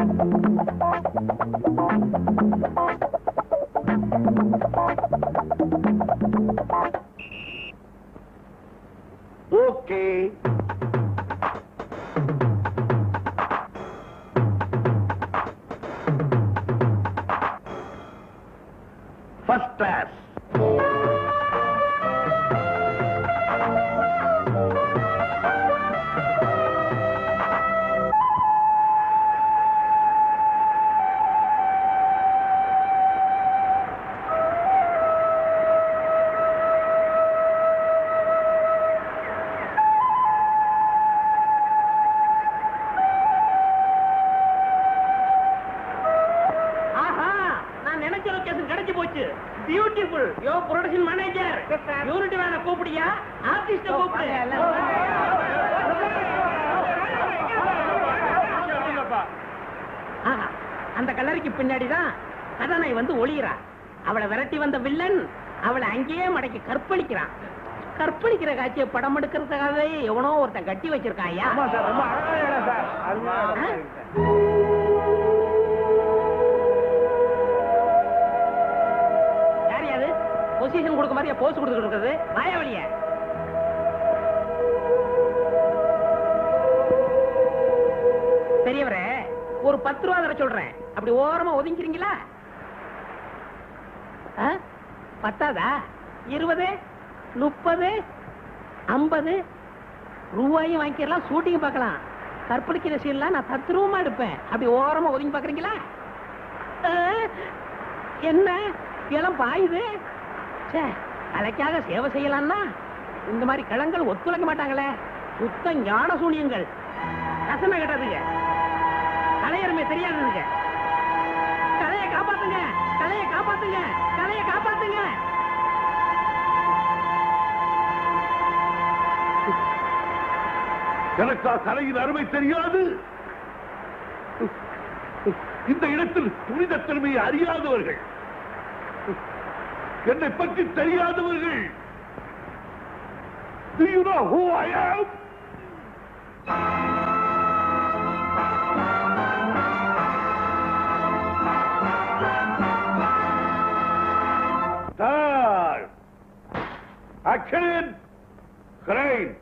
Okay first class ஆஹா நான் நினைச்ச location கிடைச்சு போச்சு பியூட்டிஃபுல் யோ ப்ரொடக்ஷன் மேனேஜர் யூனிட் வேணா கூப்பிடியா ஆர்டிஸ்ட கூப்பிடு ஆஹா, அந்த கல்லறைக்கு பின்னாடி தான் கதனை வந்து ஒளியிறா அவளை விரட்டி வந்த வில்லன் அவளை அங்கேயே மடக்கி கற்பழிக்கிறான் கற்பழிக்கிற காட்சியை படம் எடுக்கிறதுக்காகவே எவனோ ஒருத்தன் கட்டி வச்சிருக்கான் ஐயா யார் யாது பொசிஷன் கொடுக்க மாதிரியா போஸ் கொடுத்துட்டு இருக்கிறது வாயா வழிய பெரியவரே ஒரு பத்து ரூபா தர சொல்றேன் அப்படி ஓரமா ஒதுங்கிறீங்களா ஆ? பத்தாதா இருபது முப்பது ஐம்பது ரூபாயும் வாங்கிக்கலாம் ஷூட்டிங் பார்க்கலாம் கற்பழிக்கிற சீன்லாம் நான் பத்து ரூபா எடுப்பேன் அப்படி ஓரமா ஒதுங்கி பார்க்கறீங்களா ஆ? என்ன இளம் பாயுது ச்சே கலைக்காக சேவை செய்யலாம்னா இந்த மாதிரி கிழங்கள் ஒத்துழைக்க மாட்டாங்களே சுத்த ஞான சூனியங்கள் ரசனை கட்டாதுங்க கலையருமே தெரியாதுங்க கலையை காப்பாத்துங்க கலையை காப்பாத்துங்க கலையை காப்பாத்துங்க எனக்கா கலையின் அருமை தெரியாது இந்த இடத்தில் புனித தன்மையை அறியாதவர்கள் என்னை பற்றி தெரியாதவர்கள் Do you know who I am? Start. Action. Crane.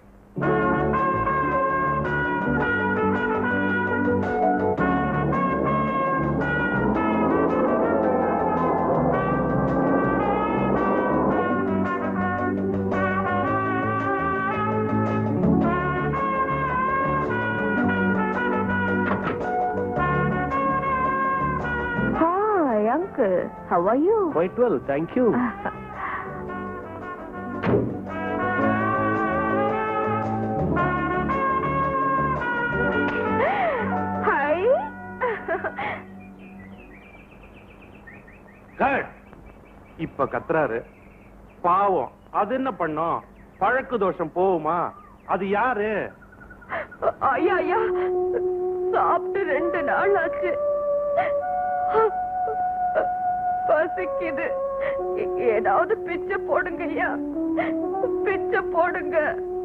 Hi, uncle. How are you? Quite well, thank you. Hi. Cut. இப்ப கத்துறாரு பாவம் அது என்ன பண்ணும் பழக்கு தோஷம் போகுமா அது யாரு ஐயா ஐயா சாப்பிட்டு ரெண்டு நாள் ஆச்சு பசிக்குது ஏ- ஏதாவது பிச்சை போடுங்க ஐயா பிச்சை போடுங்க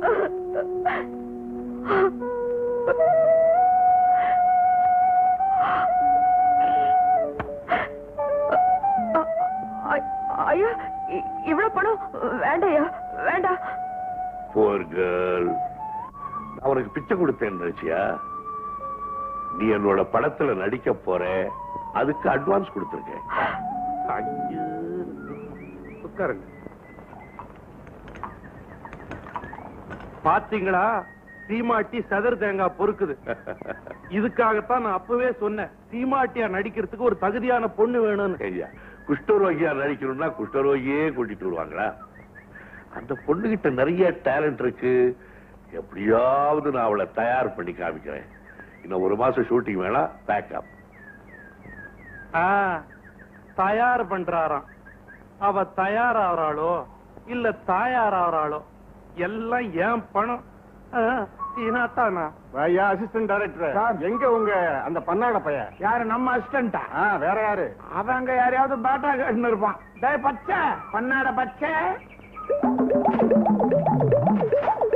ஐ- ஐயா இ- இவ்வளவு பணம் வேண்டாயா வேண்டாம் Poor girl. நான் உனக்கு பிச்சை கொடுத்தேன் நினைச்சியா நீ என்னோட படத்துல நடிக்க போற அதுக்கு அட்வான்ஸ் கொடுத்துருக்கேன் ஐயோ. உட்காருங்க பாத்தீங்களா சீமாட்டி சதர் தேங்காய் பொறுக்குது இதுக்காகத்தான் நான் அப்பவே சொன்னேன் சீமாட்டியா நடிக்கிறதுக்கு ஒரு தகுதியான பொண்ணு வேணும்னு ஐயா குஷ்டரோகியா நடிக்கணும்னா குஷ்டரோகியே கூட்டிட்டு வருவாங்களா அந்த பொண்ணுகிட்ட நிறைய டேலண்ட் இருக்கு எப்படியாவது நான் அவளை தயார் பண்ணி காமிக்கிறேன் இன்னும் ஒரு மாசம் ஷூட்டிங் வேணா பேக்கப் ஆ, தயார் பண்றாராம் அவ தயாராகிறாளோ இல்ல தாயாராகிறாளோ எல்லாம் ஏன் பணம் ஆ, சீனாத்தானா ஐயா அசிஸ்டன்ட் டைரக்டர் எங்க உங்க அந்த பன்னாட பையன் யாரு நம்ம அசிஸ்டண்டா ஆ, வேற யாரு அவங்க யாரையாவது பாட்டா கேட்டுன்னு இருப்பான் டேய் பச்சை பண்ணாட பச்சை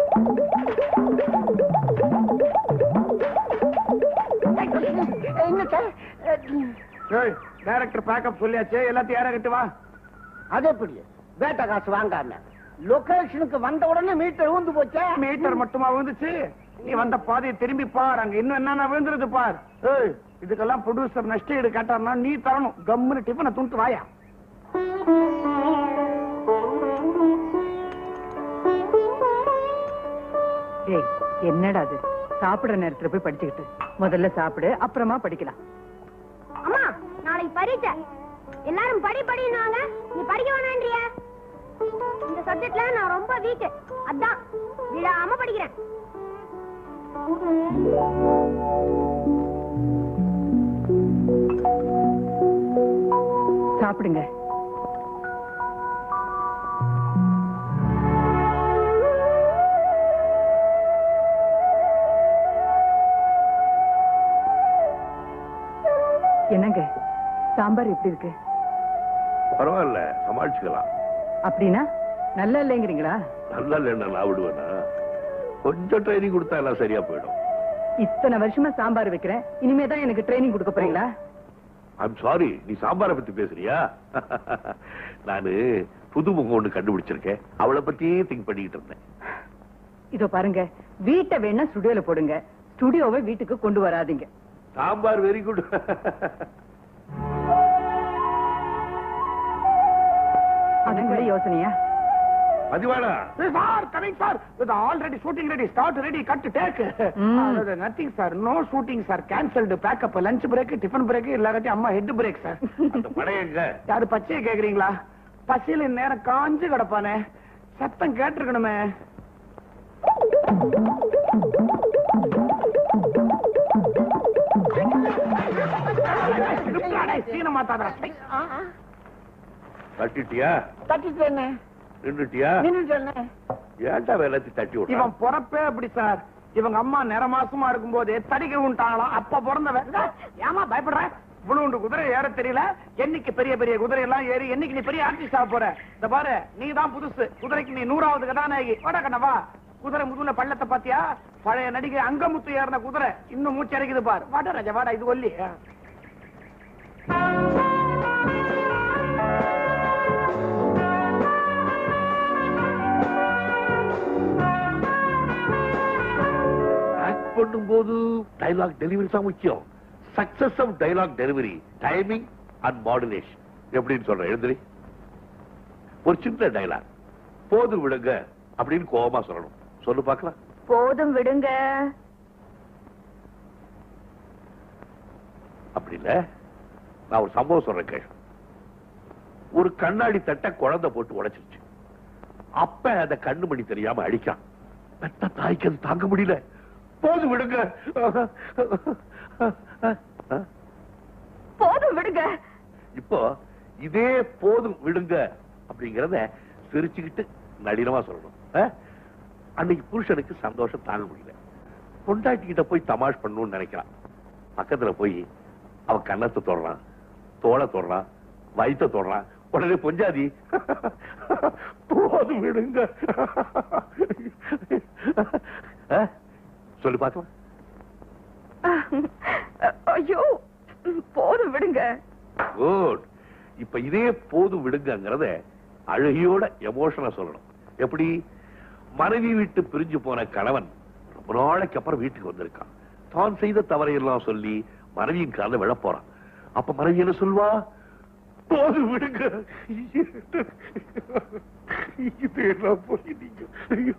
என்ன போச்சே டைரக்டர் பேக்கப் சொல்லியாச்சு எல்லாத்தையும் ஏற கட்டு வா அது எப்படி வேட்டை காசு வாங்காம லொகேஷனுக்கு வந்த உடனே மீட்டர் ஊந்து போச்சே மீட்டர் மட்டுமா விழுந்துச்சு நீ வந்த பாதையை திரும்பி பார் அங்க இன்னும் என்னென்ன விழுந்துருது பார் ஏய் இதுக்கெல்லாம் ப்ரொடியூசர் நஷ்ட ஈடு கேட்டார்னா நீ தரணும் கம்முன்னு டிஃபனை துண்டு வாயா டேய் என்னடா அது சாப்பிடுற நேரத்துல போய் படிச்சுக்கிட்டு முதல்ல சாப்பிடு அப்புறமா படிக்கலாம் அம்மா நாளைக்கு பரீட்சை எல்லாரும் படி படினாங்க நீ படிக்க வேணான்றிய இந்த சப்ஜெக்ட்ல நான் ரொம்ப வீக் அதான் விடாம படிக்கிறேன் சாப்பிடுங்க என்னங்க சாம்பார் எப்படி இருக்கு பரவாயில்ல சமாளிச்சுக்கலாம் அப்படின்னா நல்லா இல்லைங்கிறீங்களா நல்லா இல்லைன்னா நான் விடுவேனா கொஞ்சம் ட்ரைனிங் கொடுத்தா எல்லாம் சரியா போயிடும் இத்தனை வருஷமா சாம்பார் வைக்கிறேன் இனிமே தான் எனக்கு ட்ரைனிங் கொடுக்க போறீங்களா ஐம் சாரி நீ சாம்பாரை பத்தி பேசுறியா நானு புது முகம் ஒண்ணு கண்டுபிடிச்சிருக்கேன் அவளை பத்தியே திங்க் பண்ணிக்கிட்டு இருந்தேன் இதோ பாருங்க வீட்டை வேணா ஸ்டுடியோல போடுங்க ஸ்டுடியோவை வீட்டுக்கு கொண்டு வராதீங்க சாம்பார் வெரி குட் அது கூட யோசனையா மதிவானா சார் கமிங் சார் இது already shooting ready start ready cut take ம். Nothing sir no shooting sir cancelled pack up lunch break tiffin break இல்லாட்டி அம்மா ஹெட் பிரேக் சார் அந்த படம் எங்க யாரு பச்சையை கேக்குறீங்களா பசியில நேரம் காஞ்சு கிடப்பானே சத்தம் கேட்டிருக்கணுமே சீன மாத்தாதா தட்டிட்டியா தட்டிட்டேன்னு நின்றுட்டியா நின்னுட்டேன்னு ஏன்டா வேலைத்தி தட்டி விடுறான் இவன் பொறப்பே அப்படி சார் இவங்க அம்மா நிற மாசமா இருக்கும் போதே தடிக்க விட்டாங்களாம் அப்ப பிறந்தவன் ஏமா பயப்படுற இவ்வளவு குதிரை ஏற தெரியல என்னைக்கு பெரிய பெரிய குதிரை எல்லாம் ஏறி என்னைக்கு நீ பெரிய ஆர்டிஸ்ட் ஆக போற இந்த பாரு நீ தான் புதுசு குதிரைக்கு நீ நூறாவது கதாநாயகி வாடா கண்ணவா குதிரை முதுகுல பள்ளத்தை பாத்தியா பழைய நடிகை அங்கமுத்து ஏறின குதிரை இன்னும் மூச்சு அடைக்குது பாரு வாடா ராஜா வாடா இது ஒல்லி ஆக்ட் பண்ணும்போது டைலாக் டெலிவரி தான் முக்கியம் success of dialogue delivery timing and modulation எப்படின்னு சொல்றேன் எழுந்திரி ஒரு சின்ன டைலாக் போது விடுங்க அப்படின்னு கோபமா சொல்லணும் சொல்லு பார்க்கலாம் போதும் விடுங்க அப்படி இல்ல நான் ஒரு சம்பவம் சொல்றேன் கேள் ஒரு கண்ணாடி தட்டை குழந்தை போட்டு உடைச்சிருச்சு அப்ப அந்த கண்ணு மணி தெரியாம அடிக்கான் பெத்த தாய்க்கு அது தாங்க முடியல போது விடுங்க போதும் விடுங்க இப்போ இதே போதும் விடுங்க அப்படிங்கறத சிரிச்சுக்கிட்டு நளினமா சொல்லணும் ஆ? அன்னைக்கு புருஷனுக்கு சந்தோஷம் தாங்க முடியல பொண்டாட்டி கிட்ட போய் தமாஷ் பண்ணணும்னு நினைக்கிறான் பக்கத்துல போய் அவ கன்னத்தை தொடறான் தோலை தொடறான் வயித்தை தொடறான் உடனே பொஞ்சாதி போதும் விடுங்க ஆ? சொல்லு பார்க்கலாம் ஐயோ போதும் விடுங்க குட் இப்ப இதே போது விடுங்கங்கறத அழகியோட எமோஷனா சொல்லணும் எப்படி மனைவி விட்டு பிரிஞ்சு போன கணவன் ரொம்ப நாளைக்கு அப்புறம் வீட்டுக்கு வந்திருக்கான் தான் செய்த தவறையெல்லாம் சொல்லி மனைவியின் கால விழ போறான் அப்ப மனைவி என்ன சொல்வா போது விடுங்க இதெல்லாம் போய் நீங்க ஐயோ.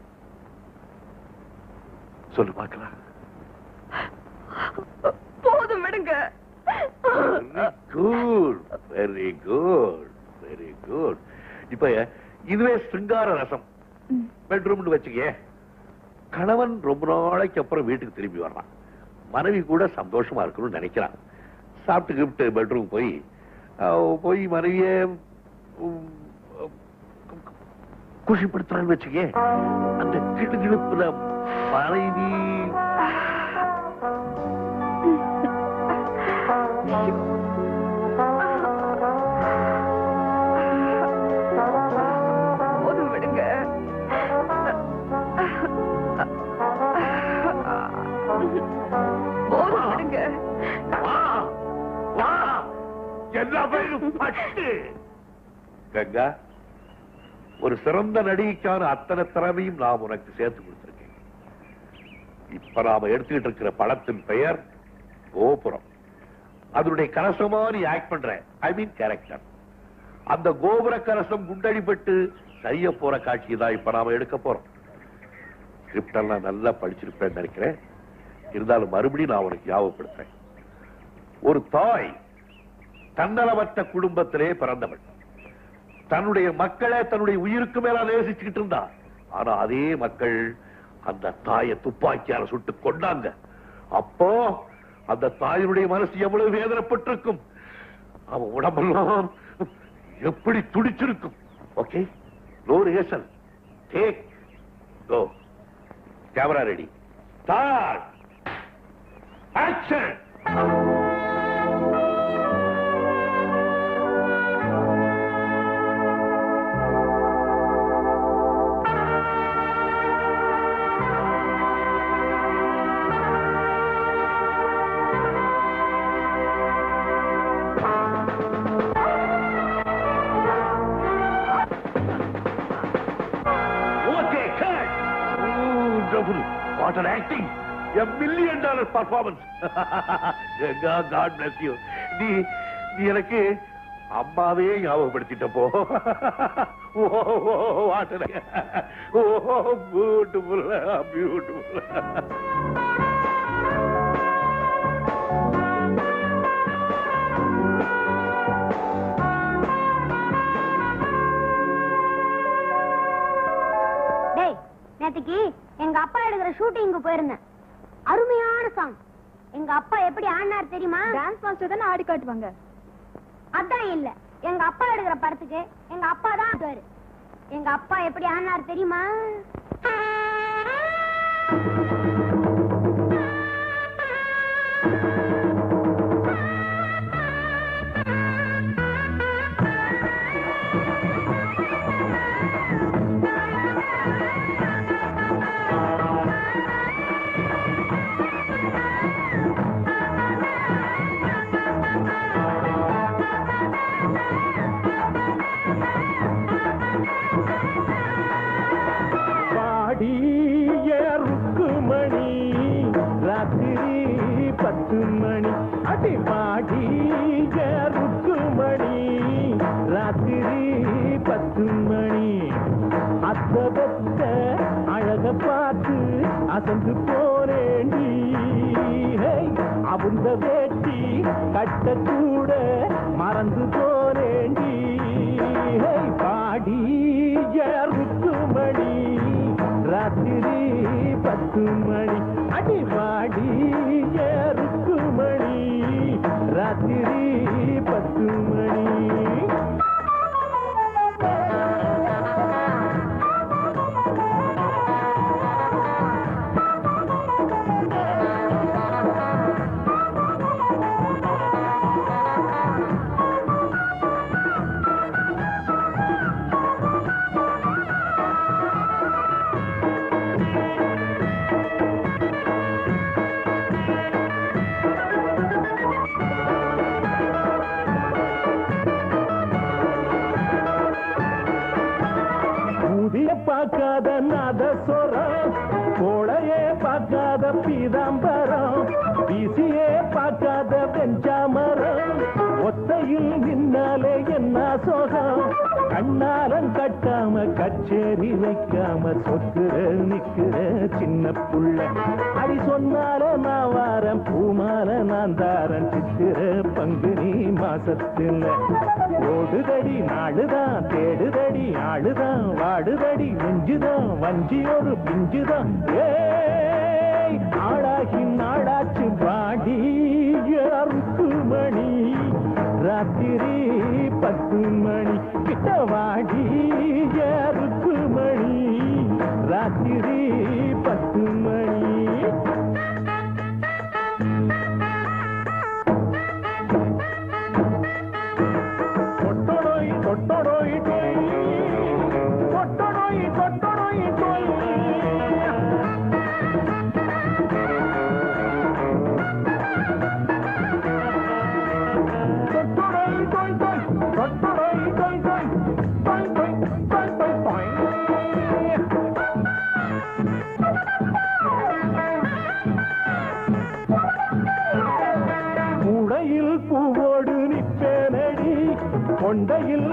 சொல்லு பார்க்கலாம் போதும் விடுங்க good very good very good இப்ப இதுவே சிங்கார ரசம் பெட்ரூம்னு வச்சுக்க கணவன் ரொம்ப நாளைக்கு அப்புறம் வீட்டுக்கு திரும்பி வர்றான் மனைவி கூட சந்தோஷமா இருக்கணும்னு நினைக்கிறான் சாப்பிட்டு கிப்ட்டு பெட்ரூம் போய் அஹ், போய் மனைவிய உம், குஷிப்படுத்துறான்னு வச்சுக்க அந்த கிடுகிடுப்புல மனைவி போதும் விடுங்க போதும் விடுங்க வா கங்கா ஒரு சிறந்த நடிகைக்கான அத்தனை திறமையும் நான் உனக்கு சேர்த்து கொடுத்திருக்கேன் இப்ப நாம எடுத்துக்கிட்டு இருக்கிற படத்தின் பெயர் கோபுரம் அதனுடைய கலசமா நீ ஆக்ட் பண்ற ஐ மீன் கேரக்டர் அந்த கோபுர கலசம் குண்டடிபட்டு செய்ய போற காட்சி தான் இப்ப நாம எடுக்க போறோம் ஸ்கிரிப்ட் எல்லாம் நல்லா படிச்சிருப்பேன்னு நினைக்கிறேன் இருந்தாலும் மறுபடியும் நான் உனக்கு ஞாபகப்படுத்துறேன் ஒரு தாய் தன்னலமற்ற குடும்பத்திலே பிறந்தவள் தன்னுடைய மக்களை தன்னுடைய உயிருக்கு மேல நேசிச்சுக்கிட்டு இருந்தா ஆனா அதே மக்கள் அந்த தாயை துப்பாக்கியால சுட்டு கொண்டாங்க அப்போ அந்த தாயினுடைய மனசு எவ்வளவு வேதனைப்பட்டிருக்கும் அவன் உடம்பெல்லாம் எப்படி துடிச்சிருக்கும் okay no rehearsal take go camera ready start action Okay, cut. Wonderful. What an acting. A million dollar performance. God, God bless you. நீ நீ எனக்கு அம்மாவே ஞாபகப்படுத்திட்டப்போ oh what oh beautiful beautiful டேய் நேத்துக்கு எங்க அப்பா எடுக்கிற ஷூட்டிங்க்கு போயிருந்தேன் அருமையான சாங் எங்க அப்பா எப்படி ஆடினார் தெரியுமா டான்ஸ் மாஸ்டர் தானே ஆடி காட்டுவாங்க அதான் இல்ல எங்க அப்பா எடுக்கிற படத்துக்கு எங்க அப்பா தான் ஆடுவாரு எங்க அப்பா எப்படி ஆடினார் தெரியுமா பாடிய ருக்குமணி ராத்திரி பத்து மணி அடி பாடிய ருக்குமணி ராத்திரி பத்து மணி அத்த பெத்த அழக பார்த்து அசந்து போரேண்டி அவுந்த வேட்டி கட்ட கூட மறந்து போரேண்டி பாடிய ருக்குமணி ராத்திரி பத்து மணி அடி பாடிய ருக்குமணி ராத்திரி பத்து மணி ஊதிய பார்க்காத நாதஸ்வரம் கோளையே பார்க்காத பீதாம்பரம் வீசியே பார்க்காத வெஞ்சாமரம் ஒத்தையில் நின்னாலே என்ன சோகம் கண்ணாலம் கட்டாம கச்சேரி வைக்காம சொத்துற நிக்கிற சின்ன புள்ள அடி சொன்னால நான் வாரம் பூமால நான் தாரன் சித்திர பங்குனி மாசத்துல ஓடுதடி நாளுதான் தேடுதடி ஆளுதான் வாடுதடி நெஞ்சுதான் வஞ்சி ஒரு பிஞ்சுதான் ஏய் ஆளாகி நாடாச்சு பாடி அறுக்கு மணி ராத்திரி பத்து மணி கிட்ட வாடி அறுக்கு மணி ராத்திரி பத்து மணி கொட்டொடோய் கொட்டொடோய் டோய் கொட்டொடோய் கொட்டொடோய் டோய் கொட்டொடோய் டோய் டோய் கொட்டொடோய்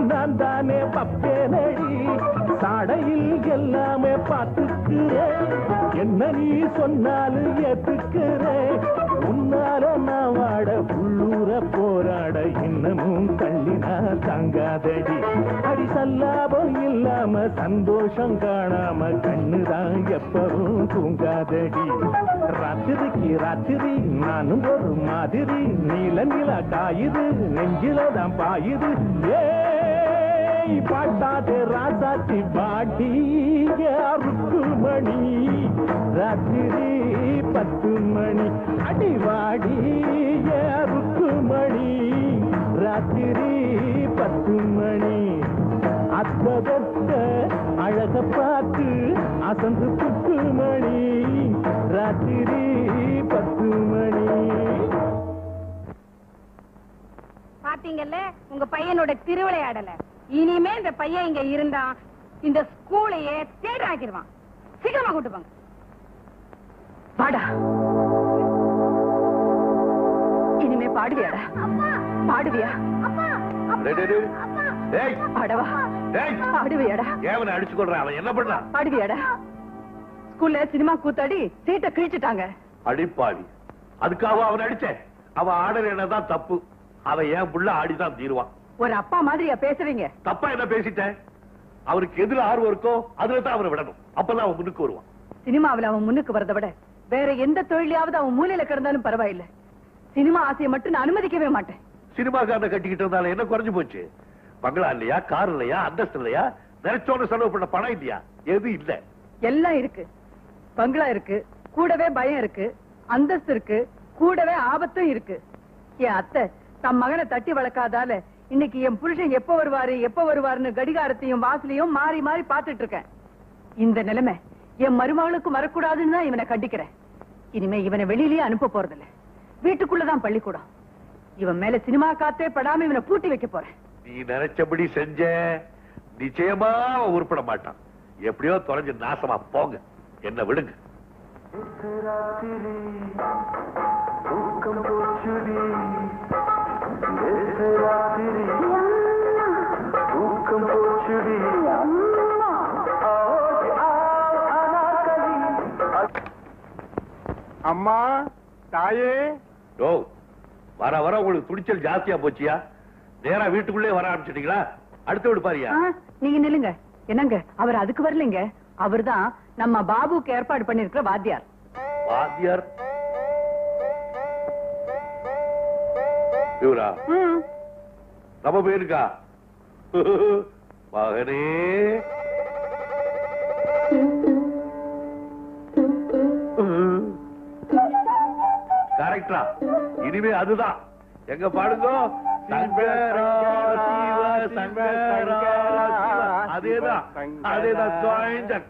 நான் தானே பப்பேனடி சாடையில் எல்லாமே பார்த்துக்கிறேன் என்ன நீ சொன்னாலும் ஏத்துக்கிறேன் உன்னால நான் வாட உள்ளூர போராட இன்னமும் கண்ணினா தங்காதடி அடி சல்லாபம் இல்லாம சந்தோஷம் காணாம கண்ணுதான் எப்பவும் தூங்காதடி ராத்திரிக்கு ராத்திரி நானும் ஒரு மாதிரி நீல நில காயுது நெஞ்சில தான் பாயுது ஏய் பாட்டாதே ராசாத்தி பாட்டி யாருக்கு மணி ராத்திரி பத்து மணி அடிவாடி யாருக்கு மணி ராத்திரி பத்து மணி அத்ததத்த அழக பார்த்து அசந்து புட்டு மணி ராத்திரி பத்து மணி பாத்தீங்கல்ல உங்க பையனோட திருவிளையாடல இனிமே இந்த பையன் இங்க இருந்தா இந்த ஸ்கூலையே தேடாக்கிடுவான் சீக்கிரமா கூட்டு போங்க வாடா இனிமே பாடுவியாடா பாடுவியா டேய், டேய், டேய். டேய், பாடவா டேய். பாடுவியாடா ஏவனை அடிச்சு கொள்றான் அவன் என்ன பண்ணான் பாடுவியாடா ஸ்கூல்ல சினிமா கூத்தாடி சீட்டை கிழிச்சிட்டாங்க அடிப்பாடி அதுக்காக அவன் அடிச்சேன் அவன் ஆடல் என்னதான் தப்பு அவன் ஏன் புள்ள ஆடிதான் தீருவான் ஒரு அப்பா மாதிரியா பேசுறீங்க தப்பா என்ன பேசிட்டேன் அவருக்கு எதுல ஆர்வம் இருக்கோ அதுல தான் அவனை விடணும் அப்பதான் அவன் முன்னுக்கு வருவான் சினிமாவுல அவன் முன்னுக்கு வரதை விட வேற எந்த தொழிலையாவது அவன் மூலையில கிடந்தாலும் பரவாயில்லை சினிமா ஆசையை மட்டும் நான் அனுமதிக்கவே மாட்டேன் சினிமாக்காரனை கட்டிக்கிட்டு இருந்தாலும் என்ன குறைஞ்சு போச்சு பங்களா இல்லையா கார் இல்லையா அந்தஸ்து இல்லையா நினைச்சோன்னு செலவு பண்ண பணம் இல்லையா எது இல்ல எல்லாம் இருக்கு பங்களா இருக்கு கூடவே பயம் இருக்கு அந்தஸ்து இருக்கு கூடவே ஆபத்தும் இருக்கு என் அத்தை தம் மகனை தட்டி வளர்க்காதால இன்னைக்கு என் புருஷன் எப்ப வருவாரு எப்ப வருவாருன்னு கடிகாரத்தையும் வாசலையும் மாறி மாறி பார்த்துட்டு இருக்கேன் இந்த நிலைமை என் மருமகளுக்கு வரக்கூடாதுன்னு தான் இவனை கண்டிக்கிறேன் இனிமே இவனை வெளியிலேயே அனுப்ப போறதில்ல வீட்டுக்குள்ளதான் பள்ளிக்கூடம் இவன் மேல சினிமா காத்தே படாம இவனை பூட்டி வைக்க போறேன் நீ நினைச்சபடி செஞ்ச நிச்சயமா அவன் உருப்பட மாட்டான் எப்படியோ தொலைஞ்சு நாசமா போங்க என்ன விடுங்க அம்மா தாயே ஓ வர வர உங்களுக்கு துணிச்சல் ஜாஸ்தியா போச்சியா நேரா வீட்டுக்குள்ளே வர ஆரம்பிச்சிட்டீங்களா அடுத்த வீடு பாரியா ஆ, நீங்க நில்லுங்க என்னங்க அவர் அதுக்கு வரலைங்க அவர்தான் நம்ம பாபுக்கு ஏற்பாடு பண்ணிருக்கிற வாத்தியார் வாத்தியார் இவரா ம், நம்ம பேருக்கா மகனே கரெக்டா இனிமே அதுதான் எங்க பாடுங்க சங்கரா சிவ சங்கரா சிவ. அதேதான் அதேதான் சுவாமிஜன்.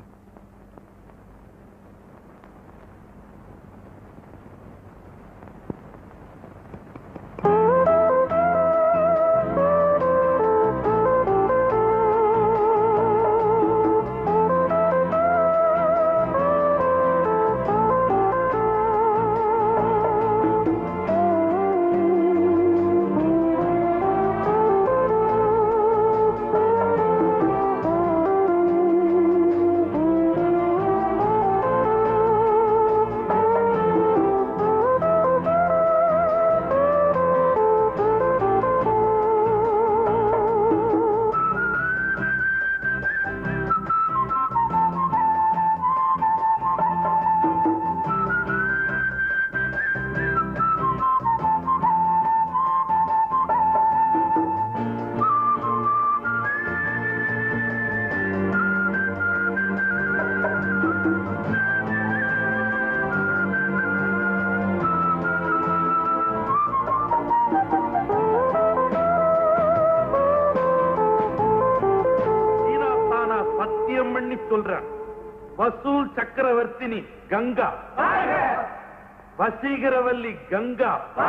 சீனா தானா சத்தியம் பண்ணி சொல்றேன் வசூல் சக்கரவர்த்தினி கங்கா வசீகரவல்லி கங்கா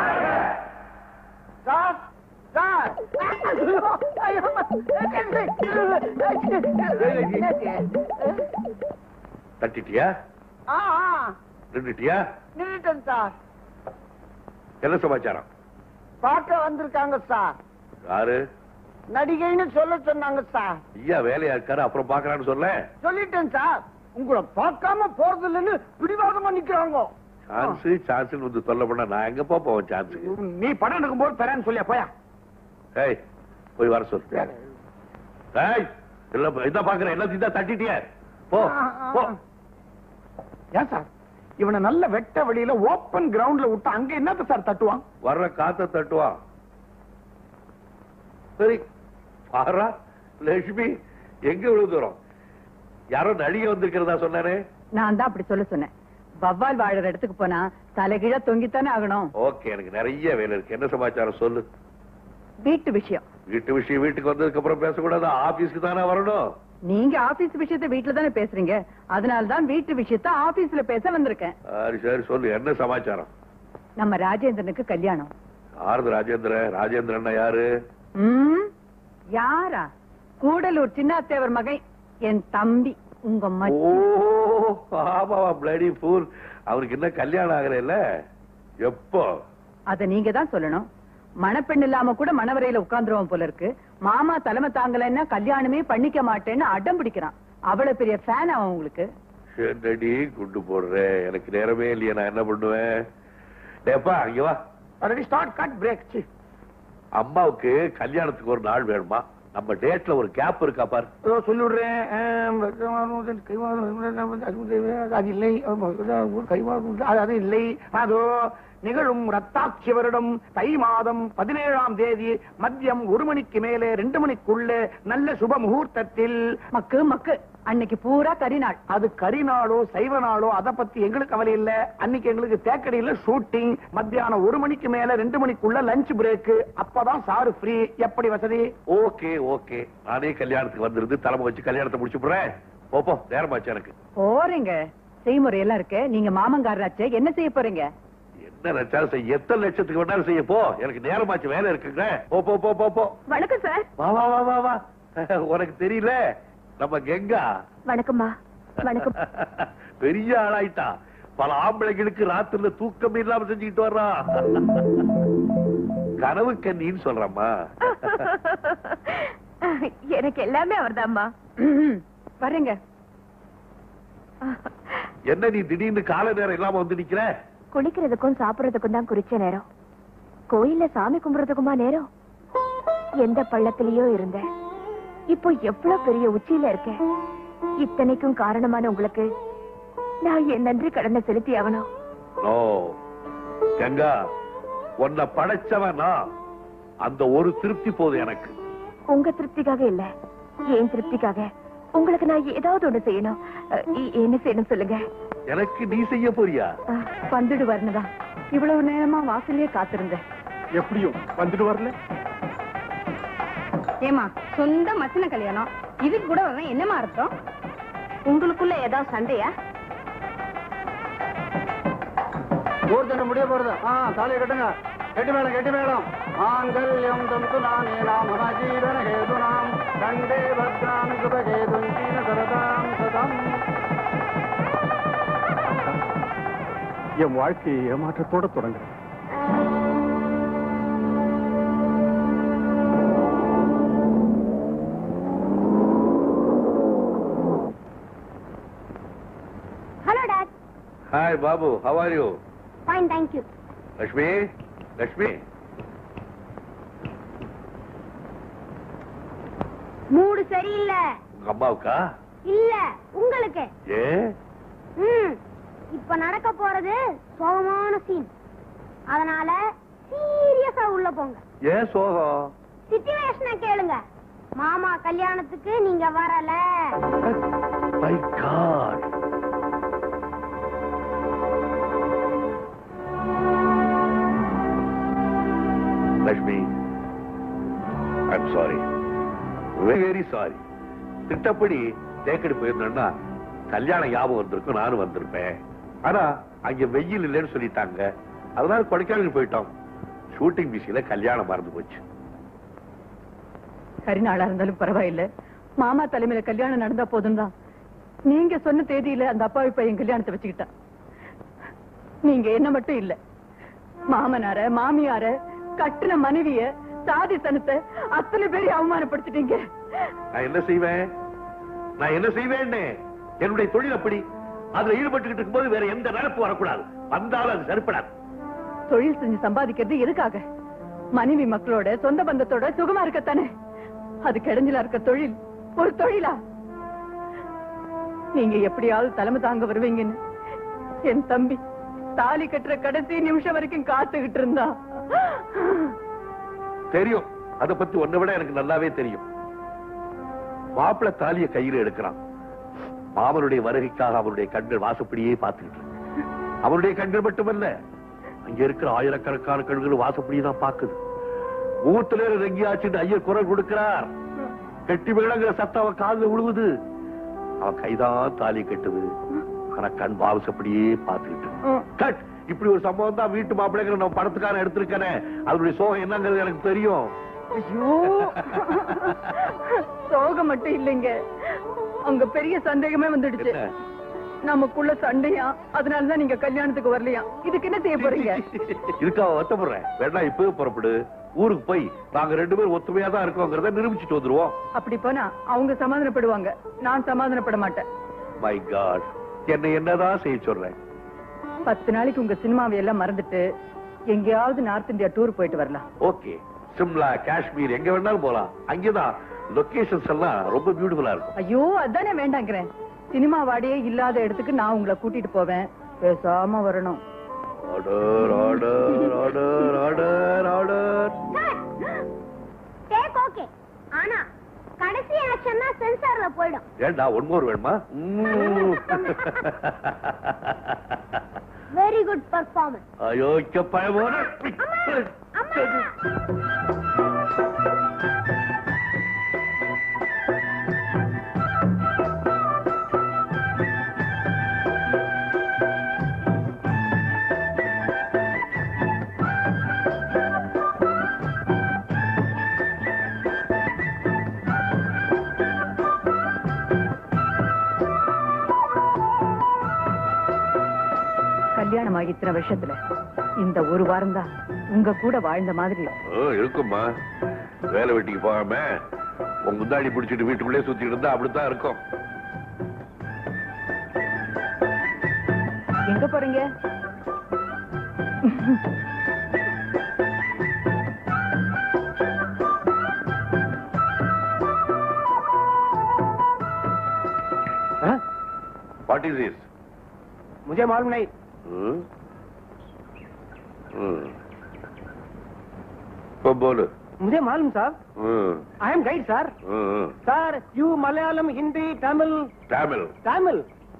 சார் சார் தட்டிட்டியா ஆ ஆ, நின்னுட்டியா நின்னுட்டேன் சார் என்ன சமாச்சாரம் பார்க்க வந்திருக்காங்க சார் யாரு நடிகைன்னு சொல்ல சொன்னாங்க சார் ஐயா வேலையா இருக்காரு அப்புறம் பாக்கலாம்னு சொல்ல சொல்லிட்டேன் சார் உங்களை பார்க்காம போறது இல்லைன்னு பிடிவாதமா நிக்கிறாங்க சான்ஸ் சான்ஸ் வந்து சொல்ல போனா நான் எங்க போவேன் சான்ஸுக்கு நீ படம் எடுக்கும் போது தரேன்னு சொல்லியா போயா ஏய் போய் வர சொல்லு ஏய் இல்ல இதான் பாக்குறேன் எல்லாத்தையும் தான் தட்டிட்டிய போ போ ஏன் சார் இவனை நல்ல வெட்ட வெளியில ஓப்பன் கிரவுண்ட்ல விட்டு அங்க என்னத்த சார் தட்டுவான் வர்ற காத்த தட்டுவான் சரி பாரா லட்சுமி எங்க இவ்வளவு தூரம் யாரோ நடிகை வந்திருக்கிறதா சொன்னானே நான் தான் அப்படி சொல்ல சொன்னேன் வவ்வால் வாழற இடத்துக்கு போனா தலைகீழ தொங்கித்தானே ஆகணும் ஓகே எனக்கு நிறைய வேலை இருக்கு என்ன சமாச்சாரம் சொல்லு வீட்டு விஷயம் வீட்டு விஷயம் வீட்டுக்கு வந்ததுக்கு அப்புறம் பேசக்கூடாது ஆபீஸ்க்கு தானே வரணும் நீங்க ஆபீஸ் விஷயத்தை வீட்டுல தானே பேசுறீங்க அதனால தான் வீட்டு விஷயத்த ஆபீஸ்ல பேச வந்திருக்கேன் சரி சரி சொல்லு என்ன சமாச்சாரம் நம்ம ராஜேந்திரனுக்கு கல்யாணம் யாருது ராஜேந்திரன் ராஜேந்திரன் யாரு ம் யாரா கூடலூர் சின்னாத்தேவர் மகன் என் தம்பி உங்க ஓ மச்சி ஆமாவா பிளடி ஃபூல் அவருக்கு என்ன கல்யாணம் ஆகல எப்போ அத நீங்க தான் சொல்லணும் மணப்பெண் இல்லாம கூட மணவரையில உட்கார்ந்துருவோம் போல இருக்கு மாமா தலைமை தாங்கலைன்னா கல்யாணமே பண்ணிக்க மாட்டேன்னு அடம் பிடிக்கிறான் அவ்வளவு பெரிய ஃபேன் அவன் உங்களுக்கு என்னடி குண்டு போடுற எனக்கு நேரமே இல்லையே நான் என்ன பண்ணுவேன் டேப்பா இங்க வா ஆல்ரெடி ஸ்டார்ட் கட் பிரேக் அம்மாவுக்கு கல்யாணத்துக்கு ஒரு நாள் வேணுமா நம்ம டேட்ல ஒரு கேப் இருக்கா பாரு ஏதோ சொல்லிவிடுறேன் அது இல்லை கைவாறு அது இல்லை அதோ நிகழும் ரத்தாட்சி வருடம் தை மாதம் பதினேழாம் தேதி மதியம் ஒரு மணிக்கு மேலே ரெண்டு மணிக்குள்ளே நல்ல சுப முகூர்த்தத்தில் மக்கு மக்கு அன்னைக்கு பூரா கரிநாள் அது கரிநாளோ சைவ நாளோ அத பத்தி எங்களுக்கு கவலை இல்ல அன்னைக்கு எங்களுக்கு தேக்கடியில ஷூட்டிங் மத்தியானம் ஒரு மணிக்கு மேல ரெண்டு மணிக்குள்ள லஞ்ச் பிரேக் அப்பதான் சாரு ஃப்ரீ எப்படி வசதி ஓகே ஓகே நானே கல்யாணத்துக்கு வந்திருந்து தலைமை வச்சு கல்யாணத்தை முடிச்சு போடுறேன் போ, போ நேரமாச்சு எனக்கு போறீங்க செய்முறை எல்லாம் இருக்கு நீங்க மாமங்காரராச்சே என்ன செய்ய போறீங்க என்ன நினைச்சாலும் செய்ய எத்தனை லட்சத்துக்கு வேணாலும் செய்ய போ எனக்கு நேரமாச்சு வேலை இருக்குங்க போ போ போ போ போ வணக்கம் சார் வா வா வா வா வா உனக்கு தெரியல நம்ம கெங்கா வணக்கம்மா வணக்கம் பெரிய ஆளாயிட்டா பல ஆம்பளைங்களுக்கு ராத்திரில தூக்கம் இல்லாம செஞ்சுக்கிட்டு வர்றான் கனவு கண்ணின்னு சொல்றம்மா எனக்கு எல்லாமே அவர்தாம்மா வரேங்க என்ன நீ திடீர்னு கால நேரம் இல்லாம வந்து நிக்கிற குளிக்கிறதுக்கும் சாப்பிடுறதுக்கும் தான் குறிச்ச நேரம் கோயில்ல சாமி கும்பிடுறதுக்குமா நேரம் எந்த பள்ளத்திலயோ இருந்தேன் இப்போ எவ்வளவு பெரிய உச்சியில இருக்கேன் இத்தனைக்கும் காரணமான உங்களுக்கு நான் என் நன்றி கடனை செலுத்தி ஆகணும் நோ கங்கா உன்னை படைச்சவன் நான் அந்த ஒரு திருப்தி போதும் எனக்கு உங்க திருப்திக்காக இல்ல என் திருப்திக்காக உங்களுக்கு நான் ஏதாவது ஒண்ணு செய்யணும் அஹ், இ- என்ன செய்யணும் சொல்லுங்க எனக்கு நீ செய்ய போறியா அஹ், வந்துடு வரணுதான் இவ்வளவு நேரமா வாசல்லயே காத்திருந்தேன் எப்படியும் வந்துட்டு வரல ஏமா சொந்த மச்சின கல்யாணம் இதுக்கு கூட வரணும் என்னமா அர்த்தம் உங்களுக்குள்ள ஏதாவது சண்டையா ஊர்தன முடிய போறது ஆ தாலியை கட்டுங்க கெட்டி மேளம் கெட்டி மேளம் ஆங்கல்யம் தந்து நானே நாம் மம ஜீவன ஹேதுனாம் கண்டே பத்ராம் சுபகேதும் ஜீன சரதாம் சதம் என் வாழ்க்கையை ஏமாற்றத்தோட தொடங்க hello dad hi Babu how are you fine thank you Lakshmi Lakshmi mood சரியில்லை உங்க அம்மாவுக்கா இல்ல உங்களுக்கு ஏ ம் இப்ப நடக்க போறது சோகமான சீன் அதனால சீரியஸா உள்ள போங்க ஏன் சோகம் சிச்சுவேஷனை கேளுங்க மாமா கல்யாணத்துக்கு நீங்க வரல my god Lakshmi I'm sorry very sorry திட்டப்படி தேக்கடி போயிருந்தேன்னா கல்யாணம் ஞாபகம் வந்திருக்கும் நானும் வந்திருப்பேன் ஆனா அங்க வெயில் இல்லைன்னு சொல்லிட்டாங்க அதனால கொடைக்கானல் போயிட்டோம் ஷூட்டிங் பிஸியில கல்யாணம் மறந்து போச்சு கரிநாளா இருந்தாலும் பரவாயில்ல மாமா தலைமையில கல்யாணம் நடந்தா போதும் தான் நீங்க சொன்ன தேதியில அந்த அப்பாவி பையன் கல்யாணத்தை வச்சுக்கிட்டான் நீங்க என்ன மட்டும் இல்ல மாமனார மாமியார கட்டுன மனைவிய சாதி சனத்தை அத்தனை பேரையும் அவமானப்படுத்திட்டீங்க நான் என்ன செய்வேன் நான் என்ன செய்வேன்னு என்னுடைய தொழில் அப்படி அதுல ஈடுபட்டுக்கிட்டு இருக்கும்போது வேற எந்த நினைப்பு வரக்கூடாது வந்தாலும் அது சரிப்படாது தொழில் செஞ்சு சம்பாதிக்கிறது எதுக்காக மனைவி மக்களோட சொந்த பந்தத்தோட சுகமா இருக்கத்தானே அது கிடைஞ்சலா இருக்க தொழில் ஒரு தொழிலா நீங்க எப்படியாவது தலைமை தாங்க வருவீங்கன்னு என் தம்பி தாலி கட்டுற கடைசி நிமிஷம் வரைக்கும் காத்துக்கிட்டு இருந்தா தெரியும் அத பத்தி ஒன்னை விட எனக்கு நல்லாவே தெரியும் மாப்பிள தாலிய கையில எடுக்கிறான் மாமனுடைய வருகைக்காக அவருடைய கண்கள் வாசப்படியே பார்த்துக்கிட்டு இருக்கு. அவருடைய கண்கள் மட்டுமல்ல அங்க இருக்கிற ஆயிரக்கணக்கான கண்கள் வாசப்படியே தான் பாக்குது முகத்துல ரெங்கியாச்சுன்னு ஐயர் குரல் கொடுக்கிறார் கெட்டி விளங்குற சத்தம் அவன் காதுல விழுவுது அவன் கைதான் தாலி கட்டுது ஆனா கண் வாசப்படியே பார்த்துக்கிட்டு இருக்கு. கட் இப்படி ஒரு சம்பவம் தான் வீட்டு மாப்பிள்ளைங்கிற நம்ம படத்துக்கான எடுத்திருக்கேனே அதனுடைய சோகம் என்னங்கிறது எனக்கு தெரியும் ஐயோ சோகம் மட்டும் இல்லைங்க அங்க பெரிய சந்தேகமே வந்துடுச்சு என்ன? நமக்குள்ள சண்டையா அதனாலதான் நீங்க கல்யாணத்துக்கு வரலையா இதுக்கு என்ன செய்ய போறீங்க இதுக்காக வருத்தப்படுறேன் வேணா இப்பவே புறப்படு ஊருக்கு போய் நாங்க ரெண்டு பேரும் ஒத்துமையா தான் இருக்கோங்கிறத நிரூபிச்சுட்டு வந்துருவோம் அப்படி போனா அவங்க சமாதானப்படுவாங்க நான் சமாதானப்பட மாட்டேன் மை காட் என்ன என்னதான் செய்ய சொல்றேன் பத்து நாளைக்கு உங்க சினிமாவை எல்லாம் மறந்துட்டு எங்கேயாவது நார்த் இந்தியா டூர் போயிட்டு வரலாம் ஓகே சிம்லா காஷ்மீர் எங்க வேணாலும் போலாம் அங்கேதான் லொகேஷன்ஸ் எல்லாம் ரொம்ப பியூட்டிஃபுல்லா இருக்கும் ஐயோ அதானே வேண்டாங்கிறேன் சினிமா வாடியே இல்லாத இடத்துக்கு நான் உங்களை கூட்டிட்டு போவேன் பேசாம வரணும் order order order order order take okay ஆனா கடைசி ஆக்ஷன் தான் சென்சார்ல போயிடும் ஏண்டா ஒன் மோர் வேணுமா வெரி குட் பர்ஃபார்மன்ஸ் அயோக்கிய பயமோன கல்யாணம் ஆகி இத்தனை வருஷத்துல இந்த ஒரு வாரம் தான் உங்க கூட வாழ்ந்த மாதிரி இருக்கு. ஓ, இருக்கும்மா வேலை வெட்டிக்கு போகாம உன் முந்தாடி பிடிச்சிட்டு வீட்டுக்குள்ளே சுத்திட்டு இருந்தா அப்படித்தான் இருக்கும் எங்க போறீங்க வாட் இஸ் திஸ் मुझे मालूम नहीं இப்போ போலு मुझे मालूम साहब ம், आई एम गाइड सर ம், ம். सर यू मलयालम हिंदी तमिल தமிழ் தமிழ்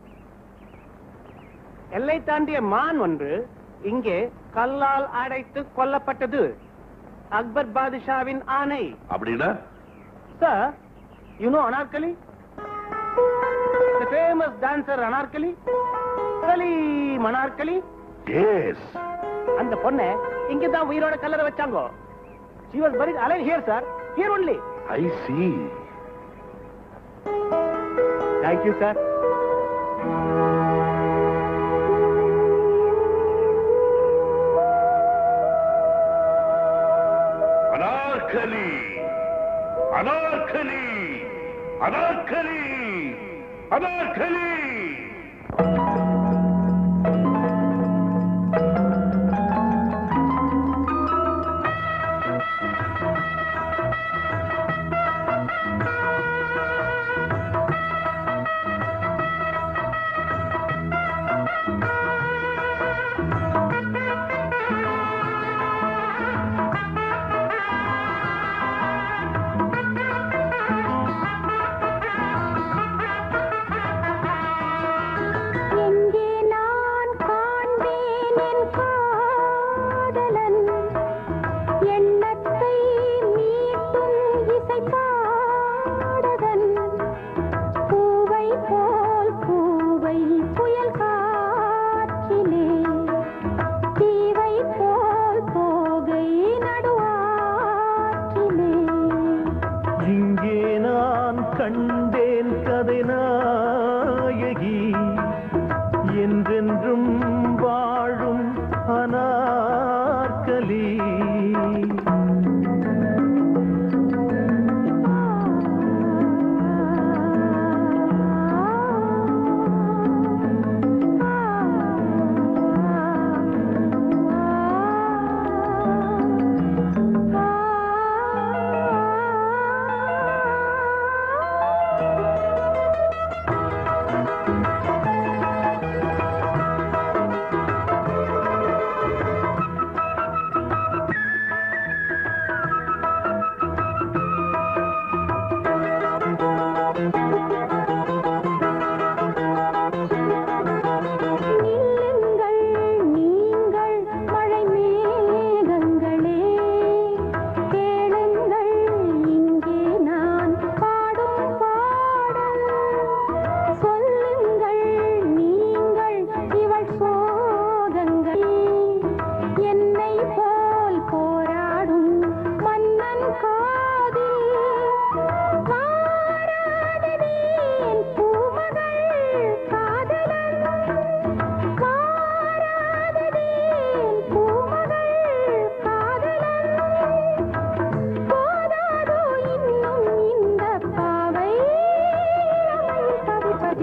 எல்லை தாண்டிய மான் ஒன்று இங்கே கல்லால் அடைத்து கொல்லப்பட்டது அக்பர் பாதுஷாவின் ஆணை அப்படின்னா sir you know Anarkali famous dancer Anarkali கலி மனார்கலி எஸ் அந்த பொண்ணை இங்க தான் உயிரோட கல்லறை வச்சாங்க she was buried alive here sir here only I see thank you sir Anarkali Anarkali Anarkali Anarkali எங்கே நான் காண்பேன் என் காதலன் எண்ணத்தை மீட்டும் இசை பாடகன் பூவை போல் பூவை புயல் காற்றிலே தீவை போல் போகை நடுவாற்றிலே இங்கே நான் கண்டேன் கதை நாயகி என்றென்றும் வாழும் அனார்கலி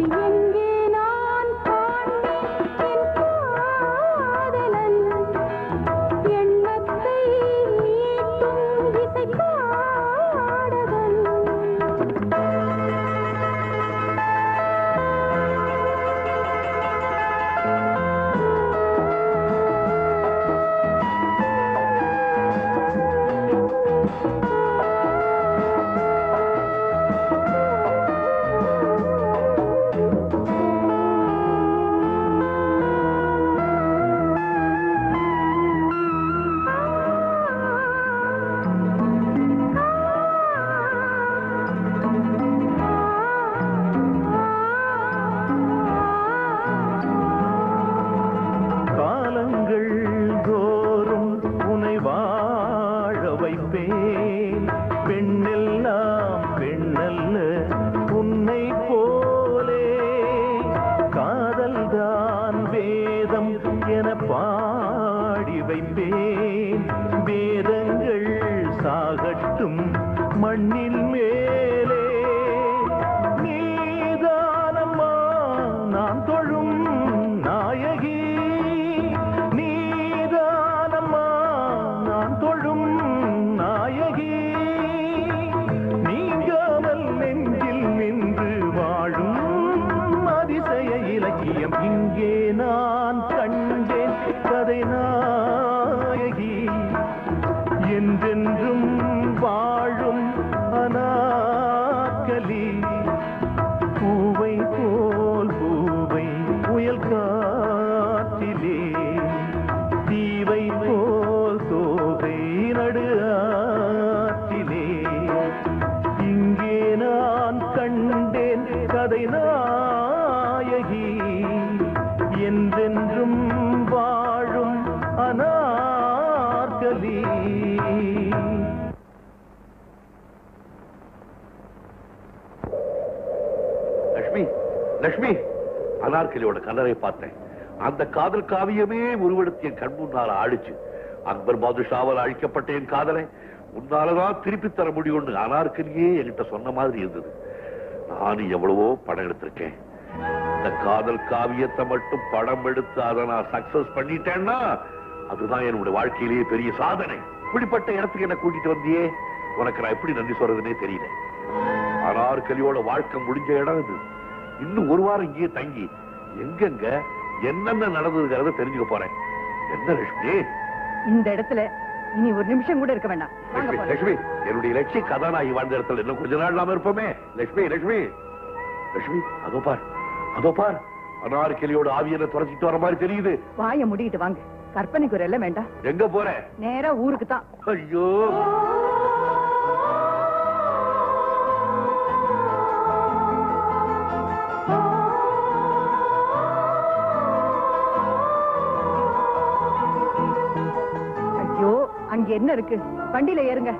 எங்கே நான் காண்பேன் என் காதலன் எண்ணத்தை மீட்டும் இசைக்காடகன் காலங்கள் தோறும் உனை வாழ வைப்பேன் பெண்ணெல்லாம் பெண்ணல்ல உன்னை போலே காதல்தான் வேதம் என பாடி வைப்பேன் வேதங்கள் சாகட்டும் மண்ணின் மேலே நீதானம்மா நான் தொழும் நாயகி நீதானம்மா நான் தொழும் நாயகி நீங்காமல் நெஞ்சில் நின்று வாழும் அதிசய இலக்கியம் இங்கே நான் கண்டேன் கதை நாயகி என்றென்றும் வாழும் அனாக்கலி பூவை போல் பூவை புயல் காற்றிலே தீவை போல் தோகை நடு ஆற்றிலே இங்கே நான் கண்டேன் கதை நாயகி என்றென்றும் வாழும் அனார்கலி லட்சுமி லட்சுமி அனார்கலியோட கல்லறை பார்த்தேன் அந்த காதல் காவியமே உருவெடுத்து என் கண் முன்னால ஆடிச்சு அக்பர் பாதுஷாவால் அழிக்கப்பட்ட என் காதலை உன்னாலதான் திருப்பி தர முடியும்னு அனார்கலியே என்கிட்ட சொன்ன மாதிரி இருந்தது நானும் எவ்வளவோ படம் எடுத்திருக்கேன் இந்த காதல் காவியத்தை மட்டும் படம் எடுத்து அதை நான் சக்சஸ் பண்ணிட்டேன்னா அதுதான் என்னுடைய வாழ்க்கையிலேயே பெரிய சாதனை இப்படிப்பட்ட இடத்துக்கு என்ன கூட்டிட்டு வந்தியே உனக்கு நான் எப்படி நன்றி சொல்றதுனே தெரியல அனார்கலியோட வாழ்க்கை முடிஞ்ச இடம் இது இன்னும் ஒரு வாரம் இங்கேயே தங்கி எங்கெங்க என்னென்ன நடந்ததுங்கிறத தெரிஞ்சுக்க போறேன் என்ன லட்சுமி இந்த இடத்துல இனி ஒரு நிமிஷம் கூட இருக்க வேண்டாம் வாங்க லட்சுமி போலாம். லட்சுமி என்னுடைய லட்சிய கதாநாயகி வாழ்ந்த இடத்துல இன்னும் கொஞ்ச நாள் நாம இருப்போமே லட்சுமி லட்சுமி லட்சுமி அதோ பார் அதோ பார் அனார்கலியோட ஆவியனை துரத்திட்டு வர மாதிரி தெரியுது வாயை முடிக்கிட்டு வாங்க கற்பனைக்கு ஒரு எல்லாம் வேண்டாம் எங்க போற நேரா ஊருக்கு தான் ஐயோ ஐயோ அங்க என்ன இருக்கு வண்டியில ஏறுங்க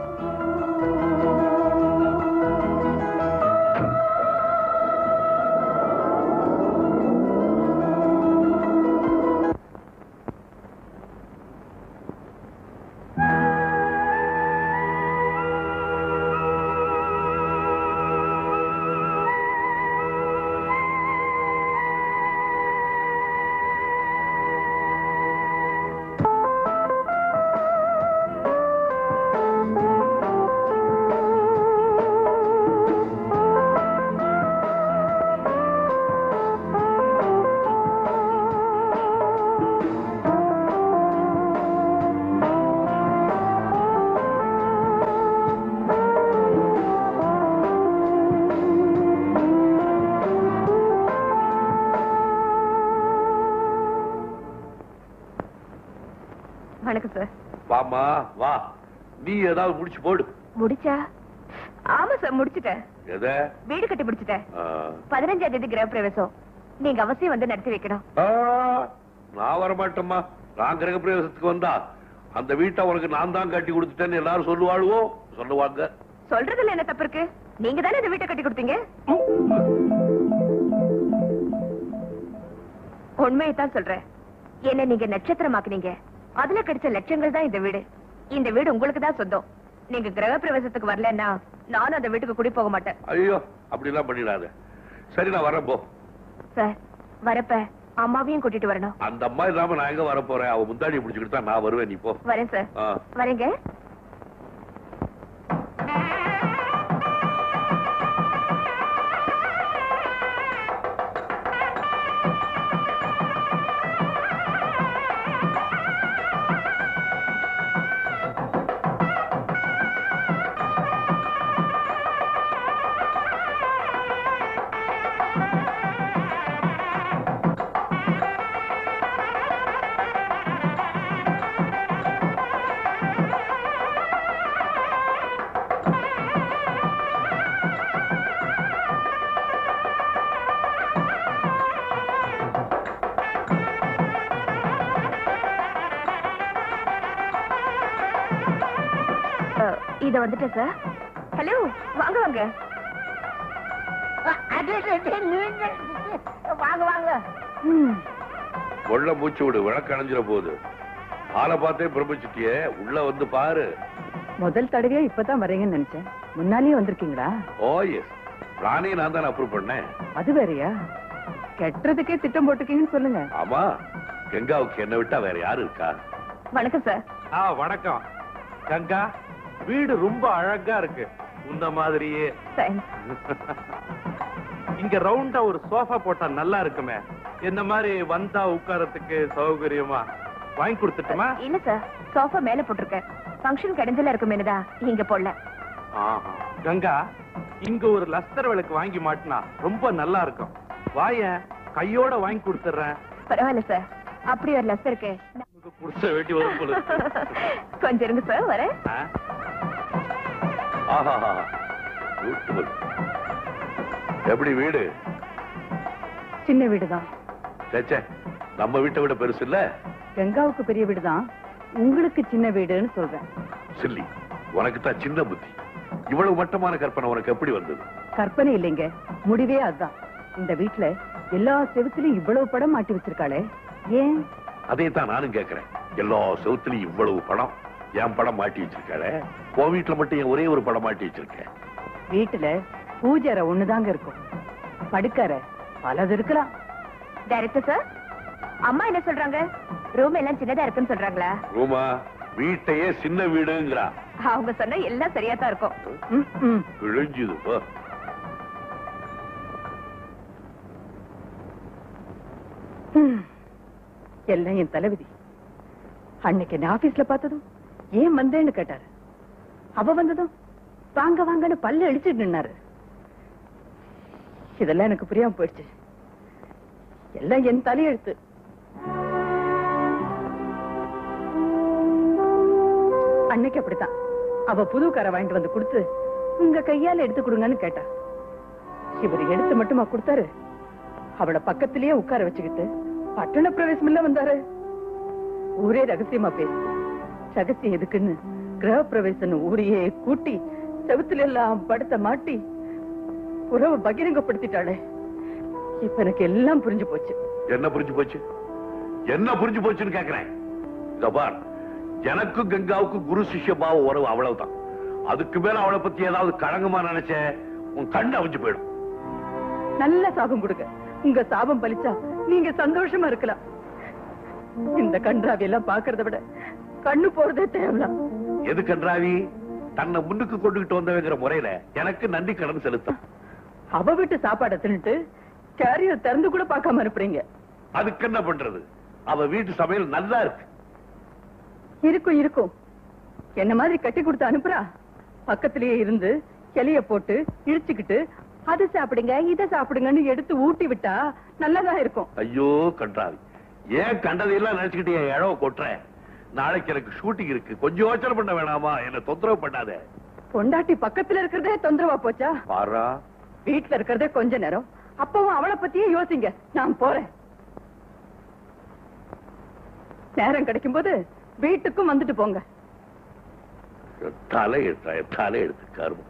வணக்கம் சார் வாமா வா நீ ஏதாவது முடிச்சு போடு முடிச்சா ஆமா சார் முடிச்சிட்டேன் எத வீடு கட்டி முடிச்சிட்டேன் ஆ. பதினஞ்சாம் தேதி கிரக பிரவேசம் நீங்க அவசியம் வந்து நடத்தி வைக்கணும் ஆ, நான் வர மாட்டேம்மா நான் கிரக பிரவேசத்துக்கு வந்தா அந்த வீட்டை உனக்கு நான் தான் கட்டி கொடுத்துட்டேன்னு எல்லாரும் சொல்லுவாளுவோ சொல்லுவாங்க சொல்றதுல என்ன தப்பு இருக்கு நீங்க தானே இந்த வீட்டை கட்டி கொடுத்தீங்க உண்மையை தான் சொல்றேன் என்ன நீங்க நட்சத்திரமாக்குனீங்க அதுல கிடைச்ச லட்சங்கள் தான் இந்த வீடு இந்த வீடு உங்களுக்கு தான் சொந்தம் நீங்க கிரக பிரவேசத்துக்கு வரலன்னா நானும் அந்த வீட்டுக்கு குடி போக மாட்டேன் ஐயோ அப்படிலாம் பண்ணிடாத சரி நான் வரேன் போ சார் வரப்ப அம்மாவையும் கூட்டிட்டு வரணும் அந்த அம்மா இல்லாம நான் எங்க வர போறேன் அவ முந்தாடி பிடிச்சுக்கிட்டு தான் நான் வருவேன் நீ போ வரேன் சார் ஆ. வரேங்க அஹ், இத வந்துட்டேன் சார் ஹலோ வாங்க வாங்க வாங்க வாங்க ம், உள்ள மூச்சு விடு விளக்கு அணைஞ்சிட போகுது ஆளை பார்த்தே பிரமிச்சிட்டியே உள்ள வந்து பாரு முதல் தடவையா இப்பதான் வரீங்கன்னு நினைச்சேன் முன்னாலேயே வந்திருக்கீங்களா ஓ எஸ் பிளானே நான் தான் அப்ரூவ் பண்ணேன் அது வேறயா கெட்டுறதுக்கே திட்டம் போட்டுக்கீங்கன்னு சொல்லுங்க ஆமா கங்காவுக்கு என்ன விட்டா வேற யாரு இருக்கா வணக்கம் சார் ஆ வணக்கம் கங்கா வீடு ரொம்ப அழகா இருக்கு உன்ன மாதிரியே தேங்க்ஸ் இங்க ரவுண்டா ஒரு சோஃபா போட்டா நல்லா இருக்குமே என்ன மாதிரி வந்தா உட்காரத்துக்கு சௌகரியமா வாங்கி கொடுத்துட்டுமா இல்ல சார் சோஃபா மேல போட்டிருக்கேன் ஃபங்க்ஷன் கிடைஞ்சல இருக்குமேனுதா இங்க போடல ஆஹா. கங்கா இங்க ஒரு லஸ்தர் விளக்கு வாங்கி மாட்டினா ரொம்ப நல்லா இருக்கும் வாயேன் கையோட வாங்கி கொடுத்துறேன் பரவாயில்ல சார் அப்படி ஒரு லஸ் இருக்கு புடிச்ச வேட்டி வரும் போல இருக்கு. கொஞ்சம் இருங்க சார் வரேன் ஆ? ஆஹா Beautiful. எப்படி வீடு சின்ன வீடுதான் சேச்சே நம்ம வீட்டை விட பெருசு இல்ல கங்காவுக்கு பெரிய வீடுதான் உங்களுக்கு சின்ன வீடுன்னு சொல்றேன் சில்லி உனக்கு தான் சின்ன புத்தி இவ்வளவு மட்டமான கற்பனை உனக்கு எப்படி வந்தது கற்பனை இல்லைங்க முடிவே அதுதான் இந்த வீட்டுல எல்லா செவுத்துலயும் இவ்வளவு படம் மாட்டி வச்சிருக்காளே ஏன் அதே தான் நானும் கேக்குறேன் எல்லா செவுத்துலயும் இவ்வளவு படம் என் படம் மாட்டி வச்சிருக்காளே உன் வீட்டுல மட்டும் என் ஒரே ஒரு படம் மாட்டி வச்சிருக்கேன் வீட்டுல பூஜை அறை ஒண்ணுதாங்க இருக்கும் படுக்கறை பலது இருக்கலாம் டைரக்டர் சார் அம்மா என்ன சொல்றாங்க ரூம் எல்லாம் சின்னதா இருக்குன்னு சொல்றாங்களா ரூமா வீட்டையே சின்ன வீடுங்கிறா அவங்க சொன்னா எல்லாம் சரியா தான் இருக்கும் ம், ம். கிழிஞ்சுது போ. ம். எல்லாம் என் தலைவிதி அன்னைக்கு என்ன ஆபீஸ்ல பார்த்ததும் ஏன் வந்தேன்னு கேட்டாரு அவ வந்ததும் வாங்க வாங்கன்னு பல்ல அடிச்சிட்டு நின்னாரு இதெல்லாம் எனக்கு புரியாம போயிடுச்சு எல்லாம் என் தலையெழுத்து அன்னைக்கு அப்படித்தான் அவ புது காரை வாங்கிட்டு வந்து கொடுத்து உங்க கையால எடுத்து கொடுங்கன்னு கேட்டா இவர் எடுத்து மட்டுமா கொடுத்தாரு அவள பக்கத்திலேயே உட்கார வச்சுக்கிட்டு பட்டண பிரவேசம் இல்ல வந்தாரு ஊரே ரகசியமா பேசு ரகசியம் எதுக்குன்னு கிரக பிரவேசம் ஊரையே கூட்டி செவுத்துல எல்லாம் படுத்த மாட்டி உறவு பகிரங்கப்படுத்திட்டாளே இப்ப எனக்கு எல்லாம் புரிஞ்சு போச்சு என்ன புரிஞ்சு போச்சு என்ன புரிஞ்சு போச்சுன்னு கேக்குறேன் இதோ பார் எனக்கும் கங்காவுக்கும் குரு சிஷ்ய பாவ உறவு அவ்வளவுதான் அதுக்கு மேல அவளை பத்தி ஏதாவது களங்கமா நினைச்ச உன் கண்ணு அவிஞ்சு போயிடும் நல்ல சாபம் கொடுங்க உங்க சாபம் பலிச்சா நீங்க சந்தோஷமா இருக்கலாம் இந்த கன்றாவி எல்லாம் பாக்குறத விட கண்ணு போறதே தேவலாம் எது கன்றாவி தன்னை முன்னுக்கு கொண்டுகிட்டு வந்தவங்கிற முறையில எனக்கு நன்றி கடன் செலுத்தும் அவ வீட்டு சாப்பாடை தின்னுட்டு கேரியர் திறந்து கூட பார்க்காம அனுப்புறீங்க அதுக்கு என்ன பண்றது அவ வீட்டு சமையல் நல்லா இருக்கு இருக்கும் இருக்கும் என்ன மாதிரி கட்டி கொடுத்து அனுப்புறா பக்கத்திலேயே இருந்து கிளைய போட்டு இழிச்சுக்கிட்டு அது சாப்பிடுங்க இதை சாப்பிடுங்கன்னு எடுத்து ஊட்டி விட்டா நல்லதா இருக்கும் ஐயோ கன்றாவி ஏன் கண்டதையெல்லாம் நினைச்சுக்கிட்டு என் இழவ கொட்டுற நாளைக்கு எனக்கு ஷூட்டிங் இருக்கு கொஞ்சம் யோசனை பண்ண வேணாமா என்ன தொந்தரவு பண்ணாத பொண்டாட்டி பக்கத்துல இருக்கிறதே தொந்தரவா போச்சா பாரா வீட்டுல இருக்கிறதே கொஞ்ச நேரம் அப்பவும் அவளை பத்தியே யோசிங்க நான் போறேன் நேரம் கிடைக்கும் போது வீட்டுக்கும் வந்துட்டு போங்க தலை எடுத்தா தலை எடுத்து கருமம்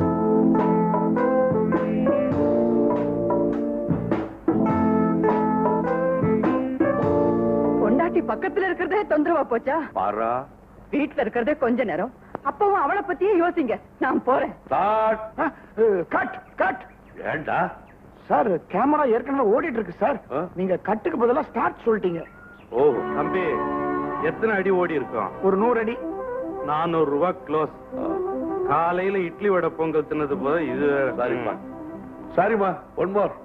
பொண்டாட்டி பக்கத்துல இருக்கிறதே தொந்தரவா போச்சா பாரா வீட்டுல இருக்கிறதே கொஞ்ச நேரம் அப்பவும் அவளை பத்தியே யோசிங்க நான் போறேன் தாட் கட் கட் ஏண்டா சார் கேமரா ஏற்கனவே ஓடிட்டு இருக்கு சார் ஆ? நீங்க கட்டுக்கு பதிலா ஸ்டார்ட் சொல்லிட்டீங்க ஓ தம்பி எத்தனை அடி ஓடி இருக்கும் ஒரு நூறு அடி நானூறு ரூபாய் க்ளோஸ் காலையில இட்லி வடை பொங்கல் தின்னது போது இது வேற. சரிம்மா சரிம்மா ஒன் மோர்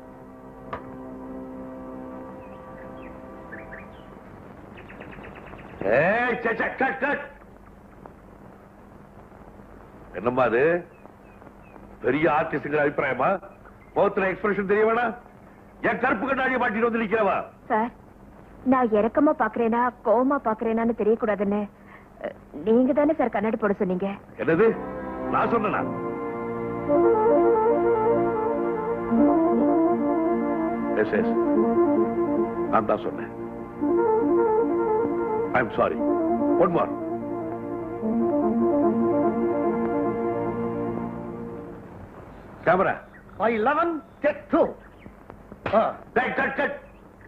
ஏய் சே, சே, கட் கட் என்னம்மா அது பெரிய ஆர்டிஸ்டுங்கிற அபிப்பிராயமா முகத்துல எக்ஸ்பிரஷன் தெரிய வேணாம் என் கருப்பு கண்ணாடியை மாட்டிட்டு வந்து நிக்கிறவா சார் நான் இறக்கமா பாக்குறேனா கோவமா பாக்குறேனான்னு தெரியக்கூடாதுன்னு அஹ், நீங்க தானே சார் கண்ணாடி போட சொன்னீங்க என்னது நான் சொன்னேனா எஸ் எஸ் நான் தான் சொன்னேன் I am sorry one more camera I eleven take two cut cut cut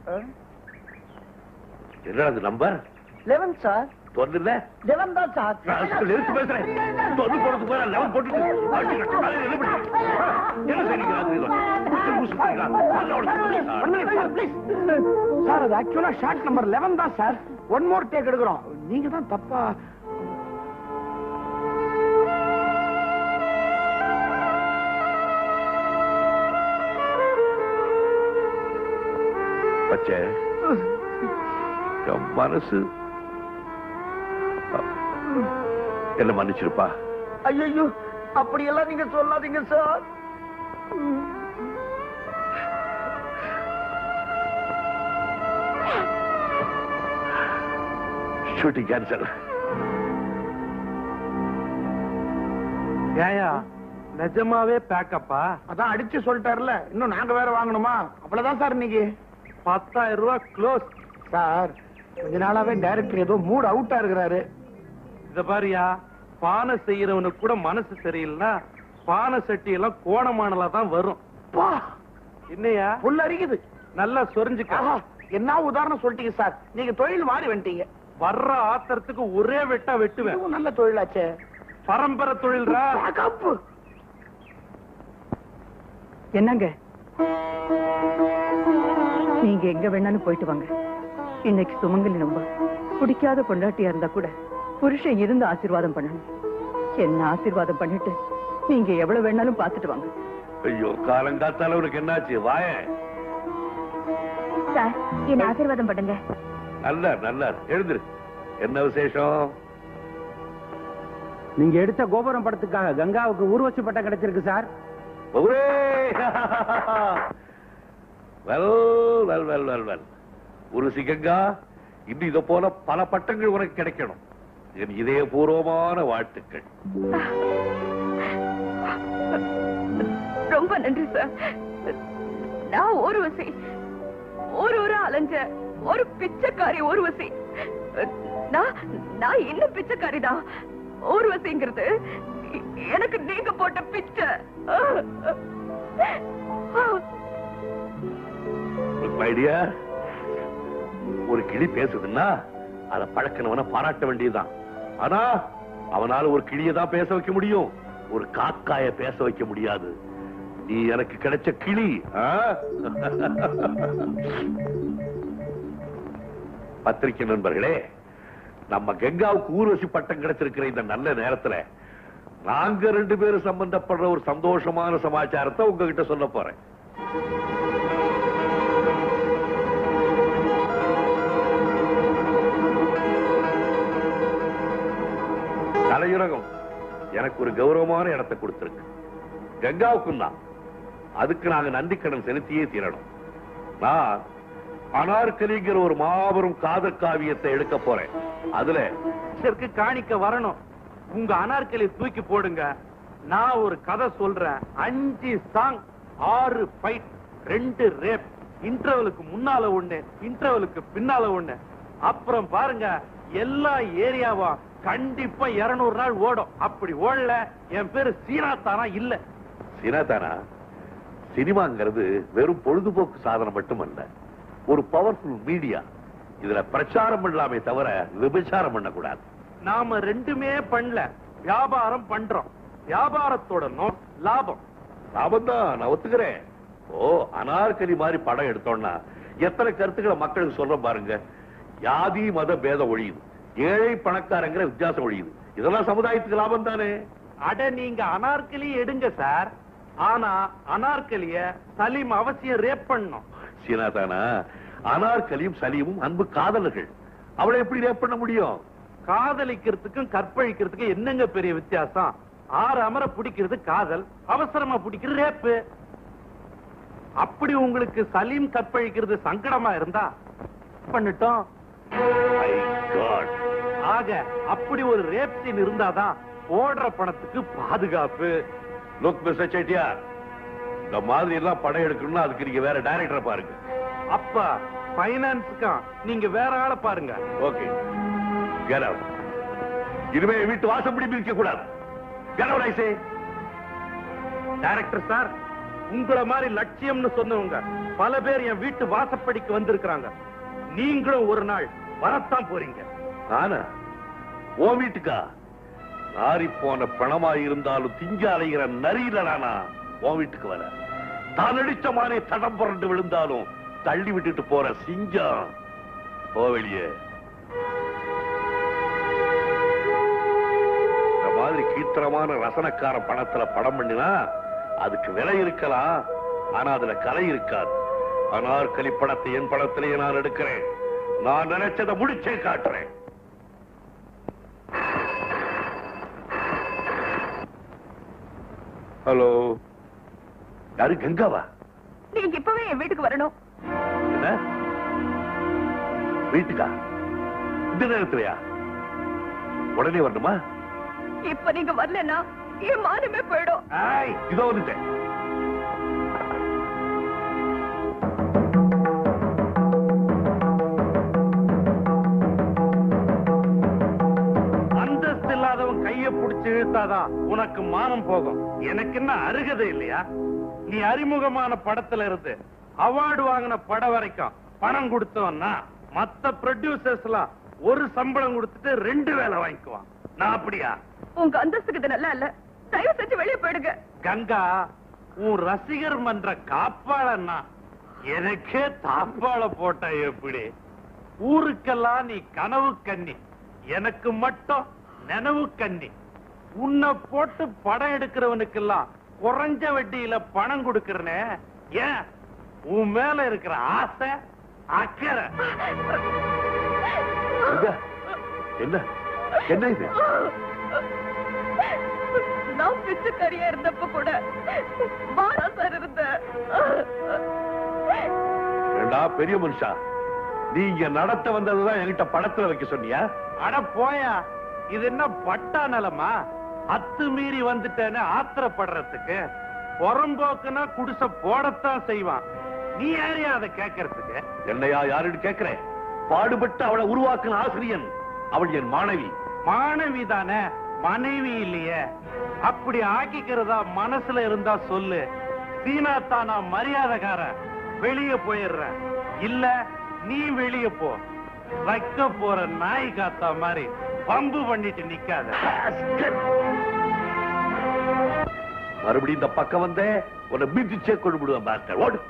என்னடா அது நம்பர் லெவன் சார் தொன்னுல லெவன் தான் சார் நிறுத்து பேசுறேன் தொன்னு போடுறதுக்கு மேல லெவன் போட்டுட்டு அடிச்சு கட்டு. என்ன பண்ணி? என்ன செய்றீங்க அது இது? ஊசி ஊசுறீங்களா? நல்ல உடம்பு. சார் அது ஆக்சுவலா ஷார்ட் நம்பர் லெவன் தான் சார் ஒன் மோர் டேக் எடுக்கிறோம் நீங்க தான் தப்பா பச்சை என் மனசு என்ன மன்னிச்சிருப்பா ஐயோ அப்படியெல்லாம் நீங்க சொல்லாதீங்க சார் ஷூட்டிங் கேன்சல் ஏயா நிஜமாவே பேக்கப்பா அதான் அடிச்சு சொல்லிட்டாருல இன்னும் நாங்க வேற வாங்கணுமா அவ்வளவுதான் சார் இன்னைக்கு பத்தாயிரம் ரூபாய் க்ளோஸ் சார் கொஞ்ச நாளாவே டைரக்டர் ஏதோ மூட் அவுட்டா இருக்கிறாரு இத பாரியா பானை செய்யறவனுக்கு கூட மனசு சரியில்லைன்னா பானை சட்டி எல்லாம் கோணமானலா தான் வரும் பா என்னையா புல் அரிக்குது நல்லா சொரிஞ்சுக்க ஆஹா, என்ன உதாரணம் சொல்லிட்டீங்க சார் நீங்க தொழில் மாறி வந்துட்டீங்க வர்ற ஆத்திரத்துக்கு ஒரே வெட்டா வெட்டுவேன் இதுவும் நல்ல தொழிலாச்சே பரம்பரை தொழில்ரா கப்பு என்னங்க நீங்க எங்க வேணாலும் போயிட்டு வாங்க இன்னைக்கு சுமங்கலி ரொம்ப பிடிக்காத பொண்டாட்டியா இருந்தா கூட புருஷன் இருந்து ஆசீர்வாதம் பண்ணணும் என்ன ஆசீர்வாதம் பண்ணிட்டு நீங்க எவ்வளவு வேணாலும் பார்த்துட்டு வாங்க ஐயோ காலங்காத்தால உனக்கு என்னாச்சு வாயேன் சார் என்ன ஆசீர்வாதம் பண்ணுங்க நல்லா நல்லா எழுந்துரு என்ன விசேஷம் நீங்க எடுத்த கோபுரம் படத்துக்காக கங்காவுக்கு ஊர்வசி பட்டம் கிடைச்சிருக்கு சார் ஒரே well well well well well ஒரு சிகங்கா இன்னும் இத போல பல பட்டங்கள் உனக்கு கிடைக்கணும் என் இதயபூர்வமான வாழ்த்துக்கள் ரொம்ப நன்றி சார் நான் ஊர்வசி ஒரு ஒரு அலைஞ்ச ஒரு பிச்சைக்காரி ஊர்வசி நான் நான் இன்னும் பிச்சைக்காரி தான் ஊர்வசிங்கிறது எ- எனக்கு நீங்க போட்ட பிச்சை My dear, ஒரு கிளி பேசுதுன்னா அத பழக்கினவன பாராட்ட வேண்டியதுதான் ஆனா அவனால ஒரு கிளியை தான் பேச வைக்க முடியும் ஒரு காக்காய பேச வைக்க முடியாது நீ எனக்கு கிடைச்ச கிளி ஆ? பத்திரிகை நண்பர்களே நம்ம கங்காவுக்கு ஊர்வசி பட்டம் கிடைச்சிருக்கிற இந்த நல்ல நேரத்துல நாங்க ரெண்டு பேரும் சம்பந்தப்படுற ஒரு சந்தோஷமான சமாச்சாரத்தை உங்ககிட்ட சொல்ல போறேன் தலையுலகம் எனக்கு ஒரு கௌரவமான இடத்தை கொடுத்திருக்கு கங்காவுக்கும் தான் அதுக்கு நாங்க நன்றிக்கடன் செலுத்தியே தீரணும் நான் அனார்கலிங்கிற ஒரு மாபெரும் காதல் காவியத்தை எடுக்க போறேன் அதுல இதற்கு காணிக்க வரணும் உங்க அனார்கலி தூக்கி போடுங்க நான் ஒரு கதை சொல்றேன் அஞ்சு சாங் ஆறு ஃபைட் ரெண்டு ரேப் இன்டர்வலுக்கு முன்னால ஒண்ணு இன்டர்வலுக்கு பின்னால ஒண்ணு அப்புறம் பாருங்க எல்லா ஏரியாவும் கண்டிப்பா 200 நாள் ஓடும் அப்படி ஓடல என் பேரு சீனாத்தானா இல்ல சினதானா சினிமாங்கிறது வெறும் பொழுதுபோக்கு சாதனம் மட்டுமல்ல ஒரு பவர்ஃபுல் மீடியா இதுல பிரச்சாரம் பண்ணலாமே தவிர விபச்சாரம் பண்ணக்கூடாது நாம ரெண்டுமே பண்ணல வியாபாரம் பண்றோம் வியாபாரத்தோட நோக்கம் லாபம் லாபம் தான் நான் ஒத்துக்கிறேன் ஓ அனார்கலி மாதிரி படம் எடுத்தோம்னா எத்தனை கருத்துக்களை மக்களுக்கு சொல்ற பாருங்க யாதி மத பேதம் ஒழியுது ஏழை பணக்காரங்கிற வித்தியாசம் ஒழியுது இதெல்லாம் சமுதாயத்துக்கு லாபம் தானே அட நீங்க அனார்கலி எடுங்க சார் ஆனா அனார்கலிய சலீம் அவசியம் ரேப் பண்ணும் சீனாதானா அனார்கலியும் சலீமும் அன்பு காதலர்கள் அவளை எப்படி ரேப் பண்ண முடியும் காதலிக்கிறதுக்கும் கற்பழிக்கிறதுக்கும் என்னங்க பெரிய வித்தியாசம் ஆறு அமர பிடிக்கிறது காதல் அவசரமா பிடிக்கிறது ரேப்பு அப்படி உங்களுக்கு சலீம் கற்பழிக்கிறது சங்கடமா இருந்தா பண்ணிட்டோம் My God. ஆக அப்படி ஒரு ரேப் சீன் இருந்தாதான் ஓடுற பணத்துக்கு பாதுகாப்பு லுக் மிஸ்டர் செட்டியார் இந்த மாதிரி எல்லாம் படம் எடுக்கணும்னா அதுக்கு நீங்க வேற டைரக்டரை பாருங்க அப்ப பைனான்ஸுக்கும் நீங்க வேற ஆளை பாருங்க ஓகே get out இனிமே என் வீட்டு வாசப்படி மிதிக்க கூடாது get out, I say. Director sir உங்கள மாதிரி லட்சியம்னு சொன்னவங்க பல பேர் என் வீட்டு வாசப்படிக்கு வந்திருக்கிறாங்க நீங்களும் ஒரு நாள் வரத்தான் போறீங்க நானா ஓ வீட்டுக்கா நாரி போன பணமா இருந்தாலும் திங்க அலைகிற நரியில நானா ஓ வீட்டுக்கு வர தான் அடிச்ச மாதிரி தடம் புரண்டு விழுந்தாலும் தள்ளி விட்டுட்டு போற சிங்கம் போ வெளியே இந்த மாதிரி கீத்திரமான ரசனக்கார பணத்துல படம் பண்ணினா அதுக்கு விலை இருக்கலாம் ஆனா அதுல கலை இருக்காது அனார்கலி படத்தை என் படத்திலேயே நான் எடுக்கிறேன் நான் நினைச்சதை முடிச்சே காட்டுறேன் ஹலோ யாரு கங்காவா நீங்க இப்பவே என் வீட்டுக்கு வரணும் என்ன வீட்டுக்கா இந்த நேரத்திலயா உடனே வரணுமா இப்ப நீங்க வரலன்னா என் மானமே போயிடும் ஆய், இதோ வந்துட்டேன் அந்தஸ்து இல்லாதவன் கைய புடிச்சு இழுத்தாதான் உனக்கு மானம் போகும் எனக்கு என்ன அருகதை இல்லையா நீ அறிமுகமான படத்துல இருந்து அவார்டு வாங்கின படம் வரைக்கும் பணம் கொடுத்தவன்னா மத்த ப்ரொடியூசர்ஸ் எல்லாம் ஒரு சம்பளம் கொடுத்துட்டு ரெண்டு வேலை வாங்கிக்குவான் நான் அப்படியா உங்க அந்தஸ்துக்கு இது நல்லா இல்ல தயவு செஞ்சு வெளியே போயிடுங்க கங்கா உன் ரசிகர் மன்ற காப்பாளன்னா எனக்கே தாப்பாள போட்ட எப்படி ஊருக்கெல்லாம் நீ கனவு கன்னி எனக்கு மட்டும் நினைவு கன்னி உன்னை போட்டு படம் எடுக்கிறவனுக்கெல்லாம் குறைஞ்ச வட்டியில பணம் கொடுக்கறனே ஏன் உன் மேல இருக்கிற ஆசை அக்கறை கங்கா, என்ன என்ன இது நான் பிச்சைக்காரியா இருந்தப்ப கூட மாறா சார் இருந்த ஏண்டா பெரிய மனுஷா நீ இங்க நடத்த வந்ததுதான் என்கிட்ட படத்துல வைக்க சொன்னியா அட போயா இது என்ன பட்டா நிலமா அத்து மீறி வந்துட்டேன்னு ஆத்திரப்படுறதுக்கு புறம்போக்குனா குடிசை போடத்தான் செய்வான் நீ யாரையா அதை கேட்கறதுக்கு என்னையா யாருன்னு கேக்குறேன் பாடுபட்டு அவளை உருவாக்குன ஆசிரியன் அவள் என் மாணவி மாணவி தானே மனைவி இல்லையே அப்படி ஆக்கிக்கிறதா மனசுல இருந்தா சொல்லு சீனாத்தா நான் மரியாதைக்காரன் வெளிய போயிடுறேன் இல்ல நீ வெளிய போ வைக்க போற நாய் காத்தா மாதிரி பம்பு பண்ணிட்டு நிக்காத மறுபடியும் இந்த பக்கம் வந்தே உன்னை மிதிச்சே கொண்டு விடுவேன் பாஸ்டர் ஓடு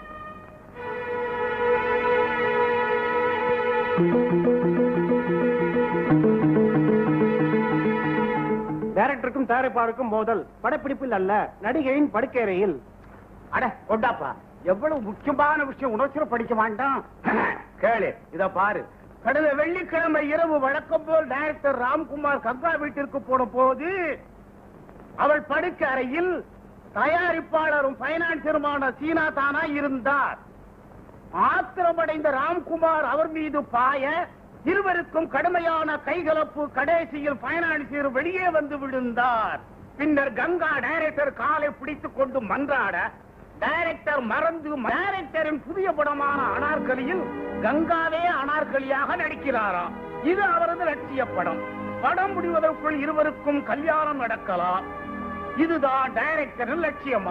டைரக்டருக்கும் தயாரிப்பாளருக்கும் மோதல் படப்பிடிப்பில் அல்ல நடிகையின் படுக்கையறையில் அட கொண்டாப்பா எவ்வளவு முக்கியமான விஷயம் உணர்ச்சியில படிக்க வேண்டாம் கேளு இத பாரு கடந்த வெள்ளிக்கிழமை இரவு வழக்கம் போல் டைரக்டர் ராம்குமார் கங்கா வீட்டிற்கு போன போது அவள் படுக்கை அறையில் தயாரிப்பாளரும் பைனான்சருமான சீனா தானா இருந்தார் ஆத்திரமடைந்த ராம்குமார் அவர் மீது பாய இருவருக்கும் கடுமையான கைகலப்பு கடைசியில் பைனான்சியர் வெளியே வந்து விழுந்தார் பின்னர் கங்கா டைரக்டர் காலை பிடித்துக் கொண்டு மன்றாட டைரக்டர் மறந்து டைரக்டரின் புதிய படமான அனார்கலியில் கங்காவே அனார்கலியாக நடிக்கிறாராம் இது அவரது லட்சிய படம் படம் முடிவதற்குள் இருவருக்கும் கல்யாணம் நடக்கலாம் இதுதான் டைரக்டரின் லட்சியமா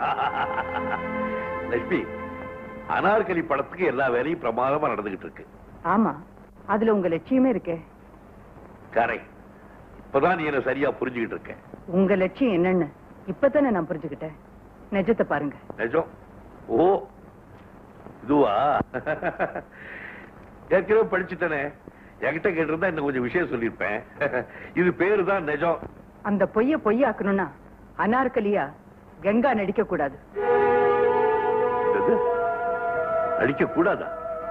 லட்சுமி அனார்கலி படத்துக்கு எல்லா வேலையும் பிரமாதமா நடந்துகிட்டு இருக்கு ஆமா அதுல உங்க லட்சியமே இருக்கே கரெக்ட் இப்பதான் நீ என்ன சரியா புரிஞ்சுகிட்டு இருக்க உங்க லட்சியம் என்னன்னு இப்பதானே நான் புரிஞ்சுக்கிட்டேன் நிஜத்தை பாருங்க நிஜம் ஓ இதுவா ஏற்கனவே படிச்சுட்டேனே என்கிட்ட கேட்டிருந்தா இன்னும் கொஞ்சம் விஷயம் சொல்லியிருப்பேன் இது பேரு தான் நிஜம் அந்த பொய்ய பொய்யாக்கணும்னா அனார்கலியா கங்கா நடிக்க கூடாது என்னது? அடிக்க கூடாதா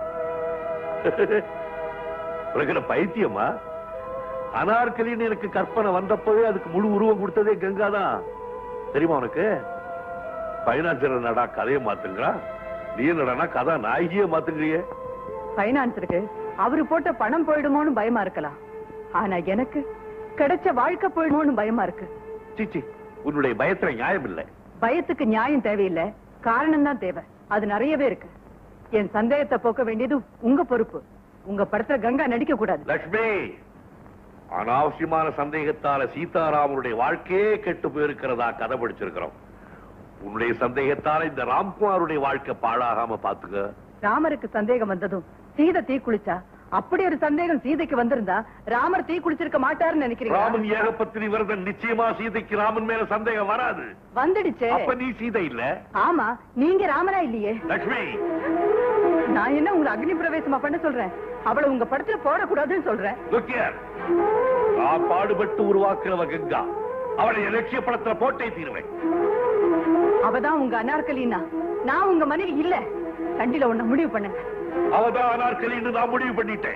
உனக்கு என்ன பைத்தியமா அனார்கலின்னு எனக்கு கற்பனை வந்தப்பவே அதுக்கு முழு உருவம் கொடுத்ததே கங்கா தான் தெரியுமா உனக்கு பைனான்சியர் நடா கதையை மாத்துங்கிறா நீ என்னடா கதா நாயகியே மாத்துங்கிறியே பைனான்ஸ் இருக்கு அவரு போட்ட பணம் போயிடுமோன்னு பயமா இருக்கலாம் ஆனா எனக்கு கிடைச்ச வாழ்க்கை போயிடுமோன்னு பயமா இருக்கு சிச்சி உன்னுடைய பயத்துல நியாயம் இல்லை பயத்துக்கு நியாயம் தேவையில்லை காரணம் தான் தேவை அது நிறையவே இருக்கு என் சந்தேகத்தை போக்க வேண்டியது உங்க பொறுப்பு உங்க படத்துல கங்கா நடிக்க கூடாது லட்சுமி அனாவசியமான சந்தேகத்தால சீதாராமனுடைய வாழ்க்கையே கெட்டு போயிருக்கிறதா கதை படிச்சிருக்கிறோம் உன்னுடைய சந்தேகத்தால இந்த ராம்குமாருடைய வாழ்க்கை பாழாகாம பாத்துக்க ராமருக்கு சந்தேகம் வந்ததும் சீதை தீ குளிச்சா அப்படி ஒரு சந்தேகம் சீதைக்கு வந்திருந்தா ராமர் தீ குளிச்சிருக்க மாட்டாருன்னு நினைக்கிறீங்க ராமன் ஏகபத்தினி விரதன் நிச்சயமா சீதைக்கு ராமன் மேல சந்தேகம் வராது வந்துடுச்சே அப்ப நீ சீதை இல்ல ஆமா நீங்க ராமரா இல்லையே லட்சுமி நான் என்ன உங்களை அக்னி பிரவேசமா பண்ண சொல்றேன் அவளை உங்க படத்துல போடக்கூடாதுன்னு சொல்றேன் look here. நான் பாடுபட்டு உருவாக்குறவ கங்கா அவளை லட்சிய படத்துல போட்டே தீருவேன் அவதான் உங்க அனார்கலின்னா நான் உங்க மனைவி இல்ல கண்டில ஒண்ணு முடிவு பண்ணுங்க அவதான் அனார்கலின்னு நான் முடிவு பண்ணிட்டேன்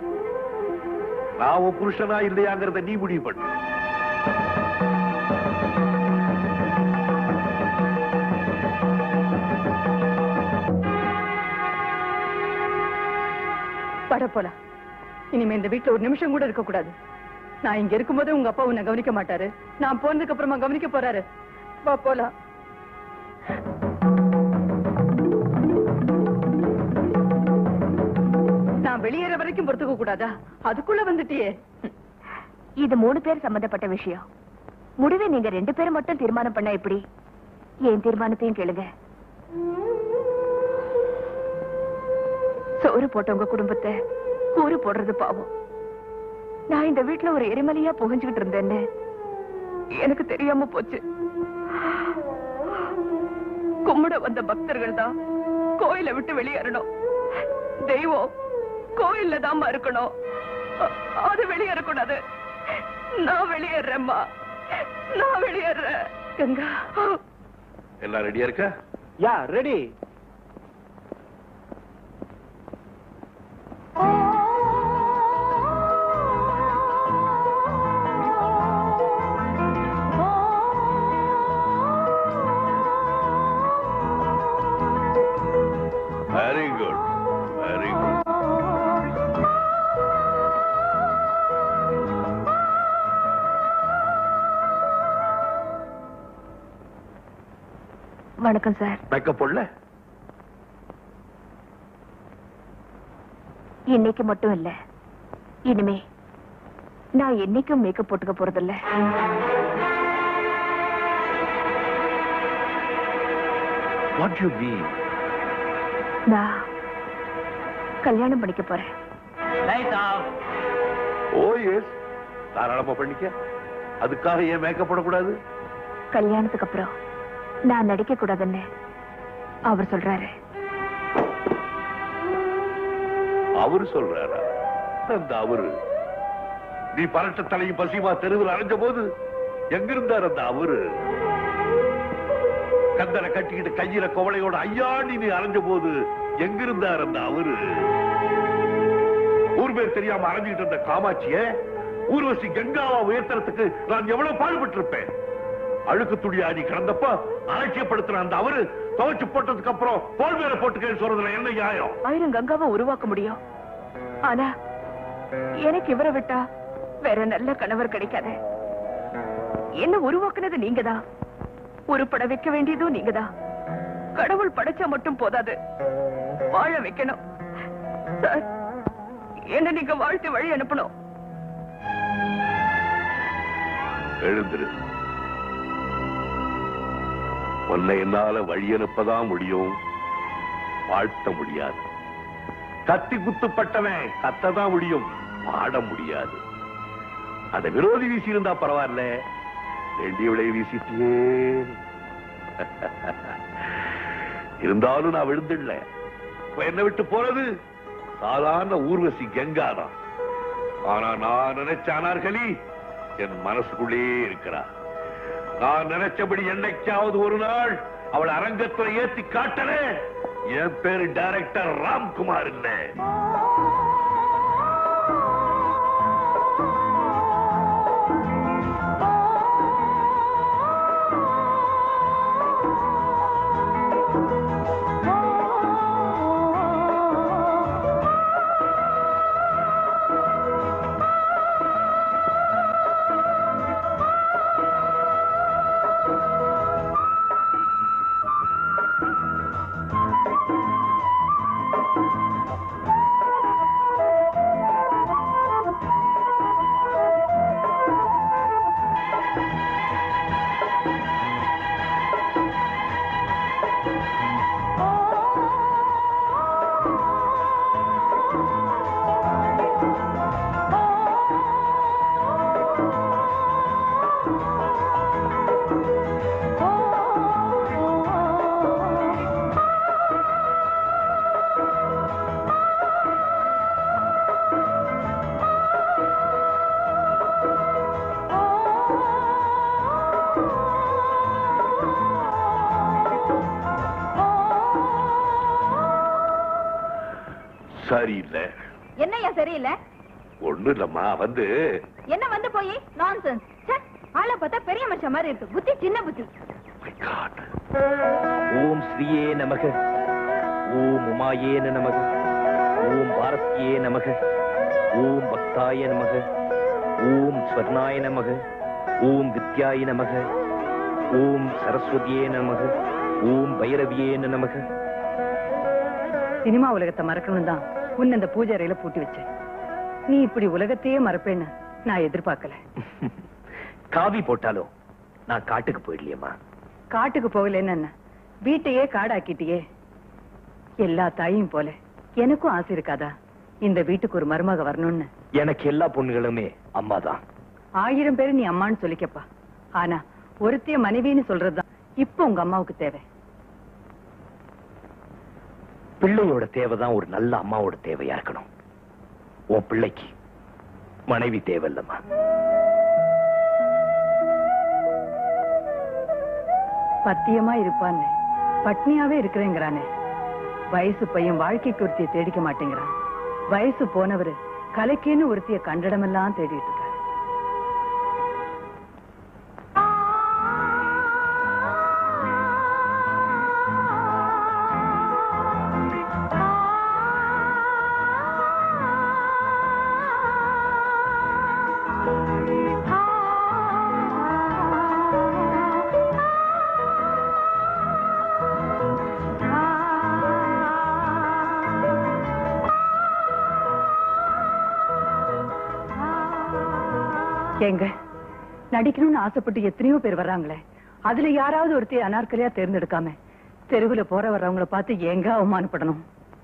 நான் உன் புருஷனா இல்லையாங்கிறத நீ முடிவு பண்ணு பட போலாம் இனிமே இந்த வீட்டுல ஒரு நிமிஷம் கூட இருக்க கூடாது நான் இங்க இருக்கும்போது உங்க அப்பா உன்னை கவனிக்க மாட்டாரு நான் போனதுக்கு அப்புறமா கவனிக்க போறாரு வா போலாம் நான் வெளியேற வரைக்கும் பொறுத்துக்க கூடாதா அதுக்குள்ள வந்துட்டியே இது மூணு பேர் சம்பந்தப்பட்ட விஷயம் முடிவை நீங்க ரெண்டு பேரும் மட்டும் தீர்மானம் பண்ண எப்படி என் தீர்மானத்தையும் கேளுங்க சோறு போட்டவங்க குடும்பத்தை கூறு போடுறது பாவம் நான் இந்த வீட்டுல ஒரு எரிமலையா புகஞ்சுகிட்டு இருந்தேன்னு எனக்கு தெரியாம போச்சு கும்பிட வந்த பக்தர்கள் தான் கோயிலை விட்டு வெளியேறணும் தெய்வம் கோயில்ல தாம்மா இருக்கணும் அ- அது வெளியேறக்கூடாது நான் வெளியேறேம்மா நான் வெளியேறேன் கங்கா எல்லாம் ரெடியா இருக்க யா ready very good very good வணக்கம் சார் மேக்கப் போடல இன்னைக்கு மட்டும் இல்ல இனிமே நான் என்னைக்கும் மேக்கப் போட்டுக்க போறதில்ல வாட் யூ மீன் நான் கல்யாணம் பண்ணிக்க போறேன் ஓ எஸ் தாராளமா பண்ணிக்க அதுக்காக ஏன் மேக்கப் போடக்கூடாது கல்யாணத்துக்கு அப்புறம் நான் நடிக்க கூடாதுன்னு அவர் சொல்றாரு அவரு சொல்றாரா அந்த அவரு நீ பரட்ட தலையும் பசிமா தெருவில் அலைஞ்ச போது எங்க இருந்தார் அந்த அவரு கந்தனை கட்டிக்கிட்டு கையில கோவலையோட ஐயா நீ அலைஞ்ச போது எங்க இருந்தார் அந்த அவரு ஊர் பேர் தெரியாம அலைஞ்சிட்டு இருந்த காமாட்சிய ஊர்வசி கங்காவா உயர்த்தறதுக்கு நான் எவ்வளவு பாடுபட்டு இருப்பேன் அழுக்கு துணி ஆடி கிடந்தப்ப அலட்சியப்படுத்தின அந்த அவரு துவைச்சு போட்டதுக்கு அப்புறம் போல் மேல போட்டுக்கன்னு சொல்றதுல என்ன நியாயம் ஆயிரம் கங்காவை உருவாக்க முடியும் ஆனா எனக்கு இவரை விட்டா வேற நல்ல கணவர் கிடைக்காது என்ன உருவாக்குனது நீங்கதான் உருப்பட வைக்க வேண்டியதும் நீங்கதான் கடவுள் படைச்சா மட்டும் போதாது வாழ வைக்கணும் சார் என்ன நீங்க வாழ்த்து வழி அனுப்பணும் எழுந்திரு உன்னை என்னால வழி அனுப்பதான் முடியும் வாழ்த்த முடியாது கத்தி குத்துப்பட்டவன் கத்ததான் முடியும் பாட முடியாது அந்த விரோதி வீசி இருந்தா பரவாயில்ல வேண்டியவளை வீசிட்டியே இருந்தாலும் நான் விழுந்துடல இப்ப என்ன விட்டு போறது சாதாரண ஊர்வசி கங்கா தான் ஆனா நான் நினைச்ச அனார்களி என் மனசுக்குள்ளே இருக்கிறா நான் நினைச்சபடி என்னைக்காவது ஒரு நாள் அவள் அரங்கத்துல ஏத்தி காட்டல என் பேரு டைரக்டர் ராம்குமார் இல்ல சரியில்லை என்னையா சரியில்லை ஒண்ணு இல்லம்மா வந்து என்ன வந்து போய் நான்சென்ஸ் ஆளை பார்த்தா பெரிய மனுஷன் மாதிரி இருக்கு புத்தி சின்ன புத்தி My God. ஓம் ஸ்ரீயே நமக ஓம் உமாயேன நமக ஓம் பாரதியே நமக ஓம் பக்தாய நமக ஓம் ஸ்வர்ணாய நமக ஓம் வித்யாய நமக ஓம் சரஸ்வதியே நமக ஓம் பைரவியேன நமக சினிமா உலகத்தை மறக்கணும் தான் உன்னை இந்த பூஜை அறையில பூட்டி வச்சேன் நீ இப்படி உலகத்தையே மறப்பேன்னு நான் எதிர்பார்க்கல காவி போட்டாலும் நான் காட்டுக்கு போயிடலையம்மா காட்டுக்கு போகலன்னு என்ன வீட்டையே காடாக்கிட்டியே எல்லா தாயும் போல எனக்கும் ஆசை இருக்காதா இந்த வீட்டுக்கு ஒரு மருமக வரணும்னு எனக்கு எல்லா பொண்ணுகளுமே அம்மா தான் ஆயிரம் பேர் நீ அம்மான்னு சொல்லிக்கப்பா ஆனா ஒருத்தைய மனைவின்னு சொல்றதுதான் இப்ப உங்க அம்மாவுக்கு தேவை பிள்ளையோட தேவைதான் ஒரு நல்ல அம்மாவோட தேவையா இருக்கணும் உன் பிள்ளைக்கு மனைவி தேவையில்லம்மா பத்தியமா இருப்பான்னு பட்னியாவே இருக்கிறேங்கிறானே வயசு பையன் வாழ்க்கைக்கு ஒருத்திய தேடிக்க மாட்டேங்கிறான் வயசு போனவரு கலைக்குன்னு ஒருத்திய கண்டடமெல்லாம் தேடிட்டு இருக்காரு ஏங்க நடிக்கணும்னு ஆசைப்பட்டு எத்தனையோ பேர் வர்றாங்களே அதுல யாராவது ஒருத்தைய அனார்கலியா தேர்ந்தெடுக்காம தெருவுல போற வர்றவங்கள பார்த்து ஏங்க அவமானப்படணும்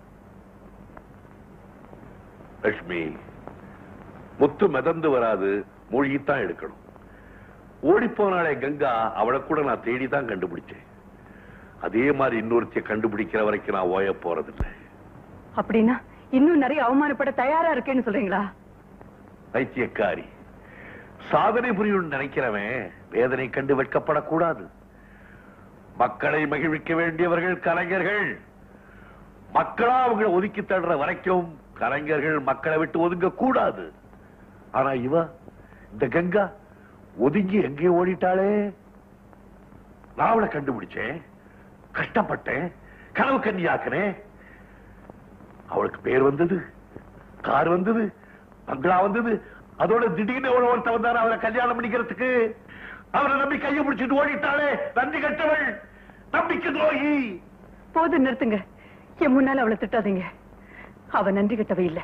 லட்சுமி முத்து மிதந்து வராது மூழ்கித்தான் எடுக்கணும் ஓடி போனாலே கங்கா அவளை கூட நான் தேடி தான் கண்டுபிடிச்சேன் அதே மாதிரி இன்னொருத்திய கண்டுபிடிக்கிற வரைக்கும் நான் ஓய போறதில்லை அப்படின்னா இன்னும் நிறைய அவமானப்பட தயாரா இருக்கேன்னு சொல்றீங்களா பைத்தியக்காரி சாதனை புரியணும்னு நினைக்கிறவன் வேதனை கண்டு வெட்கப்படக்கூடாது மக்களை மகிழ்விக்க வேண்டியவர்கள் கலைஞர்கள் மக்களா அவங்களை ஒதுக்கி தள்ளுற வரைக்கும் கலைஞர்கள் மக்களை விட்டு ஒதுங்க கூடாது ஆனா இவ இந்த கங்கா ஒதுங்கி எங்கே ஓடிட்டாளே நான் அவளை கண்டுபிடிச்சேன் கஷ்டப்பட்டேன் கனவு கன்னியாக்குனேன் அவளுக்கு பேர் வந்தது கார் வந்தது பங்களா வந்தது அதோட திடீர்னு எவ்வளவு ஒருத்த வந்தாரு அவளை கல்யாணம் பண்ணிக்கிறதுக்கு அவரை நம்பி கையை பிடிச்சிட்டு ஓடிட்டாளே நன்றி கட்டவள் நம்பிக்கை துரோகி போதும் நிறுத்துங்க என் முன்னால அவளை திட்டாதீங்க அவ நன்றி கட்டவ இல்ல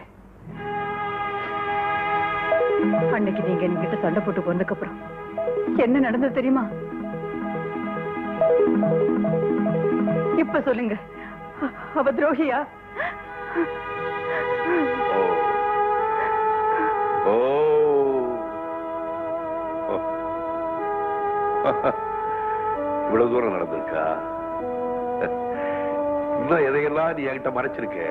அன்னைக்கு நீங்க என்கிட்ட சண்டை போட்டு போனதுக்கு அப்புறம் என்ன நடந்தது தெரியுமா இப்ப சொல்லுங்க அ- அவ துரோகியா ஓ ஓ. இவ்வளவு தூரம் நடந்திருக்கா இன்னும் எதையெல்லாம் நீ என்கிட்ட மறைச்சிருக்க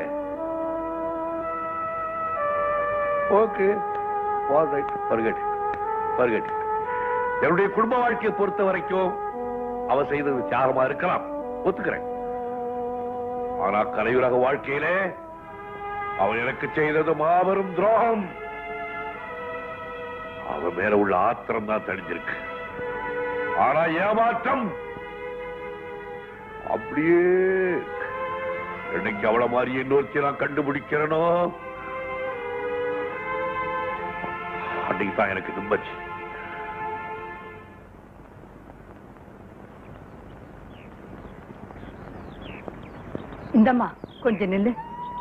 ஓகே ஆல்ரைட் பர்கட் பர்கட் என்னுடைய குடும்ப வாழ்க்கையை பொறுத்த வரைக்கும் அவ செய்தது தியாகமா இருக்கலாம் ஒத்துக்கிறேன் ஆனா கலையுலக வாழ்க்கையிலே அவன் எனக்கு செய்தது மாபெரும் துரோகம் அவன் மேல உள்ள ஆத்திரம் தான் தெரிஞ்சிருக்கு ஆனா ஏமாற்றம் அப்படியே என்னைக்கு அவள மாதிரி இன்னொருத்தி நான் கண்டுபிடிக்கிறனோ அன்னைக்கு தான் எனக்கு நிம்மதி இந்தம்மா கொஞ்சம் நில்லு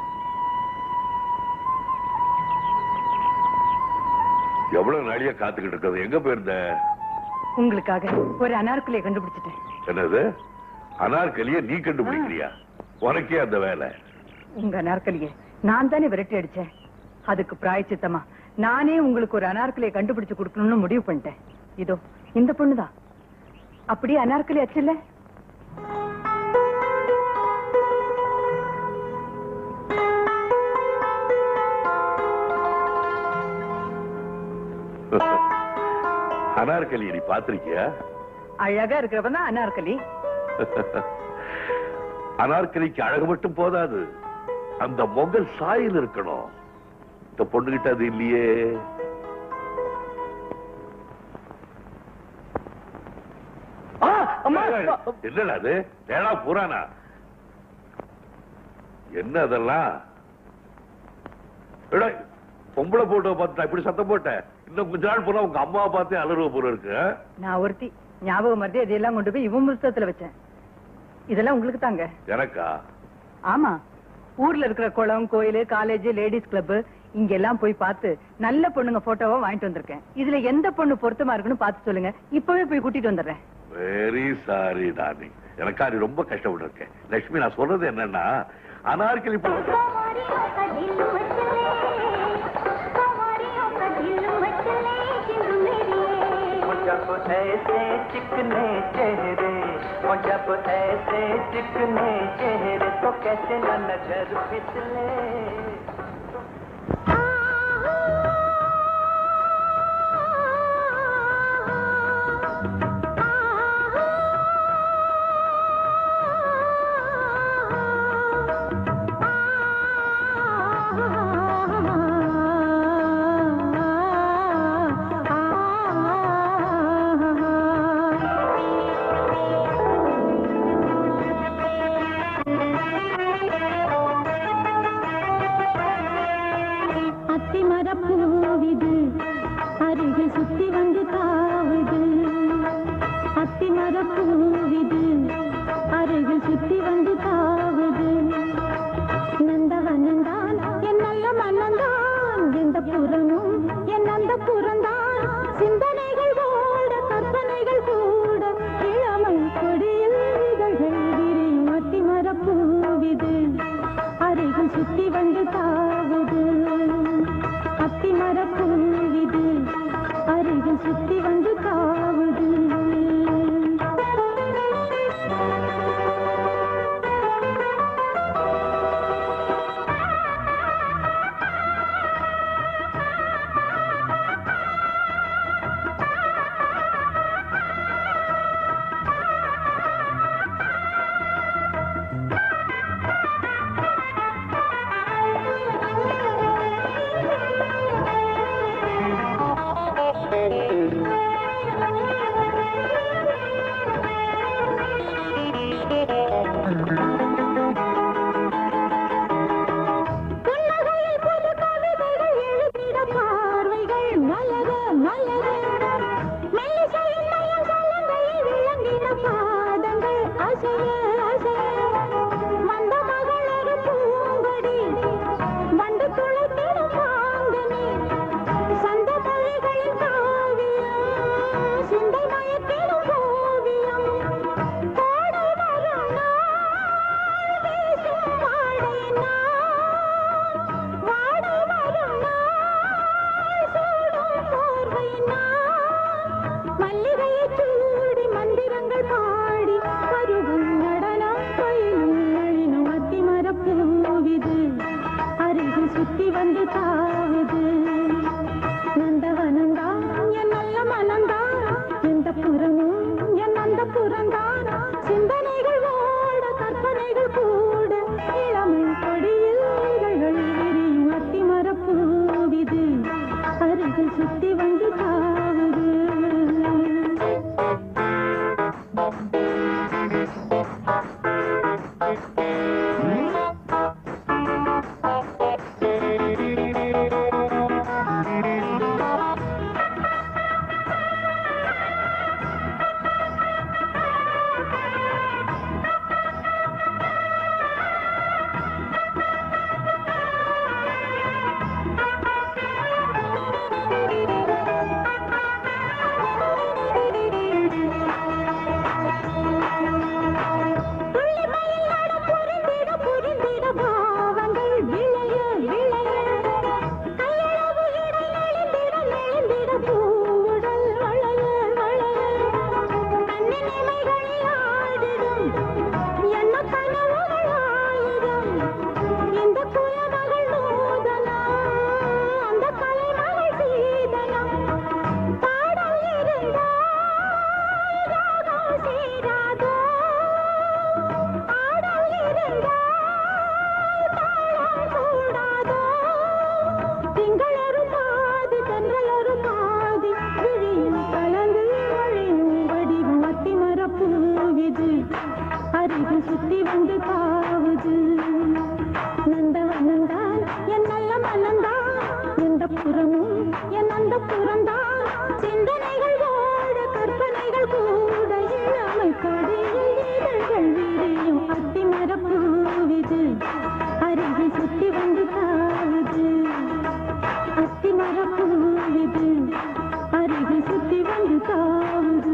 எவ்வளவு நாளியா காத்துக்கிட்டு இருக்கிறது எங்க போயிருந்த உங்களுக்காக ஒரு அனார்குலியை கண்டுபிடிச்சிட்டேன் என்னது அனார்கலிய நீ கண்டுபிடிக்கிறியா உனக்கே அந்த வேலை உங்க அனார்கலியை நான் தானே விரட்டி அடிச்சேன் அதுக்கு பிராயச்சித்தமா நானே உங்களுக்கு ஒரு அனார்கலியை கண்டுபிடிச்சு கொடுக்கணும்னு முடிவு பண்ணிட்டேன் இதோ இந்த பொண்ணுதான் அப்படியே அனார்கலி ஆச்சுல்ல அனார்கலிய நீ பாத்திருக்கியா அழகா இருக்கிறவன் தான் அனார்கலி அனார்கலிக்கு அழகு மட்டும் போதாது அந்த மொங்கல் சாயில் இருக்கணும் இந்த பொண்ணுகிட்ட அது இல்லையே என்னடா அது ஏடா புறானா என்ன அதெல்லாம் எடா, பொம்பளை போட்டோ பார்த்து இப்படி சத்தம் போட்டேன் இன்னும் கொஞ்ச நாள் போனா உங்க அம்மாவை பார்த்தே அலறுவ போற இருக்கு ஆ? நான் ஒருத்தி ஞாபகம் மறந்து அதையெல்லாம் கொண்டு போய் இவன் புஸ்தகத்துல வச்சேன் இதெல்லாம் உங்களுக்கு தாங்க எனக்கா ஆமா ஊர்ல இருக்கிற குளம் கோயில் காலேஜ் லேடிஸ் கிளப் இங்க எல்லாம் போய் பார்த்து நல்ல பொண்ணுங்க போட்டோவா வாங்கிட்டு வந்திருக்கேன் இதுல எந்த பொண்ணு பொருத்தமா இருக்குன்னு பார்த்து சொல்லுங்க இப்பவே போய் கூட்டிட்டு வந்துடுறேன் வெரி சாரி டார்லிங் எனக்கா நீ ரொம்ப கஷ்டப்பட்டு இருக்கேன் லட்சுமி நான் சொல்றது என்னன்னா அனார்கலி போ- जब ऐसे चिकने चेहरे वो जब ऐसे चिकने चेहरे तो कैसे न नजर फिसले அத்திமரப்பூவிது அருகில் சுத்தி வந்து தாவுது அத்திமரப்பூவிது அருகில் சுத்தி வந்து தாவுது நந்தவனந்தான் என் நல்ல மன்னந்தான் எந்த புறமும் என் அந்த புறந்தான் சிந்தனைகள் ஓட கற்பனைகள் கூட இளமை கொடியில் இதழ்கள் விரியும் அத்திமரப்பூவிது அருகில் சுத்தி வந்து தாவுது அத்திமரப்பூவிது அருகில் சுத்தி வந்து தாவுது சுத்தி வந்து தாவுது நந்தவனந்தான் என் நல்ல மனந்தான் எந்த புறமும் என் அந்த புறந்தான் சிந்தனைகள் ஓட கற்பனைகள் கூட இளமை கொடியில் இதழ்கள் விரியும் அத்திமர பூவிது அருகில் சுத்தி வந்து தாவுது புரிந்திட புரிந்திட பாவங்கள் விளைய விளைய கையளவு இடை நெளிந்திட நெளிந்திட பூவுடல் வளைய வளைய கண்ணின் இமைகளில் ஆடிடும் என்ன கனவுகள் ஆயிரம் இந்த குயமகள் நூதனா அந்த கலைமகள் சீதனா பாடல் இருந்தால் ராகம் சீராதோ ஆடல் இருந்தால் தாளம் கூடாதோ திங்களொரு பாதி தென்றலொரு பாதி விழியும் கலந்து வழியும் வடிவும் அத்திமர பூவிது அருகில் சுத்தி வந்து பாவுது நந்தவனந்தான் என் நல்ல மனந்தான் எந்த புறமும் என் அந்த புறந்தான் சிந்தனைகள் ஓட கற்பனைகள் கூட இளமை கொடியில் இதழ்கள் விரியும் அத்திமர பூவிது அருகில் சுத்தி வந்து தாவுது அத்திமர பூவிது அருகில் சுத்தி வந்து தாவுது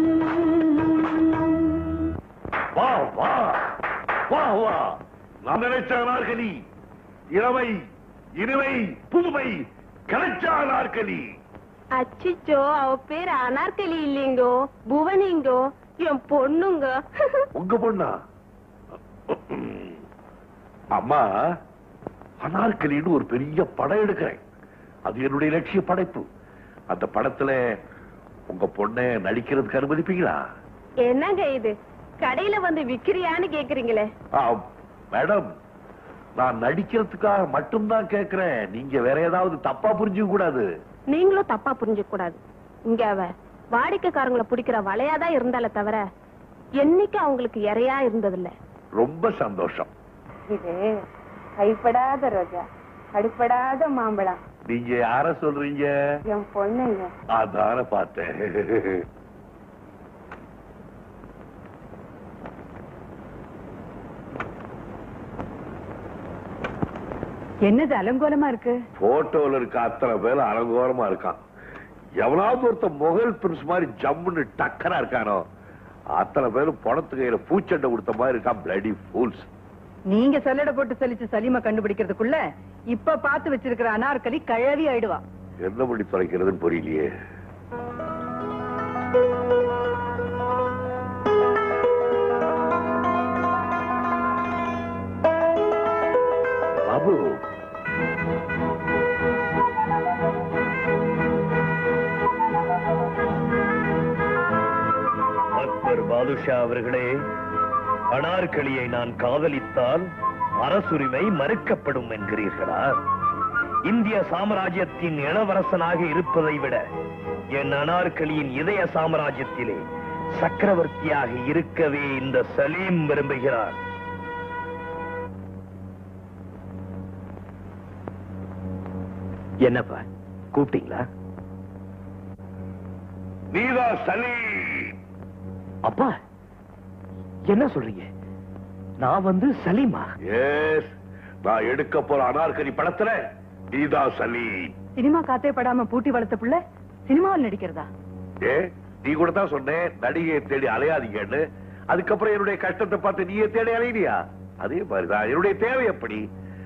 வா வா வா வா நான் நினைச்ச நாற்கலி இளமை இனிமை புதுமை கிடைச்ச நாற்கலி அச்சிச்சோ அவ பேர் அனார்கலி இல்லைங்கோ புவனிங்கோ என் பொண்ணுங்க உங்க பொண்ணா அம்மா அனார்கலின்னு ஒரு பெரிய படம் எடுக்கிறேன் அது என்னுடைய லட்சிய படைப்பு அந்த படத்துல உங்க பொண்ணை நடிக்கிறதுக்கு அனுமதிப்பீங்களா என்னங்க இது கடையில வந்து விக்கிறியான்னு கேக்குறீங்களே ஆ, மேடம் நான் நடிக்கிறதுக்காக மட்டும்தான் கேக்குறேன் நீங்க வேற ஏதாவது தப்பா புரிஞ்சுக்க கூடாது நீங்களும் தப்பா புரிஞ்சுக்க கூடாது இங்க அவ வாடிக்கைக்காரங்களை பிடிக்கிற வலையாதான் இருந்தால தவிர என்னைக்கு அவங்களுக்கு இறையா இருந்ததில்ல ரொம்ப சந்தோஷம் இது கைப்படாத ரோஜா கடுப்படாத மாம்பழம் நீங்க யார சொல்றீங்க என் பொண்ணுங்க அதான பார்த்தேன் என்னது அலங்கோலமா இருக்கு போட்டோல இருக்க அத்தனை பேர் அலங்கோரமா இருக்கான் எவனாவது ஒருத்த முகல் பிரின்ஸ் மாதிரி ஜம்முன்னு டக்கரா இருக்கானோ அத்தனை பேரும் பணத்து கையில பூச்சண்டை கொடுத்த மாதிரி இருக்கான் பிளடி ஃபூல்ஸ் நீங்க சல்லடை போட்டு சலிச்சு சலீமை கண்டுபிடிக்கிறதுக்குள்ள இப்ப பார்த்து வச்சிருக்கிற அனார்கலி கழவி ஆயிடுவா என்ன பண்ணி தொலைக்கிறதுன்னு புரியலையே பாபு அக்பர் பாதுஷா அவர்களே அனார்கலியை நான் காதலித்தால் அரசுரிமை மறுக்கப்படும் என்கிறீர்களா இந்திய சாம்ராஜ்யத்தின் இளவரசனாக இருப்பதை விட என் அனார்கலியின் இதய சாம்ராஜ்யத்திலே சக்கரவர்த்தியாக இருக்கவே இந்த சலீம் விரும்புகிறார் என்னப்பா கூப்பிட்டீங்களா நீதான் சலி அப்பா என்ன சொல்றீங்க நான் வந்து சலீமா எஸ் நான் எடுக்க போற அனார்கலி படத்துல நீதான் சலி சினிமா காத்தே படாம பூட்டி வளர்த்த புள்ள சினிமாவில் நடிக்கிறதா ஏ நீ கூட தான் சொன்னேன் நடிகையை தேடி அலையாதீங்கன்னு அதுக்கப்புறம் என்னுடைய கஷ்டத்தை பார்த்து நீயே தேடி அலையிறியா அதே மாதிரிதான் என்னுடைய தேவை எப்படி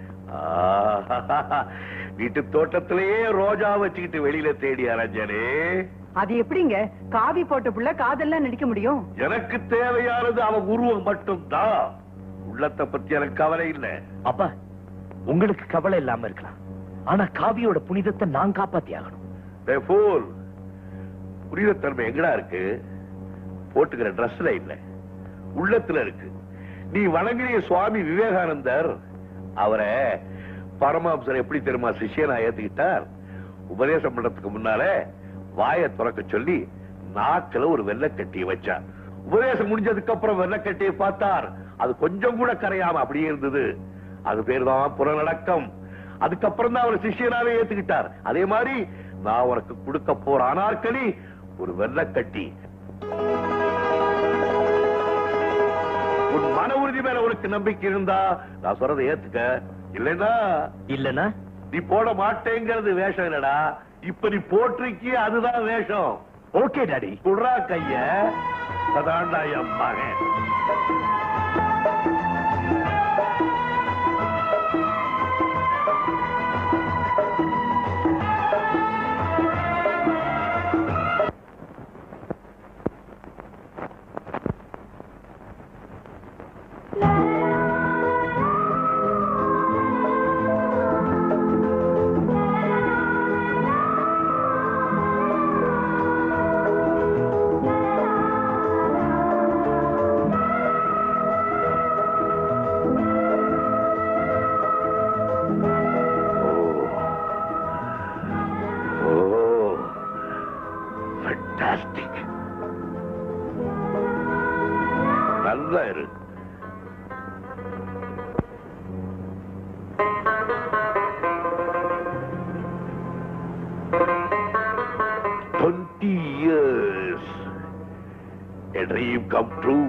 ஆஹ், வீட்டு தோட்டத்திலேயே ரோஜா வச்சுக்கிட்டு வெளியில தேடி அலைஞ்சனே அது எப்படிங்க காவி போட்ட புள்ள காதெல்லாம் நடிக்க முடியும் எனக்கு தேவையானது அவன் உருவம் மட்டும்தான் உள்ளத்தை பத்தி எனக்கு கவலை இல்லை அப்பா உங்களுக்கு கவலை இல்லாம இருக்கலாம் ஆனா காவியோட புனிதத்தை நான் காப்பாத்தி ஆகணும் டேய் fool. புனிதத்தன்மை எங்கடா இருக்கு போட்டுக்கிற ட்ரெஸ்ல இல்ல உள்ளத்துல இருக்கு நீ வணங்கிய சுவாமி விவேகானந்தர் அவரை பரமஹம்சர் எப்படி தெரியுமா சிஷியனா ஏத்துக்கிட்டார் உபதேசம் பண்றதுக்கு முன்னாலே வாயை துறக்க சொல்லி நாக்குல ஒரு வெள்ளக்கட்டியை வச்சார் உபதேசம் முடிஞ்சதுக்கு அப்புறம் வெள்ளக்கட்டியை பார்த்தார் அது கொஞ்சம் கூட கரையாம அப்படியே இருந்தது அது பேர் தான் புறநடக்கம் அதுக்கப்புறம் தான் அவர் சிஷியனாவே ஏத்துக்கிட்டார் அதே மாதிரி நான் உனக்கு கொடுக்க போற அனார்களி ஒரு வெள்ளக்கட்டி உன் மன உறுதி மேல உனக்கு நம்பிக்கை இருந்தா நான் சொல்றதை ஏத்துக்க இல்லைன்னா இல்லனா நீ போட மாட்டேங்கிறது வேஷம் இல்லடா இப்ப நீ போட்டிருக்கிய அதுதான் வேஷம் ஓகே டாடி குடுறா கைய அதான்டா என் மகன் ஓ ஃபண்டாஸ்டிக் நல்லா இரு twenty years a dream come true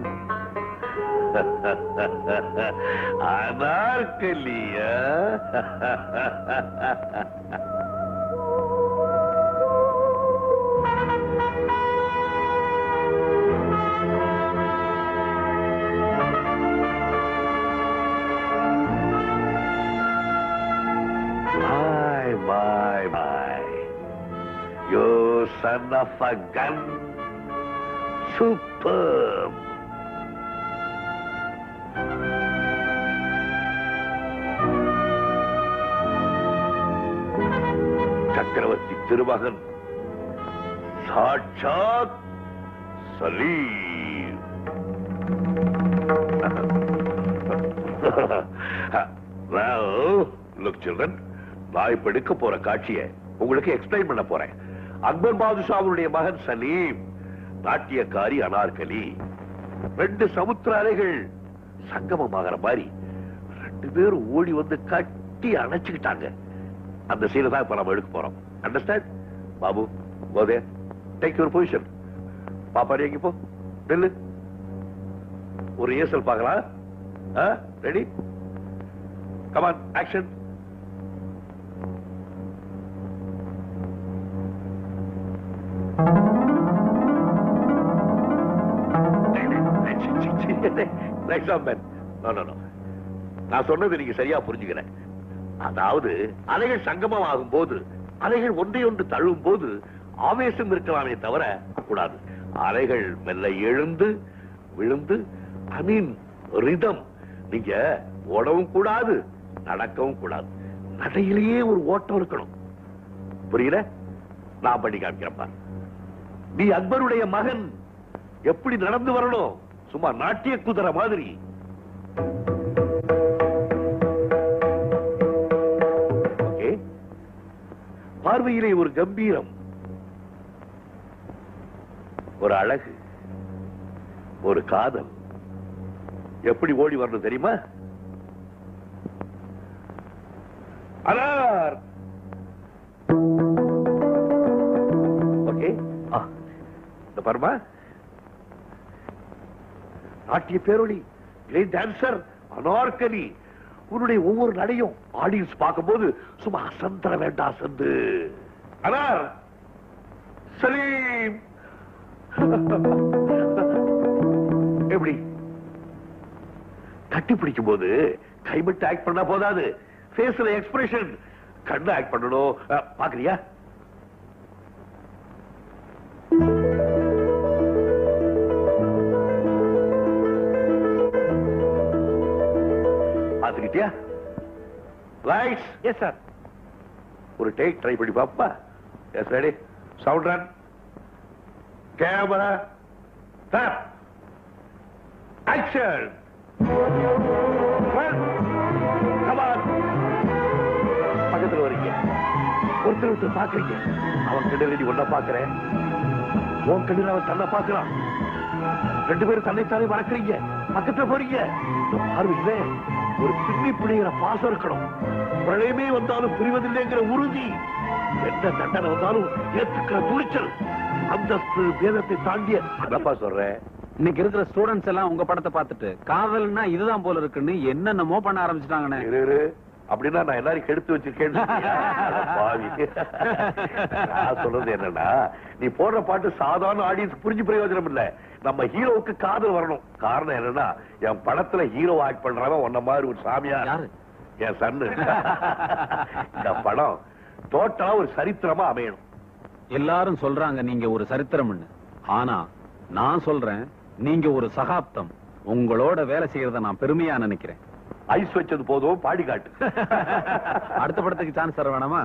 அனார்கலியா My, my, my. You son of a gun. Superb. சக்கரவர்த்தி திருமகன் சாட்சாத் சலீம் Well, look children, நான் இப்ப எடுக்க போற காட்சியை உங்களுக்கு எக்ஸ்பிளைன் பண்ண போறேன் அக்பர் பாதுஷாவுடைய மகன் சலீம் நாட்டியக்காரி அனார்கலி ரெண்டு சமுத்திர அலைகள் சங்கமமாகற மாதிரி ரெண்டு பேரும் ஓடி வந்து கட்டி அணைச்சுக்கிட்டாங்க அந்த சீனை தான் இப்ப நம்ம எடுக்க போறோம் அண்டர்ஸ்டாண்ட் பாபு கோதே டேக் யுவர் பொசிஷன் பாப்பா நீ எங்க போ நில்லு ஒரு ஏசல் பார்க்கலாம் ரெடி கமான் ஆக்ஷன் நான் சொன்னது நீங்க சரியா புரிஞ்சுக்கிறேன் அதாவது அலைகள் சங்கமம் ஆகும் போது அலைகள் ஒன்றை ஒன்று தழுவும் போது ஆவேசம் இருக்கலாமே தவிர கூடாது அலைகள் மெல்ல எழுந்து விழுந்து ஐ மீன் ரிதம் நீங்க ஓடவும் கூடாது நடக்கவும் கூடாது நடையிலேயே ஒரு ஓட்டம் இருக்கணும் புரியல நான் பண்ணி காமிக்கிறேன் பாரு. நீ அக்பருடைய மகன் எப்படி நடந்து வரணும் சும்மா நாட்டிய குதிரை மாதிரி ஓகே பார்வையிலே ஒரு கம்பீரம் ஒரு அழகு ஒரு காதல் எப்படி ஓடி வரணும் தெரியுமா அனார் ஓகே இந்த பாருமா நாட்டிய பேரொளி கிரேட் டான்சர் அனார்கலி உன்னுடைய ஒவ்வொரு நடையும் ஆடியன்ஸ் பார்க்கும்போது சும்மா அசந்தர வேண்டாம் அசந்து அனார் சலீம் எப்படி கட்டி பிடிக்கும் போது கைவிட்டு ஆக்ட் பண்ணா போதாது ஃபேஸ்ல எக்ஸ்பிரஷன் கண்ணு ஆக்ட் பண்ணணும் அஹ், பாக்குறியா பாத்துக்கிட்டியா லைட்ஸ் எஸ் சார் ஒரு டேக் ட்ரை பண்ணி பாப்பா yes ready sound run camera start action come on பக்கத்துல வரீங்க ஒருத்தர் ஒருத்தர் பாக்குறீங்க அவன் கிட்ட நீ ஒன்ன பாக்குறேன் உன் கண்ணில் அவன் தன்னை பாக்குறான் ரெண்டு பேரும் தன்னைத்தானே மறக்கிறீங்க பக்கத்துல போறீங்க இந்த பார்வையில ஒரு பின்னி பிடிகிற பாசம் இருக்கணும் பிரளயமே வந்தாலும் புரிவதில்லைங்கிற உறுதி என்ன தண்டனை வந்தாலும் ஏத்துக்கிற துணிச்சல் அந்தஸ்து பேதத்தை தாண்டிய அதப்பா சொல்றேன் இன்னைக்கு இருக்கிற ஸ்டூடெண்ட்ஸ் எல்லாம் உங்க படத்தை பார்த்துட்டு காதல்னா இதுதான் போல இருக்குன்னு என்னென்னமோ பண்ண ஆரம்பிச்சிட்டாங்கண்ணே இரு, இரு. அப்படின்னா நான் எல்லாரையும் கெடுத்து வச்சிருக்கேன் பாவி நான் சொல்றது என்னன்னா நீ போடுற பாட்டு சாதாரண ஆடியன்ஸ் புரிஞ்சு பிரயோஜனம் இல்ல நம்ம ஹீரோவுக்கு காதல் வரணும் காரணம் என்னன்னா என் படத்துல ஹீரோ ஆக்ட் பண்றவன் உன்ன மாதிரி ஒரு சாமியா யாரு? என் சன்னு இந்த படம் டோட்டலா ஒரு சரித்திரமா அமையணும் எல்லாரும் சொல்றாங்க நீங்க ஒரு சரித்திரம்னு ஆனா நான் சொல்றேன் நீங்க ஒரு சகாப்தம் உங்களோட வேலை செய்யறத நான் பெருமையா நினைக்கிறேன் ஐஸ் வச்சது போதும் பாடி காட்டு அடுத்த படத்துக்கு சான்ஸ் தர வேணாமா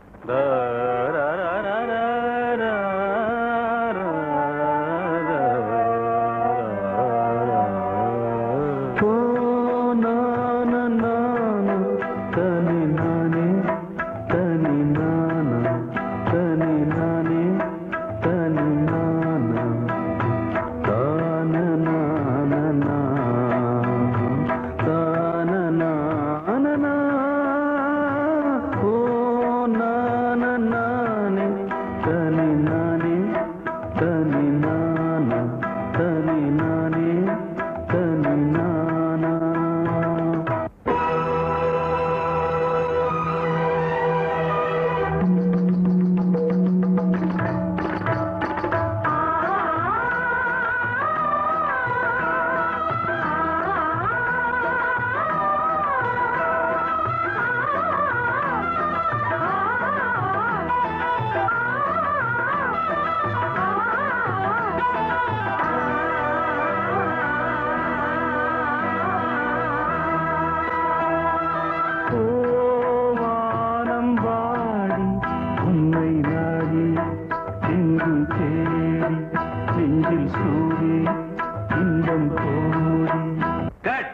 வானம் வாடி உன்னை நாடி எங்கு தேடி நெஞ்சில் சூடி இன்பம் கோடி கட்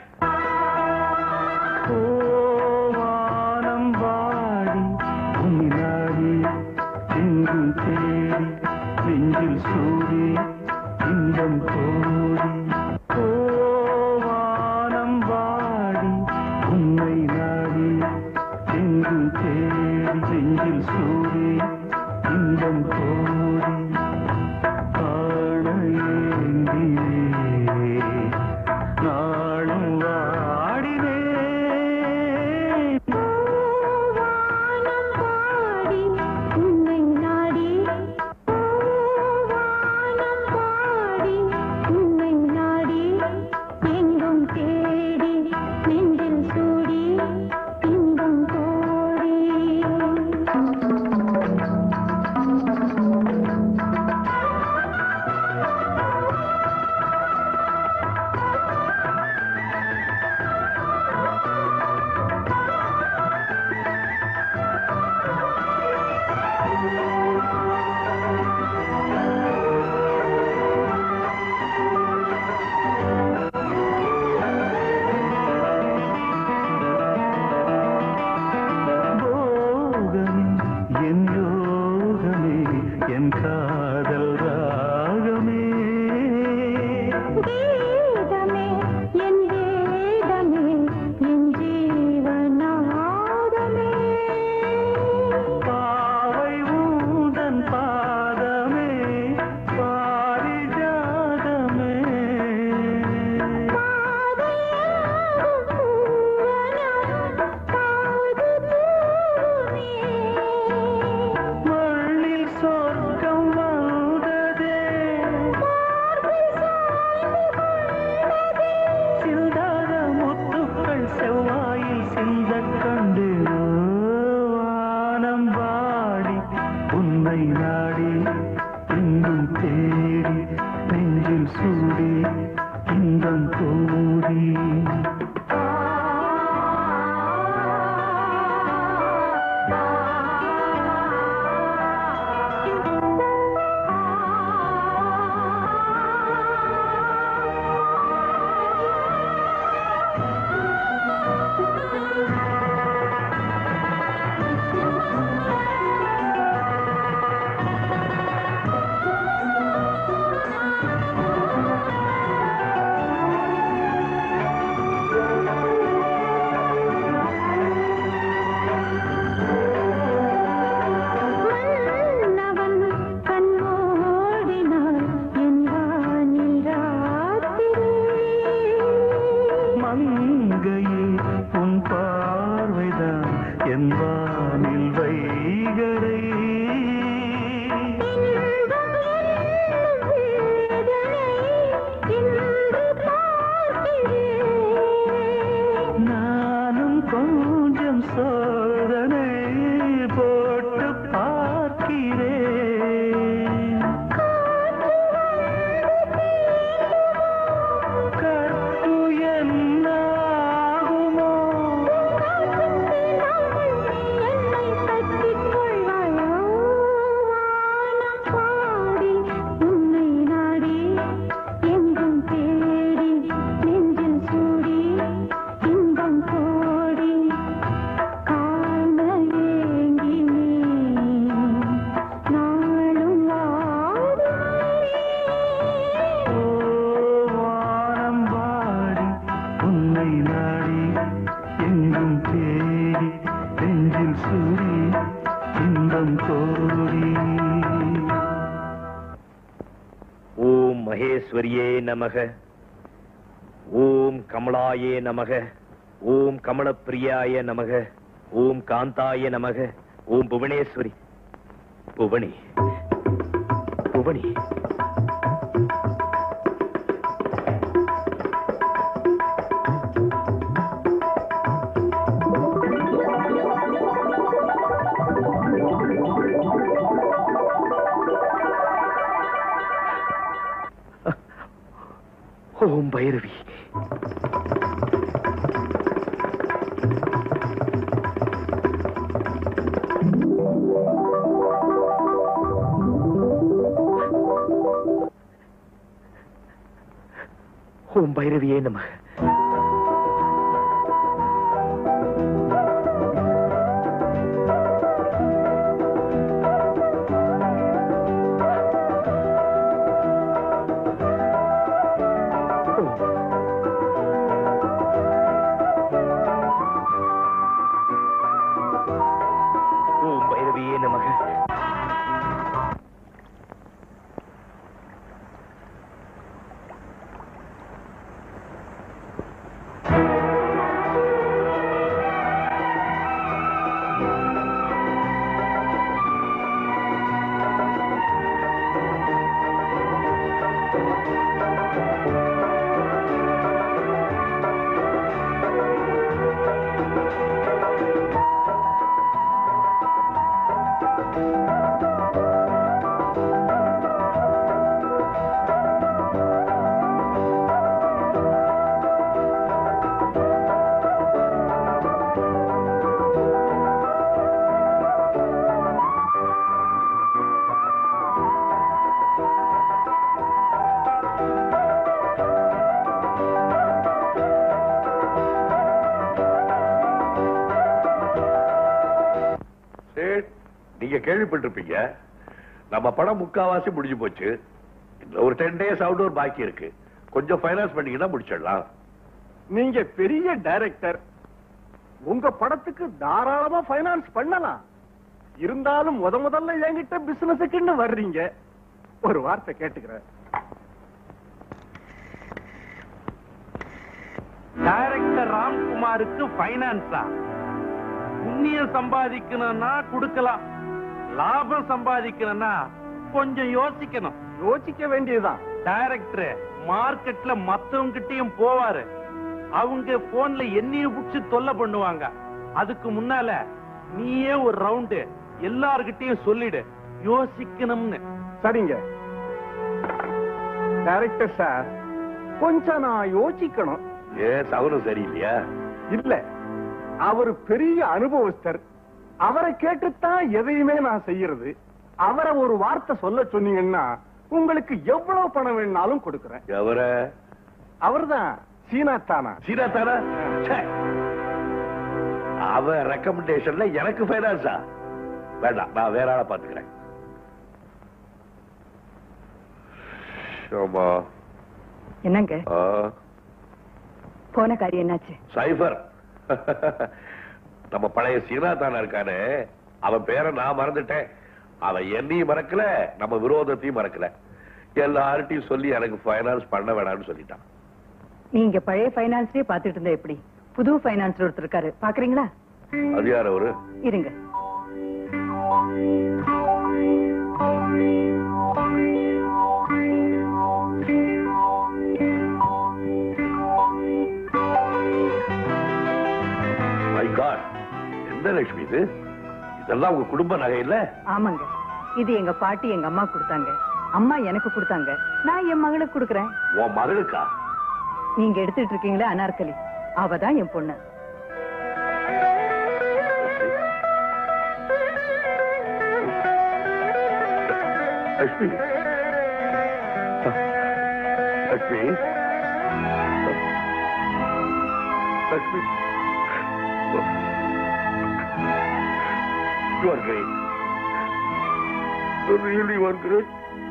ஓ வானம் வாடி உன்னை நாடி எங்கு தேடி நெஞ்சில் சூடி இன்பம் கோடி ஓ வானம் வாடி உன்னை நாடி எங்கு தேடி நெஞ்சில் சூடி இன்பம் கோடி காண ஏங்கியே நாளும் வாடினே உன்னை நாடி வானம் பாடி உன்னை நாடி எங்கும் தேடி நெஞ்சில் சூடி இன்பம் கோடி என் வானில் வைகரை நானும் கொஞ்சம் சோதனை போட்டு பார்க்கிறேன் கற்பு என்னாகுமோ ஓ வானம் வாடி உன்னை நாடி எங்கும் தேடி நெஞ்சில் சூடி இன்பம் கோடி ஓம் மகேஸ்வரியே நமக ஓம் கமலாயே நமக ஓம் கமலப்பிரியாய நமக ஓம் காந்தாய நமக ஓம் புவனேஸ்வரி புவனி புவனி ஓம் பைரவி ஓம் பைரவியே நம ஓம் பைரவியே நமக சேட் நீங்க கேள்விப்பட்டிருப்பீங்க நம்ம படம் முக்காவாசி முடிஞ்சு போச்சு இன்னும் ஒரு டென் டேஸ் அவுட்டோர் பாக்கி இருக்கு கொஞ்சம் ஃபைனான்ஸ் பண்ணீங்கன்னா முடிச்சிடலாம் நீங்க பெரிய டைரக்டர் உங்க படத்துக்கு தாராளமா ஃபைனான்ஸ் பண்ணலாம் இருந்தாலும் முத முதல்ல என்கிட்ட பிசினஸுக்குன்னு வர்றீங்க ஒரு வார்த்தை கேட்டுக்கிறேன் டைரக்டர் ராம்குமாருக்கு பைனான்ஸா புண்ணியம் சம்பாதிக்கணும்னா கொடுக்கலாம் லாபம் சம்பாதிக்கணும்னா கொஞ்சம் யோசிக்கணும் யோசிக்க வேண்டியதுதான் டைரக்டர் மார்க்கெட்ல மத்தவங்க கிட்டயும் போவாரு அவங்க போன்ல என்னைய புடிச்சு தொல்லை பண்ணுவாங்க அதுக்கு முன்னால நீயே ஒரு ரவுண்டு எல்லார்கிட்டயும் சொல்லிடு யோசிக்கணும்னு சரிங்க டைரக்டர் சார் கொஞ்சம் நான் யோசிக்கணும் ஏன் சவுனம் சரியில்லையா இல்ல அவர் பெரிய அனுபவஸ்தர் அவரை கேட்டுத்தான் எதையுமே நான் செய்யறது அவரை ஒரு வார்த்தை சொல்ல சொன்னீங்கன்னா உங்களுக்கு எவ்வளவு பணம் வேணாலும் கொடுக்கறேன் எவர அவர்தான் சீனா தானா சீனா தானா ச்சே. அவ ரெக்கமெண்டேஷன்ல எனக்கு ஃபைனான்ஸா வேண்டாம் நான் வேற ஆளை பாத்துக்கிறேன் ஆமா என்னங்க ஆ, போன காரியம் என்னாச்சு சைபர் நம்ம பழைய சீனா தானே இருக்கானே அவன் பேரை நான் மறந்துட்டேன் அவன் என்னையும் மறக்கல நம்ம விரோதத்தையும் மறக்கல எல்லார்ட்டையும் சொல்லி எனக்கு ஃபைனான்ஸ் பண்ண வேணாம்னு சொல்லிட்டான் நீங்க பழைய பைனான்ஸ்லயே பாத்துட்டு இருந்தா எப்படி புது பைனான்ஸ் ஒருத்தர் இருக்காரு பாக்குறீங்களா அது யார் அவரு இருங்க மை காட் எந்த லட்சுமி இது இதெல்லாம் உங்க குடும்ப நகை இல்ல ஆமாங்க இது எங்க பாட்டி எங்க அம்மா கொடுத்தாங்க அம்மா எனக்கு கொடுத்தாங்க நான் என் மகளுக்கு கொடுக்கறேன் உன் மகளுக்கா நீங்க எடுத்துட்டு இருக்கீங்களே அனார்கலி அவ தான் என் பொண்ணு Lakshmi Lakshmi Lakshmi You are great. You really are great.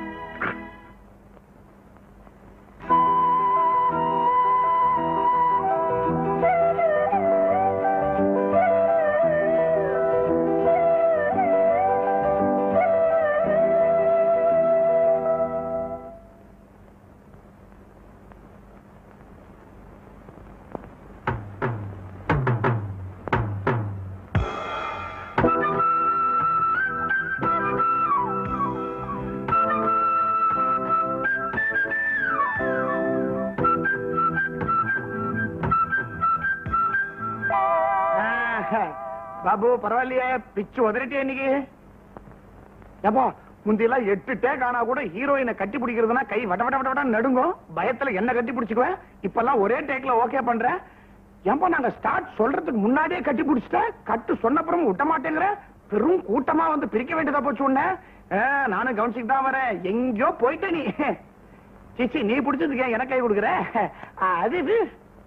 Babu பரவாயில்லையே பிச்சு உதறிட்டே இன்னைக்கு ஏப்பா முந்தியெல்லாம் எட்டு டேக் ஆனா கூட ஹீரோயினை கட்டி பிடிக்கிறதுனா கை வட வட வட வட நடுங்கும் பயத்துல என்ன கட்டி பிடிச்சுக்குவேன் இப்பெல்லாம் ஒரே டேக்ல ஓகே பண்றேன் ஏன்பா நாங்க ஸ்டார்ட் சொல்றதுக்கு முன்னாடியே கட்டி பிடிச்சிட்ட கட்டு சொன்னப்புறம் விட்ட மாட்டேங்கிற பெரும் கூட்டமா வந்து பிரிக்க வேண்டியதா போச்சு உன்ன ஆ, நானும் கவனிச்சுட்டு தான் வரேன் எங்கேயோ போயிட்ட நீ சிச்சி நீ பிடிச்சதுக்கு ஏன் எனக்கு கை கொடுக்குற ஆ, அது இது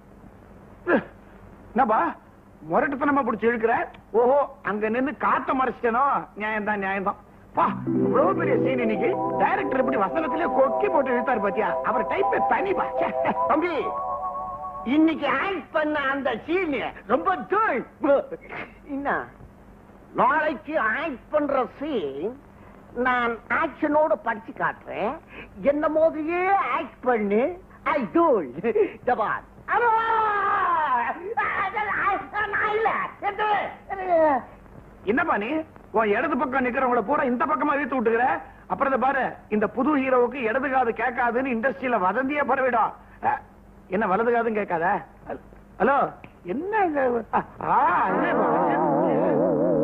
என்னப்பா முரட்டுத்தனமா பிடிச்சி இழுக்கிற ஓஹோ அங்க நின்னு காத்த மறைச்சிட்டனோ நியாயம் தான் நியாயம் தான் பா இவ்வளவு பெரிய சீன் இன்னைக்கு டைரக்டர் இப்படி வசனத்திலே கொக்கி போட்டு இழுத்தாரு பாத்தியா அவர் டைப் தனி பா தம்பி இன்னைக்கு ஆக்ட் பண்ண அந்த சீன் ரொம்ப தூள் என்ன நாளைக்கு ஆக்ட் பண்ற சீன் நான் ஆக்ஷனோட படிச்சு காட்டுறேன் என்ன மாதிரியே ஆக்ட் பண்ணு ஐ டூல் ஜபான் என்னப்பா நீ உன் இடது பக்கம் நிக்கிறவங்கள பூரா இந்த பக்கமா இழுத்து விட்டுக்கிற அப்புறம் இதை பாரு இந்த புது ஹீரோவுக்கு இடது காது கேட்காதுன்னு இண்டஸ்ட்ரியில வதந்தியே பரவிடும் அஹ், என்ன வலது காதும் கேட்காத ஹலோ என்ன இது? ஆ, ஆ, என்ன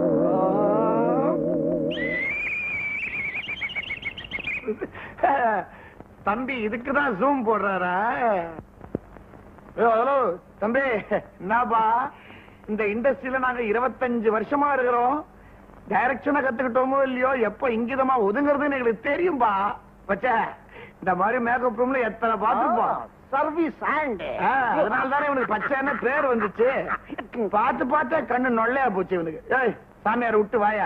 தம்பி இதுக்குதான் ஜூம் போடுறாரா ஏ, ஹலோ தம்பி என்னப்பா இந்த இண்டஸ்ட்ரியில நாங்க இருபத்தஞ்சு வருஷமா இருக்கிறோம் டைரக்ஷனை கத்துக்கிட்டோமோ இல்லையோ எப்ப இங்கிதமா ஒதுங்குறதுன்னு எங்களுக்கு தெரியும்பா பச்சே இந்த மாதிரி மேக்கப் ரூம்ல எத்தனை பார்த்துப்போம் சர்வீஸ் ஹேண்ட் அதனால தானே இவனுக்கு பச்சைன்னு பேர் வந்துச்சு பார்த்து பார்த்தா கண்ணு நொல்லையா போச்சு இவனுக்கு ஏய் சாமியார் விட்டு வாயா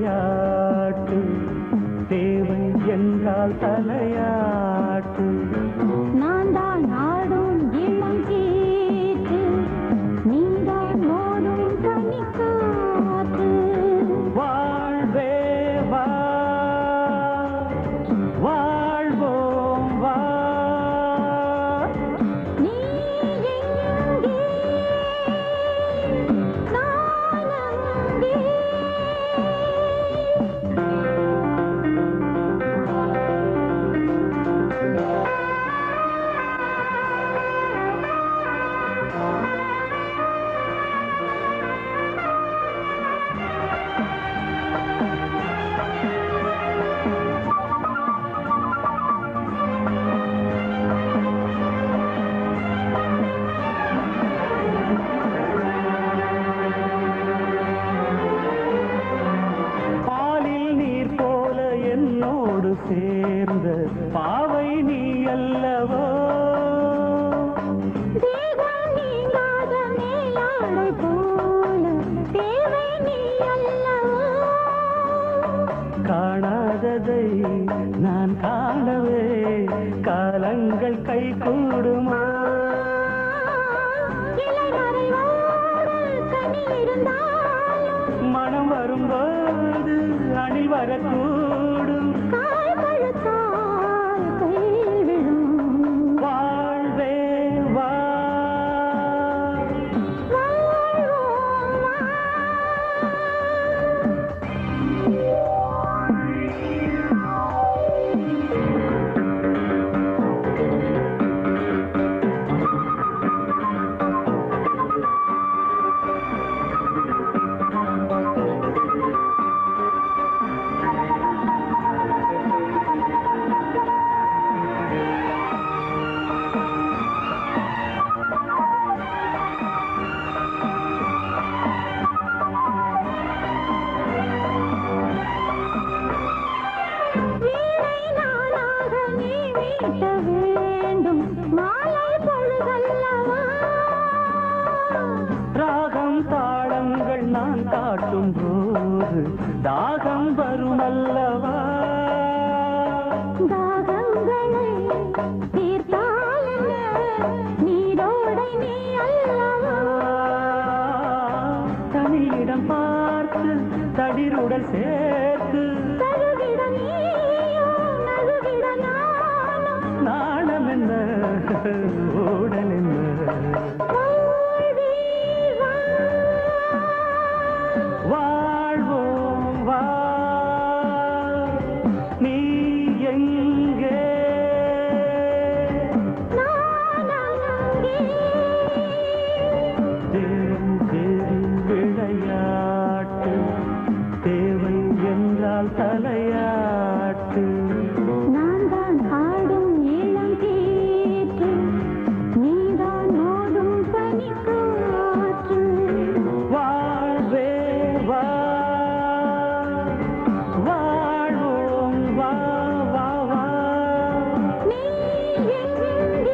விளையாட்டு தேவை என்றால் தலையாட்டு நான் தான் ஆடும் இளம் கீற்று நீதான் மோதும் பனிக்காற்று வாழ்வே வா வாழ்வோம் வா நீ எங்கே நான் அங்கே பாலில் நீர் போல என்னோடு சேர்ந்த பாவை நீ அல்லவோ தேகம் நீங்காத மேலாடை போல தேவை நீ அல்லவோ காணாததை நான் காணவே காலங்கள் கை கூடுமா இலை மறைவோடு கனி இருந்தாலும் மனம் வரும்போது அணில் வரக்கூடும் கால் கழுத்தால் கை விழும் வாழ்வே வா வாழ்வோம் வா. வீணை நானாக நீ மீட்ட வேண்டும் மாலை பொழுதல்லவா ராகம் தாளங்கள் நான் காட்டும் போது தாகம் வரும் அல்லவா தாகங்களை தீர்த்தால் என்ன நீரோடை நீ அல்லவா தனியிடம் பார்த்து தடிருடல் சேர்த்து தருகிட நீயோ நழுவிட நானும் நாணம் என்ன ஓடல் என்ன வாழ்வே வா. வாழ்வோம் வா நீ எங்கே நான் அங்கே தேவி தேவி விளையாட்டு தேவை என்றால் தலையாட்டு நான் தான் ஆடும் இளம் கீற்று நீதான் மோதும் பனிக்காற்று வாழ்வே வா வாழ்வோம் வா வா வா நீ எங்கே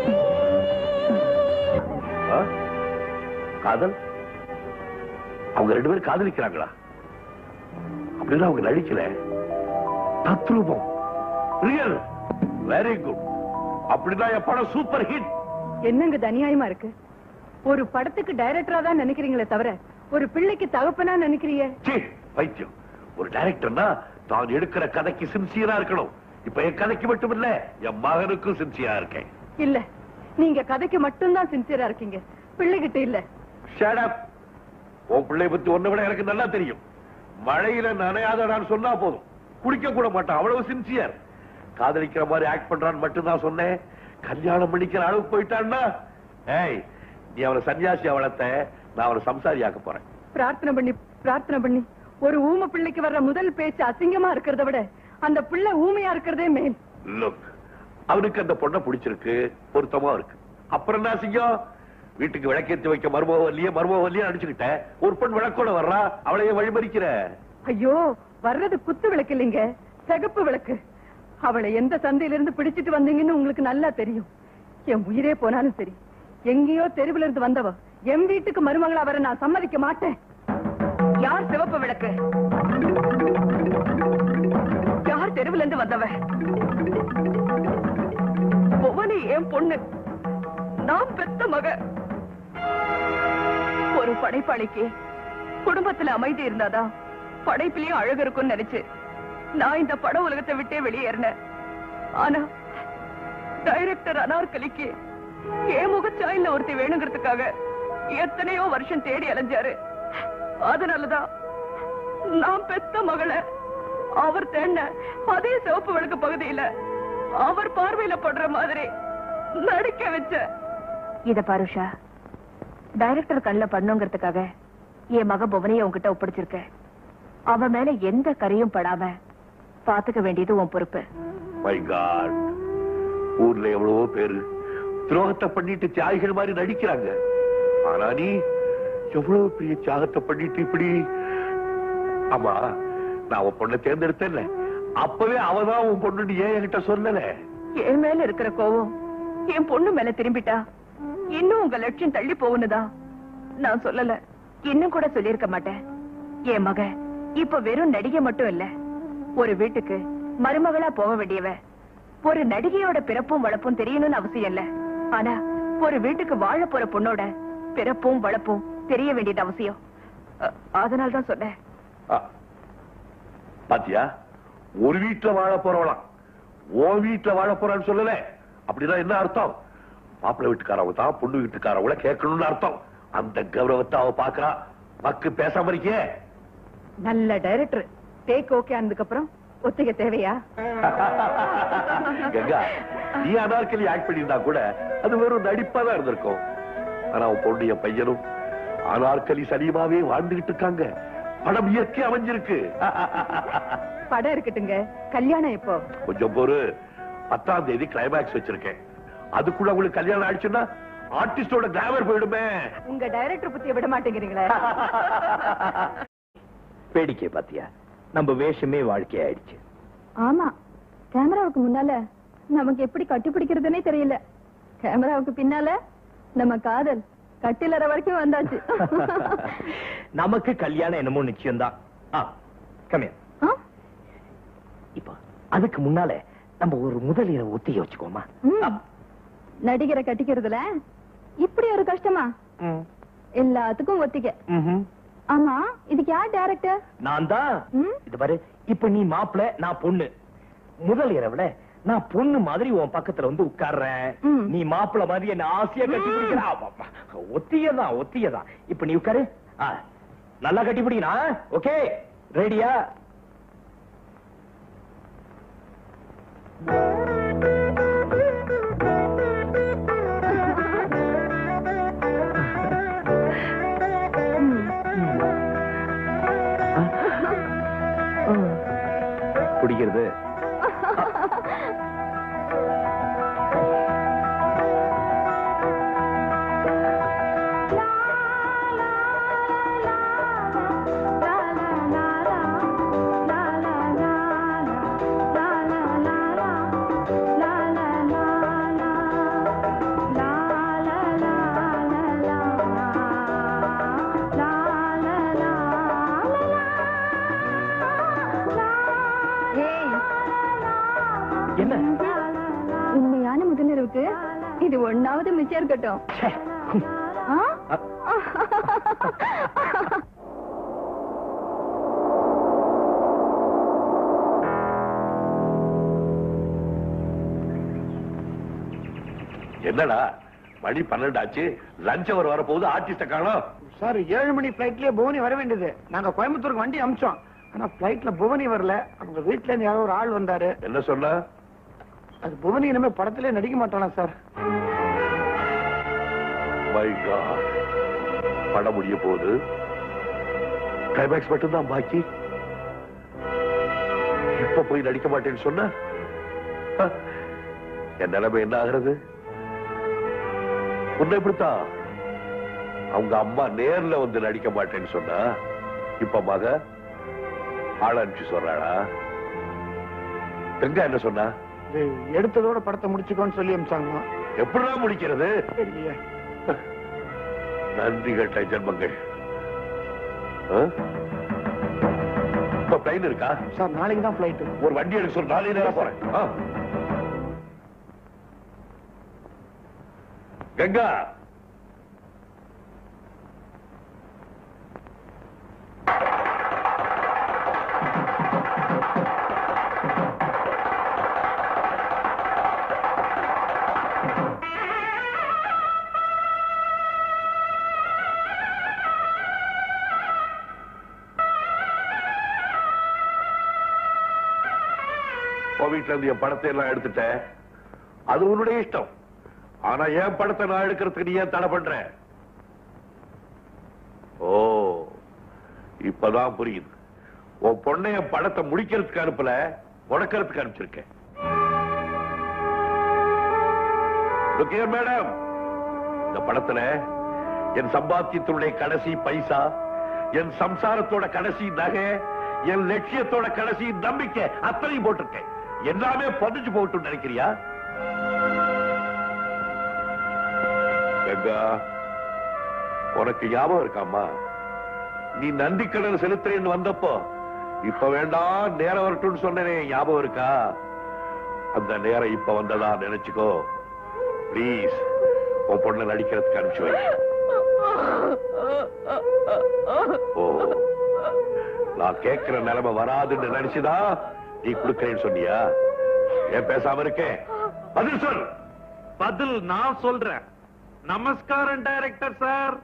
ஆ? காதல் அவங்க ரெண்டு பேரும் காதலிக்கிறாங்களா அப்படின்னா அவங்க நடிக்கல தத்ரூபம் ரியல் வெரி குட் அப்படிதான் என் படம் சூப்பர் ஹிட் என்னங்க இது அநியாயமா இருக்கு ஒரு படத்துக்கு டைரக்டரா தான் நினைக்கிறீங்களே தவிர ஒரு பிள்ளைக்கு தகப்பனா நினைக்கிறீங்க சீ, பைத்தியம் ஒரு டைரக்டர்னா தான் எடுக்கிற கதைக்கு சின்சியரா இருக்கணும் இப்ப என் கதைக்கு மட்டும் இல்ல என் மகனுக்கும் சின்சியரா இருக்கேன் இல்ல நீங்க கதைக்கு மட்டும்தான் சின்சியரா இருக்கீங்க பிள்ளைகிட்ட இல்ல Shut up. உன் பிள்ளை பத்தி ஒன்ன விட எனக்கு நல்லா தெரியும் மழையில நனையாதடான்னு சொன்னா போதும் குடிக்க கூட மாட்டான் அவ்வளவு சின்சியர் காதலிக்கிற மாதிரி ஆக்ட் பண்றான்னு மட்டும் தான் சொன்னேன் கல்யாணம் பண்ணிக்கிற அளவுக்கு போயிட்டான்னா ஏய் நீ அவனை சன்னியாசி வளர்த்த நான் அவனை சம்சாரியாக்க போறேன் பிரார்த்தனை பண்ணி பிரார்த்தனை பண்ணி ஒரு ஊமை பிள்ளைக்கு வர்ற முதல் பேச்சு அசிங்கமா இருக்கிறத விட அந்த பிள்ளை ஊமையா இருக்கிறதே மேல் லுக் அவனுக்கு அந்த பொண்ணை பிடிச்சிருக்கு பொருத்தமா இருக்கு அப்புறம் என்ன செய்யும் வீட்டுக்கு விளக்கேத்தி வைக்க மருமகவல்லியே மருமகவல்லியே அடிச்சுக்கிட்டேன் ஒரு பெண் விளக்கோட வர்றா அவளையே வழிமறிக்கிற ஐயோ வர்றது குத்து விளக்கு இல்லைங்க சிகப்பு விளக்கு அவளை எந்த சந்தையில இருந்து பிடிச்சிட்டு வந்தீங்கன்னு உங்களுக்கு நல்லா தெரியும் என் உயிரே போனாலும் சரி எங்கேயோ தெருவுல இருந்து வந்தவ என் வீட்டுக்கு மருமகளா வர நான் சம்மதிக்க மாட்டேன் யார் சிவப்பு விளக்கு தெருவுல இருந்து வந்தவ புவனி என் பொண்ணு நான் பெத்த மக ஒரு படைப்பாளிக்கு குடும்பத்துல அமைதி இருந்தாதான் படைப்பிலையும் அழகு இருக்கும்னு நினைச்சு நான் இந்த பட உலகத்தை விட்டே வெளியேறினேன் ஆனா டைரக்டர் அனார்கலிக்கு என் முகச்சாயில ஒருத்தி வேணுங்கிறதுக்காக எத்தனையோ வருஷம் தேடி அலைஞ்சாரு அதனாலதான் நான் பெத்த மகளை அவர் தேடின அதே சிவப்பு விளக்கு பகுதியில அவர் பார்வையில படுற மாதிரி நடிக்க வச்ச இத பாருஷா டைரக்டர் கண்ணில் பண்ணுங்கிறதுக்காக என் மக புவனைய உன்கிட்ட ஒப்படைச்சிருக்க அவ மேல எந்த கரையும் படாம பாத்துக்க வேண்டியது உன் பொறுப்பு மை காட் ஊர்ல எவ்வளவோ பேரு துரோகத்தை பண்ணிட்டு தியாகிகள் மாதிரி நடிக்கிறாங்க ஆனா நீ எவ்வளவு பெரிய தியாகத்தை பண்ணிட்டு இப்படி ஆமா நான் அவன் பொண்ணை தேர்ந்தெடுத்தேன்ல அப்பவே அவதான் உன் பொண்ணு ஏன் என்கிட்ட சொல்லல என் மேல இருக்கிற கோவம் என் பொண்ணு மேல திரும்பிட்டா இன்னும் உங்க லட்சியம் தள்ளி போகுனுதா நான் சொல்லல இன்னும் கூட சொல்லியிருக்க மாட்டேன் என் மக இப்ப வெறும் நடிகை மட்டும் இல்ல ஒரு வீட்டுக்கு மருமகளா போக வேண்டியவ ஒரு நடிகையோட பிறப்பும் வளப்பும் தெரியணும்னு அவசியம் இல்ல ஆனா ஒரு வீட்டுக்கு வாழ போற பொண்ணோட பிறப்பும் வளப்பும் தெரிய வேண்டியது அவசியம் அதனால தான் சொன்னேன் ஆ. பாத்தியா ஒரு வீட்டுல வாழ போறவளாம் உன் வீட்டுல வாழ போறான்னு சொல்லல அப்படின்னா என்ன அர்த்தம் மாப்பிள்ளை வீட்டுக்காரவங்க தான் பொண்ணு வீட்டுக்காரவங்கள கேட்கணும்னு அர்த்தம் அந்த கௌரவத்தை அவ பாக்குறா மக்கு பேசாம இருக்கே நல்ல டைரக்டர் டேக் ஓகே ஆனதுக்கு அப்புறம் ஒத்திகை தேவையா கங்கா நீ அனார்கலி ஆக்ட் பண்ணியிருந்தா கூட அது வெறும் நடிப்பா தான் இருந்திருக்கும் ஆனா உன் பொண்ணு என் பையனும் அனார்கலி சலீமாவே வாழ்ந்துகிட்டு இருக்காங்க படம் இயற்கை அமைஞ்சிருக்கு படம் இருக்கட்டுங்க கல்யாணம் எப்போ கொஞ்சம் பொறு பத்தாம் தேதி கிளைமேக்ஸ் வச்சிருக்கேன் அதுக்குள்ள உங்களுக்கு கல்யாணம் ஆயிடுச்சுன்னா ஆர்டிஸ்டோட கிளாமர் போயிடுமே உங்க டைரக்டர் பத்திய விட மாட்டேங்கிறீங்களே வேடிக்கை பாத்தியா நம்ம வேஷமே வாழ்க்கை ஆயிடுச்சு ஆமா கேமராவுக்கு முன்னால நமக்கு எப்படி கட்டுப்பிடிக்கிறதுனே தெரியல கேமராவுக்கு பின்னால நம்ம காதல் கட்டிலற வரைக்கும் வந்தாச்சு நமக்கு கல்யாணம் என்னமோ நிச்சயம்தான் ஆ கம்மியா ஆ? இப்ப அதுக்கு முன்னால நம்ம ஒரு முதலீரை ஒத்திகை வச்சுக்கோமா ம். நடிகரை கட்டிக்கிறதுல இப்படி ஒரு கஷ்டமா எல்லாத்துக்கும் ஒத்திக்க ஆமா இதுக்கு யார் டைரக்டர் நான் தான் ம்? இது பாரு இப்ப நீ மாப்பிள நான் பொண்ணு முதல் இரவுல நான் பொண்ணு மாதிரி உன் பக்கத்துல வந்து உட்கார்றேன் ம். நீ மாப்பிள மாதிரி என்ன ஆசையா கட்டி பிடிக்கிற ஒத்தியதான் ஒத்தியதான் இப்ப நீ உட்காரு ஆ, நல்லா கட்டி பிடிக்கணா ஓகே ரெடியா பிடிக்கிறது ஏய், என்ன உண்மையான முதலிரவுக்கு இது ஒண்ணாவது மிச்சம் இருக்கட்டும் ச்சே. ஆ? என்னடா மணி பன்னெண்டு ஆச்சு லஞ்ச் அவர் வரப்போகுது ஆர்டிஸ்ட காணோம் சார் ஏழு மணி பிளைட்லயே புவனி வர வேண்டியது நாங்க கோயம்புத்தூருக்கு வண்டி அமிச்சோம் ஆனா பிளைட்ல புவனி வரல அவங்க வீட்ல இருந்து யாரோ ஒரு ஆள் வந்தாரு என்ன சொன்ன அது புவனி இனிமே படத்திலே நடிக்க மாட்டானா சார் மை காட் படம் முடிய போகுது கிளைமேக்ஸ் மட்டும்தான் பாக்கி இப்ப போய் நடிக்க மாட்டேன்னு சொன்ன ஹ, என் நிலைமை என்ன ஆகுறது உன்னை இப்படித்தான் அவங்க அம்மா நேர்ல வந்து நடிக்க மாட்டேன்னு சொன்னா இப்ப மக ஆள் அனுப்பிச்சு சொல்றாளா கங்கா என்ன சொன்னா இது எடுத்ததோட படத்தை முடிச்சுக்கோன்னு சொல்லி அமிச்சாங்க எப்படிதான் முடிக்கிறது தெரியலையே நன்றி கட்ட ஜென்மங்கள் ஆ? இப்ப பிளைன் இருக்கா சார் நாளைக்கு தான் பிளைட் ஒரு வண்டி எடுக்க சொல்லு நாளை நேரம் போறேன் ஆ. கங்கா உன் வீட்டுல இருந்து என் படத்தை எல்லாம் எடுத்துட்டேன் அது உன்னுடைய இஷ்டம் ஆனா என் படத்தை நான் எடுக்கிறதுக்கு நீ ஏன் தடை பண்ற ஓ இப்பதான் புரியுது உன் பொண்ணை என் படத்தை முடிக்கிறதுக்கு அனுப்பல முடக்கிறதுக்கு அனுப்பிச்சிருக்கேன் மேடம் இந்த படத்துல என் சம்பாத்தியத்தினுடைய கடைசி பைசா என் சம்சாரத்தோட கடைசி நகை என் லட்சியத்தோட கடைசி நம்பிக்கை அத்தனையும் போட்டிருக்கேன் எல்லாமே பதிஞ்சு போட்டு நினைக்கிறியா கங்கா உனக்கு ஞாபகம் இருக்காமா நீ நன்றி கடன் செலுத்துறேன்னு வந்தப்போ இப்ப வேண்டாம் நேரம் வரட்டும்னு சொன்னேனே ஞாபகம் இருக்கா அந்த நேரம் இப்ப வந்ததா நினைச்சுக்கோ ப்ளீஸ் உன் பொண்ணை நடிக்கிறதுக்கு அனுப்பிச்சு வை ஓ நான் கேட்கிற நிலைமை வராதுன்னு நினைச்சுதான் நீ கொடுக்கறேன்னு சொன்னியா ஏன் பேசாம இருக்கேன் பதில் சொல் பதில் நான் சொல்றேன் நமஸ்காரம் டைரக்டர் சார்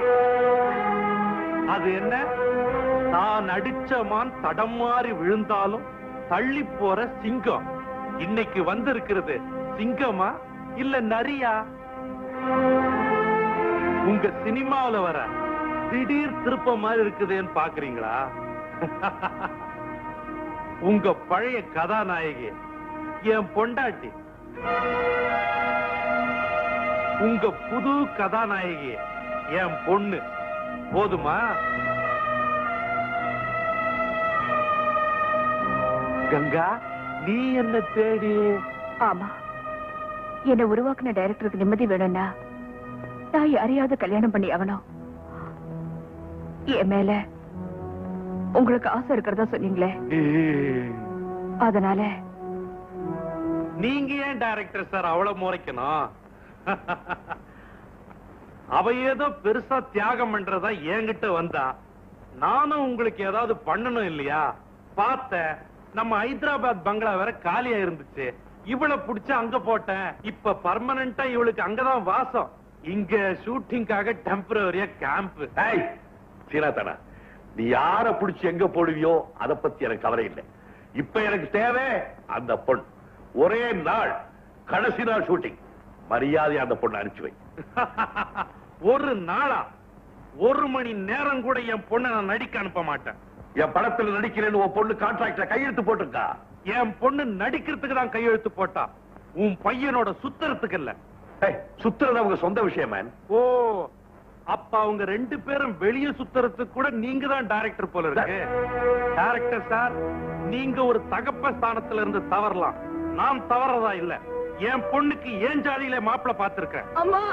அது என்ன நான் அடிச்ச மான் தடம் மாறி விழுந்தாலும் தள்ளி போற சிங்கம் இன்னைக்கு வந்திருக்கிறது சிங்கமா இல்ல நரியா உங்க சினிமாவுல வர திடீர் திருப்ப மாதிரி இருக்குதுன்னு பாக்குறீங்களா உங்க பழைய கதாநாயகி என் பொண்டாட்டி உங்க புது கதாநாயகி என் பொண்ணு போதுமா கங்கா நீ என்ன தேடி ஆமா என்ன உருவாக்குன டைரக்டருக்கு நிம்மதி வேணும்னா நான் யாரையாவது கல்யாணம் பண்ணி ஆகணும் என் மேல உங்களுக்கு ஆசை இருக்கிறதா சொன்னீங்களே அதனால நீங்க ஏன் டைரக்டர் சார் அவ்வளவு முறைக்கணும் அவ ஏதோ பெருசா தியாகம் பண்றதா என்கிட்ட வந்தா நானும் உங்களுக்கு ஏதாவது பண்ணணும் இல்லையா பார்த்தேன் நம்ம ஹைதராபாத் பங்களா வேற காலியா இருந்துச்சு இவளை புடிச்சு அங்க போட்டேன் இப்ப பர்மனண்டா இவளுக்கு அங்கதான் வாசம் இங்க ஷூட்டிங்காக டெம்பரரியா கேம்ப் ஏய் சீனாத்தானா நீ யார புடிச்சு எங்க போடுவியோ அத பத்தி எனக்கு கவலை இல்லை இப்ப எனக்கு தேவை அந்த பொண்ணு ஒரே நாள் கடைசி நாள் ஷூட்டிங் மரியாதை அந்த பொண்ணு அனுப்பிச்சு வை ஒரு நாளா ஒரு மணி நேரம் கூட என் பொண்ணை நான் நடிக்க அனுப்ப மாட்டேன் என் படத்துல நடிக்கிறேன்னு உன் பொண்ணு கான்ட்ராக்ட்ல கையெழுத்து போட்டிருக்கா என் பொண்ணு நடிக்கிறதுக்கு தான் கையெழுத்து போட்டா உன் பையனோட சுத்தறதுக்கு இல்ல ஏய், சுத்துறது அவங்க சொந்த விஷயம் மேன் ஓ அப்ப அவங்க ரெண்டு பேரும் வெளிய சுத்துறதுக்கு கூட நீங்க தான் டைரக்டர் போல இருக்கு டைரக்டர் சார் நீங்க ஒரு தகப்ப ஸ்தானத்துல இருந்து தவறலாம் நான் தவறதா இல்ல என் பொண்ணுக்கு ஏன் ஜாதியில மாப்பிள்ள பாத்திருக்கேன் அம்மா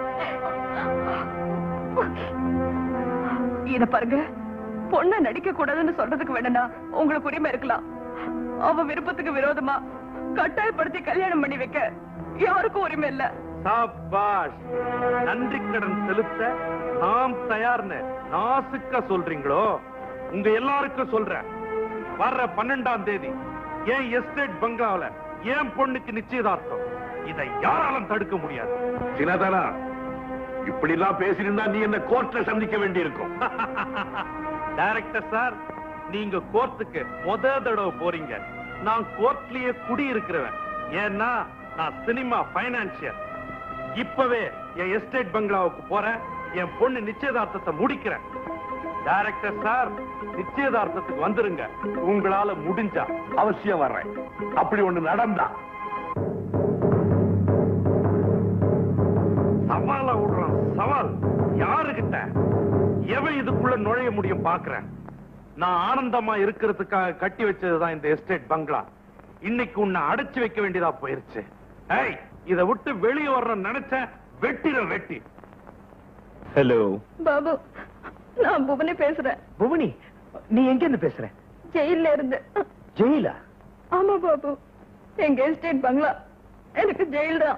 இத பாருங்க பொண்ண நடிக்க கூடாதுன்னு சொல்றதுக்கு வேணும்னா உங்களுக்கு உரிமை இருக்கலாம் அவ விருப்பத்துக்கு விரோதமா கட்டாயப்படுத்தி கல்யாணம் பண்ணி வைக்க யாருக்கும் உரிமை இல்ல சாபாஷ் நன்றி கடன் செலுத்த நாம் தயார்னு நாசுக்க சொல்றீங்களோ உங்க எல்லாருக்கும் சொல்றேன் வர்ற பன்னெண்டாம் தேதி ஏன் எஸ்டேட் பங்களாவுல ஏன் பொண்ணுக்கு நிச்சயதார்த்தம் இதை யாராலும் தடுக்க முடியாது சீனாதானா இப்படி எல்லாம் பேசினா நீ என்ன கோர்ட்ல சந்திக்க வேண்டி இருக்கும் டைரக்டர் சார் நீங்க கோர்ட்டுக்கு முத தடவை போறீங்க நான் கோர்ட்லயே குடி இருக்கிறவன் ஏன்னா நான் சினிமா பைனான்சியர் இப்பவே என் எஸ்டேட் பங்களாவுக்கு போறேன் என் பொண்ணு நிச்சயதார்த்தத்தை முடிக்கிறேன் டைரக்டர் சார் நிச்சயதார்த்தத்துக்கு வந்துருங்க உங்களால முடிஞ்சா அவசியம் வர்றேன் அப்படி ஒண்ணு நடந்தா சவால விடுறான் சவால் யாருகிட்ட எவன் இதுக்குள்ள நுழைய முடியும் பாக்குறேன் நான் ஆனந்தமா இருக்கிறதுக்காக கட்டி வச்சதுதான் இந்த எஸ்டேட் பங்களா இன்னைக்கு உன்னை அடைச்சு வைக்க வேண்டியதா போயிருச்சு ஏய் இத விட்டு வெளியே வர்ற நினைச்ச வெட்டிட வெட்டி ஹலோ பாபு நான் புவனி பேசுறேன் புவனி நீ எங்க இருந்து பேசுற ஜெயில இருந்து ஜெயிலா ஆமா பாபு எங்க எஸ்டேட் பங்களா எனக்கு ஜெயில் தான்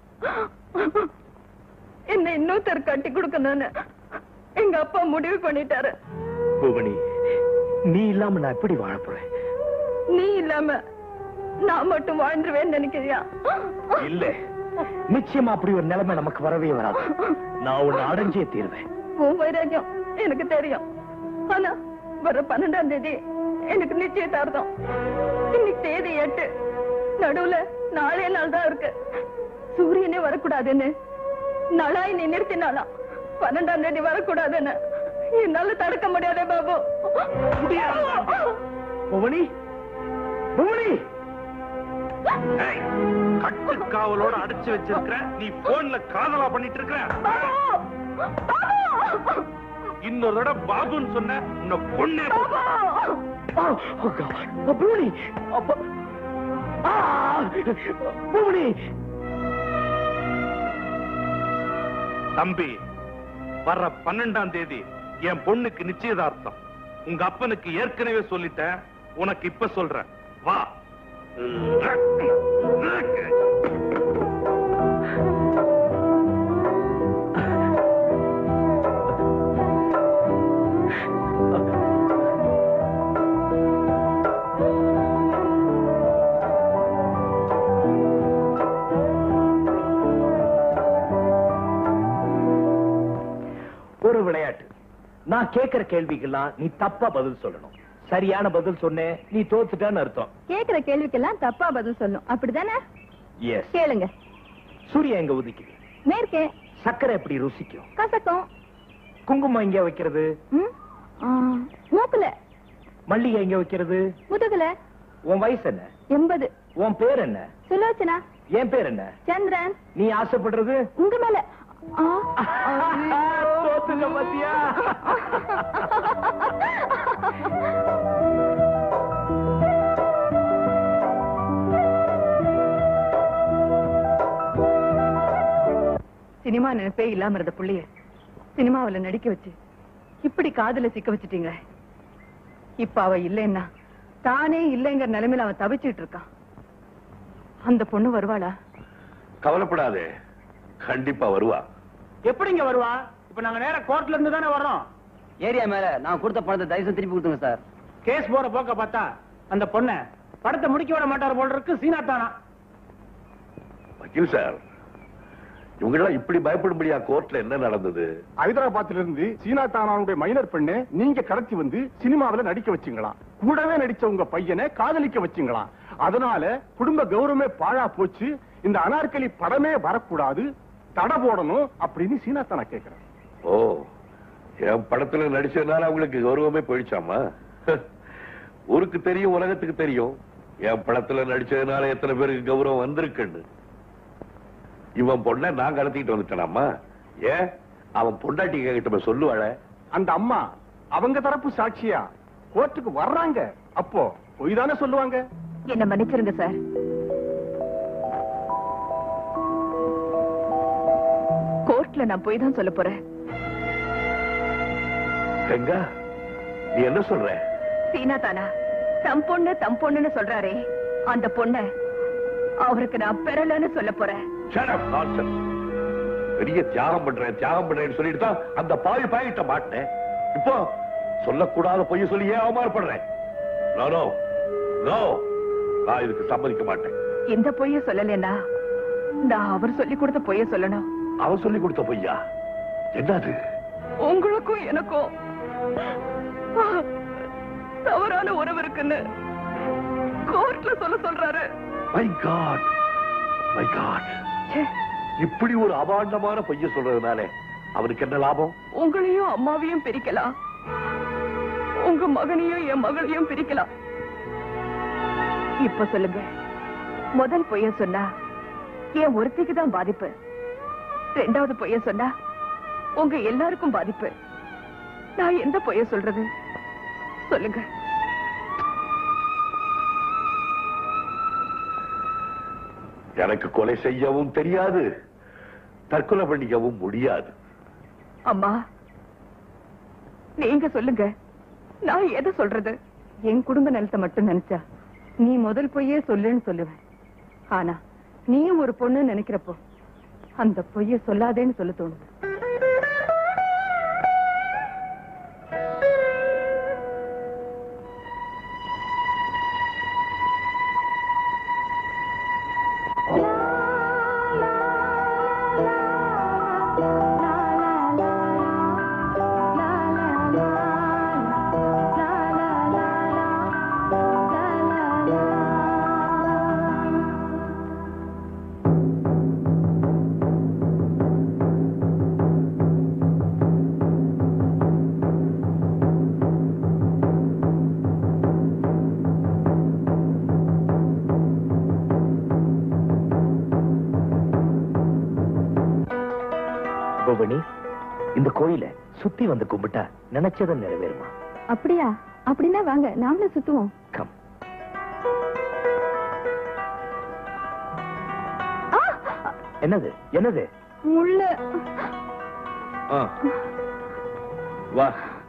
என்ன இன்னொருத்தர் கட்டி கொடுக்கணும்னு எங்க அப்பா முடிவு பண்ணிட்டாரு பூமணி நீ இல்லாம நான் எப்படி வாழ போறேன் நீ இல்லாம நான் மட்டும் வாழ்ந்துருவேன்னு நினைக்கிறியா இல்ல நிச்சயமா அப்படி ஒரு நிலைமை நமக்கு வரவே வராது நான் உன்னை அடைஞ்சே தீர்வேன் உன் வைராக்கியம் எனக்கு தெரியும் ஆனா வர பன்னெண்டாம் தேதி எனக்கு நிச்சயதார்த்தம் இன்னைக்கு தேதி எட்டு நடுவுல நாளே நாள் தான் இருக்கு சூரியனே வரக்கூடாதுன்னு நலாய் நீ நிறுத்தினாலாம் பன்னெண்டாம் தேதி வரக்கூடாதுன்னு என்னால தடுக்க முடியாதே பாபு பூமணி பூமணி ஏய், கட்டுக்காவலோட அடைச்சு வச்சிருக்கிற நீ போன்ல காதலா பண்ணிட்டு இருக்கிற இன்னொரு தடவை பாபுன்னு சொன்ன உன்னை பொண்ணே பூமணி அப்ப ஆ! பூமணி தம்பி வர்ற பன்னெண்டாம் தேதி என் பொண்ணுக்கு நிச்சயதார்த்தம் உங்க அப்பனுக்கு ஏற்கனவே சொல்லிட்டேன் உனக்கு இப்ப சொல்றேன் வா ஒரு விளையாட்டு நான் கேக்குற கேள்விக்கெல்லாம் நீ தப்பா பதில் சொல்லணும் சரியான பதில் சொன்னேன் நீ தோத்துட்டேன்னு அர்த்தம் கேக்குற கேள்விக்கெல்லாம் தப்பா பதில் சொல்லும் அப்படிதானே எஸ் கேளுங்க சூரியன் எங்க உதிக்குது மேற்கே சக்கரை எப்படி ருசிக்கும் கசக்கும் குங்குமம் எங்க வைக்கிறது ம்? ஆ, மூக்குல மல்லிகை எங்க வைக்கிறது முதுகுல உன் வயசு என்ன எண்பது உன் பேர் என்ன சுலோச்சனா என் பேர் என்ன சந்திரன் நீ ஆசைப்படுறது உங்க மேல ஆ, தோத்துட்ட பாத்தியா சினிமா நினைப்பே இல்லாம இருந்த புள்ளைய சினிமாவுல நடிக்க வச்சு இப்படி காதுல சிக்க வச்சிட்டீங்களே இப்ப அவ இல்லைன்னா தானே இல்லைங்கிற நிலைமையில அவன் தவிச்சிட்டு இருக்கான் அந்த பொண்ணு வருவாளா கவலைப்படாதே கண்டிப்பா வருவா எப்படிங்க வருவா இப்ப நாங்க நேரா கோர்ட்ல இருந்து தானே வர்றோம் ஏரியா மேல நான் கொடுத்த பணத்தை தயவு திருப்பி கொடுத்துங்க சார் கேஸ் போற போக்க பார்த்தா அந்த பொண்ண படத்தை முடிக்க விட மாட்டார் போல இருக்கு சீனாத்தானா வக்கீல் சார் இவங்கெல்லாம் இப்படி பயப்படும்படியா கோர்ட்ல என்ன நடந்தது ஹைதராபாத்ல இருந்து சீனா தானாவுடைய மைனர் பெண்ணை நீங்க கடத்தி வந்து சினிமாவுல நடிக்க வச்சுங்களாம் கூடவே நடிச்ச உங்க பையனை காதலிக்க வச்சுங்களாம் அதனால குடும்ப கௌரவமே பாழா போச்சு இந்த அனார்கலி படமே வரக்கூடாது தடை போடணும் அப்படின்னு சீனா தானா கேக்குறேன் ஓ என் படத்துல நடிச்சதுனால அவங்களுக்கு கௌரவமே போயிடுச்சாமா ஊருக்கு தெரியும் உலகத்துக்கு தெரியும் என் படத்துல நடிச்சதுனால எத்தனை பேருக்கு கௌரவம் வந்திருக்குன்னு இவன் பொண்ணை நான் கடத்திட்டு வந்துட்டேனாமா ஏன் அவன் பொண்டாட்டி கிட்ட சொல்லுவாள அந்த அம்மா அவங்க தரப்பு சாட்சியா கோர்ட்டுக்கு வர்றாங்க அப்போ பொய் தானே சொல்லுவாங்க என்ன மன்னிச்சிருங்க சார் கோர்ட்ல நான் போய் தான் சொல்ல போறேன் கங்கா நீ என்ன சொல்ற சீனா தானா தம் பொண்ணு தம் பொண்ணுன்னு சொல்றாரே அந்த பொண்ண அவருக்கு நான் பெறலன்னு சொல்ல போறேன் Shut up, nonsense. பெரிய தியாகம் பண்றேன் தியாகம் பண்றேன்னு சொல்லிட்டு தான் அந்த பாவி பாயிட்ட மாட்டேன் இப்போ சொல்லக்கூடாத பொய்ய சொல்லி ஏன் அவமானப்படுறேன் நோ நோ நோ நான் இதுக்கு சம்மதிக்க மாட்டேன் இந்த பொய்ய சொல்லலைன்னா நான் அவர் சொல்லி கொடுத்த பொய்ய சொல்லணும் அவன் சொல்லி கொடுத்த பொய்யா என்னது உங்களுக்கும் எனக்கும் தவறான உறவு இருக்குன்னு கோர்ட்ல சொல்ல சொல்றாரு மை காட் மை காட் இப்படி ஒரு அபாண்டமான பொய்ய சொல்றதுனால அவனுக்கு என்ன லாபம் உங்களையும் அம்மாவையும் பிரிக்கலாம் உங்க மகனையும் என் மகளையும் பிரிக்கலாம் இப்ப சொல்லுங்க முதல் பொய்ய சொன்னா என் ஒருத்திக்கு தான் பாதிப்பு ரெண்டாவது பொய்ய சொன்னா உங்க எல்லாருக்கும் பாதிப்பு நான் எந்த பொய்ய சொல்றது சொல்லுங்க எனக்கு கொலை செய்யவும் தெரியாது தற்கொலை பண்ணிக்கவும் முடியாது அம்மா நீங்க சொல்லுங்க நான் எதை சொல்றது என் குடும்ப நலத்தை மட்டும் நினைச்சா நீ முதல் பொய்யே சொல்லுன்னு சொல்லுவேன் ஆனா நீயும் ஒரு பொண்ணு நினைக்கிறப்போ அந்த பொய்ய சொல்லாதேன்னு சொல்ல தோணுது கோபணி இந்த கோயில சுத்தி வந்து கும்பிட்டா நினைச்சதை நிறைவேறுமா அப்படியா அப்படின்னா வாங்க நாமளும் சுத்துவோம் கம் என்னது என்னது முள்ள ஆ. வா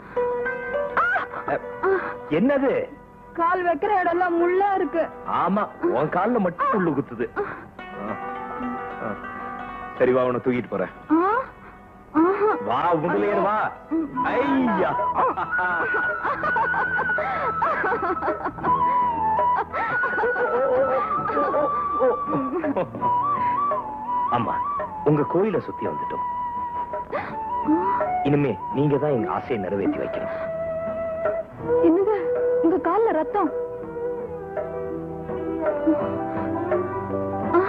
அ, என்னது கால் வைக்கிற இடம்லாம் முள்ளா இருக்கு ஆமா உன் கால்ல மட்டும் புல்லு குத்துது ஆ. ஆ. சரி வா உன்னை தூக்கிட்டு போறேன் ஆ? ஆஹா. வா முதலியர் வா ஐயா ஆமா உங்க கோயில சுத்தி வந்துட்டோம் இனிமே நீங்க தான் எங்க ஆசையை நிறைவேற்றி வைக்கணும் என்னங்க உங்க கால்ல ரத்தம் ஆ.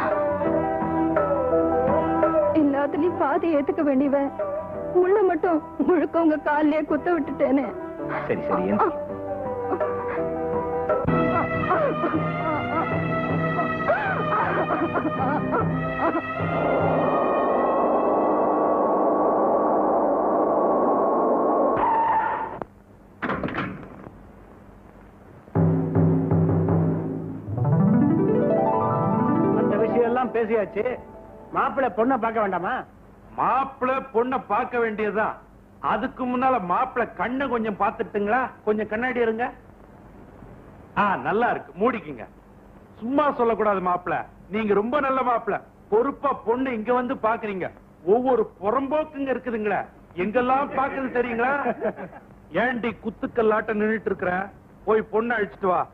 எல்லாத்துலயும் பாதி ஏத்துக்க வேண்டியவன் முள்ள மட்டும் முழுக்க உங்க கால்லயே குத்த விட்டுட்டேனே சரி சரி எந்திரி. அந்த விஷயம் எல்லாம் பேசியாச்சு மாப்பிள்ளை பொண்ணை பார்க்க வேண்டாமா மாப்பிள பொண்ண பார்க்க வேண்டியதுதான் அதுக்கு முன்னால மாப்பிள கண்ணை கொஞ்சம் பார்த்துட்டுங்களா கொஞ்சம் கண்ணாடி இருங்க ஆ நல்லா இருக்கு மூடிக்குங்க சும்மா சொல்லக்கூடாது மாப்பிள நீங்க ரொம்ப நல்ல மாப்பிள பொறுப்பா பொண்ணு இங்க வந்து பாக்குறீங்க ஒவ்வொரு புறம்போக்குங்க இருக்குதுங்களே எங்கெல்லாம் பாக்குது தெரியுங்களா ஏண்டி குத்துக்கல்லாட்ட நின்னுட்டு இருக்கிற போய் பொண்ணு அழிச்சிட்டு வா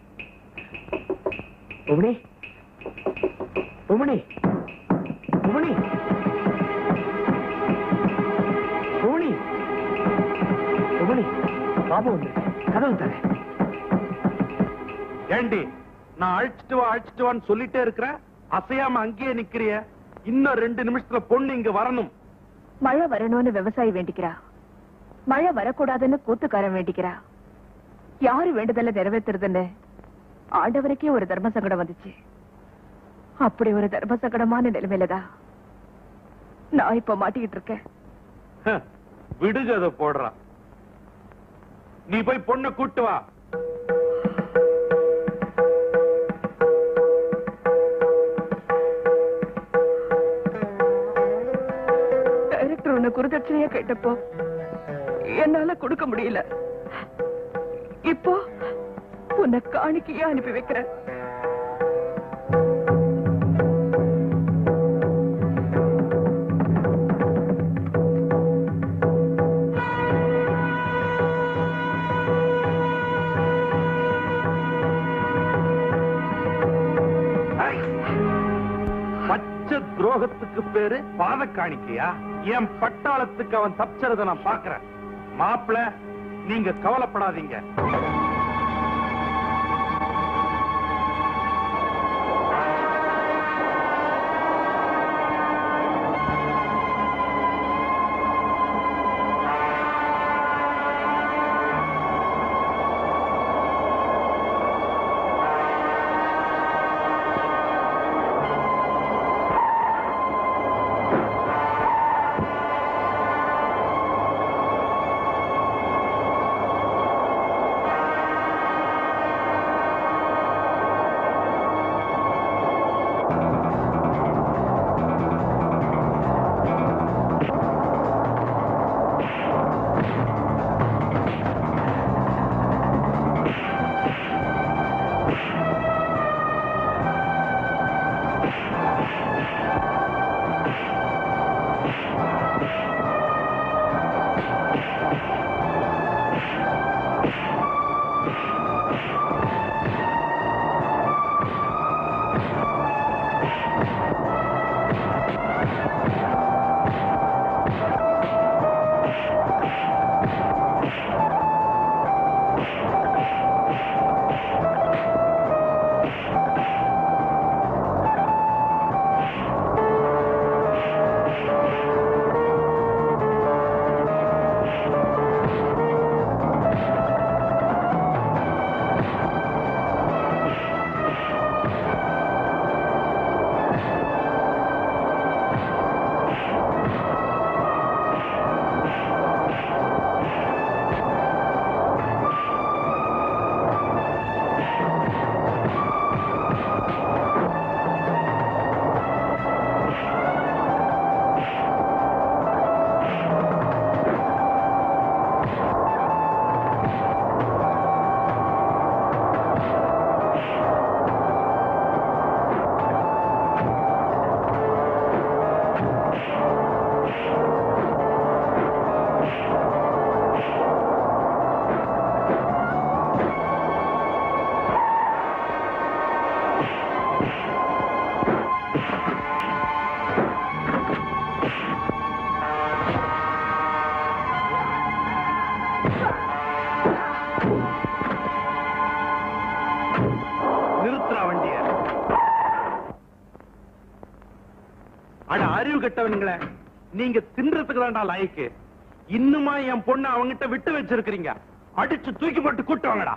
உமணி உமணி உமணி உமணி உமணி பாபு வந்து கதவு தர ஏண்டி நான் அழிச்சிட்டு வா அழிச்சிட்டு வான்னு சொல்லிட்டே இருக்கிறேன் அசையாம அங்கேயே நிக்கிறிய இன்னும் ரெண்டு நிமிஷத்துல பொண்ணு இங்க வரணும் மழை வரணும்னு விவசாயி வேண்டிக்கிறா மழை வரக்கூடாதுன்னு கூத்துக்காரன் வேண்டிக்கிறா யாரு வேண்டுதல நிறைவேத்துறதுன்னு ஆண்டவருக்கே ஒரு தர்ம சங்கடம் வந்துச்சு அப்படி ஒரு தர்ம சங்கடமான நிலைமையிலதான் நான் இப்ப மாட்டிக்கிட்டு இருக்கேன் ஹ, விடுக அதை போடுறான் நீ போய் பொண்ணை கூட்டு வா டைரக்டர் உன்னை குருதட்சணையா கேட்டப்போ என்னால கொடுக்க முடியல இப்போ உன்னை காணிக்கையா அனுப்பி வைக்கிறேன் பச்சை துரோகத்துக்கு பேரு பாத காணிக்கையா என் பட்டாளத்துக்கு அவன் தப்பிச்சறத நான் பாக்குறேன் மாப்பிள நீங்க கவலைப்படாதீங்க நிறுத்துறா வண்டிய அட அறிவு கெட்டவனுங்களே நீங்க தின்றதுக்கு தான்டா லாய்க்கு இன்னுமா என் பொண்ணு அவங்கிட்ட விட்டு வச்சிருக்கிறீங்க அடிச்சு தூக்கி போட்டு கூட்டு வாங்கடா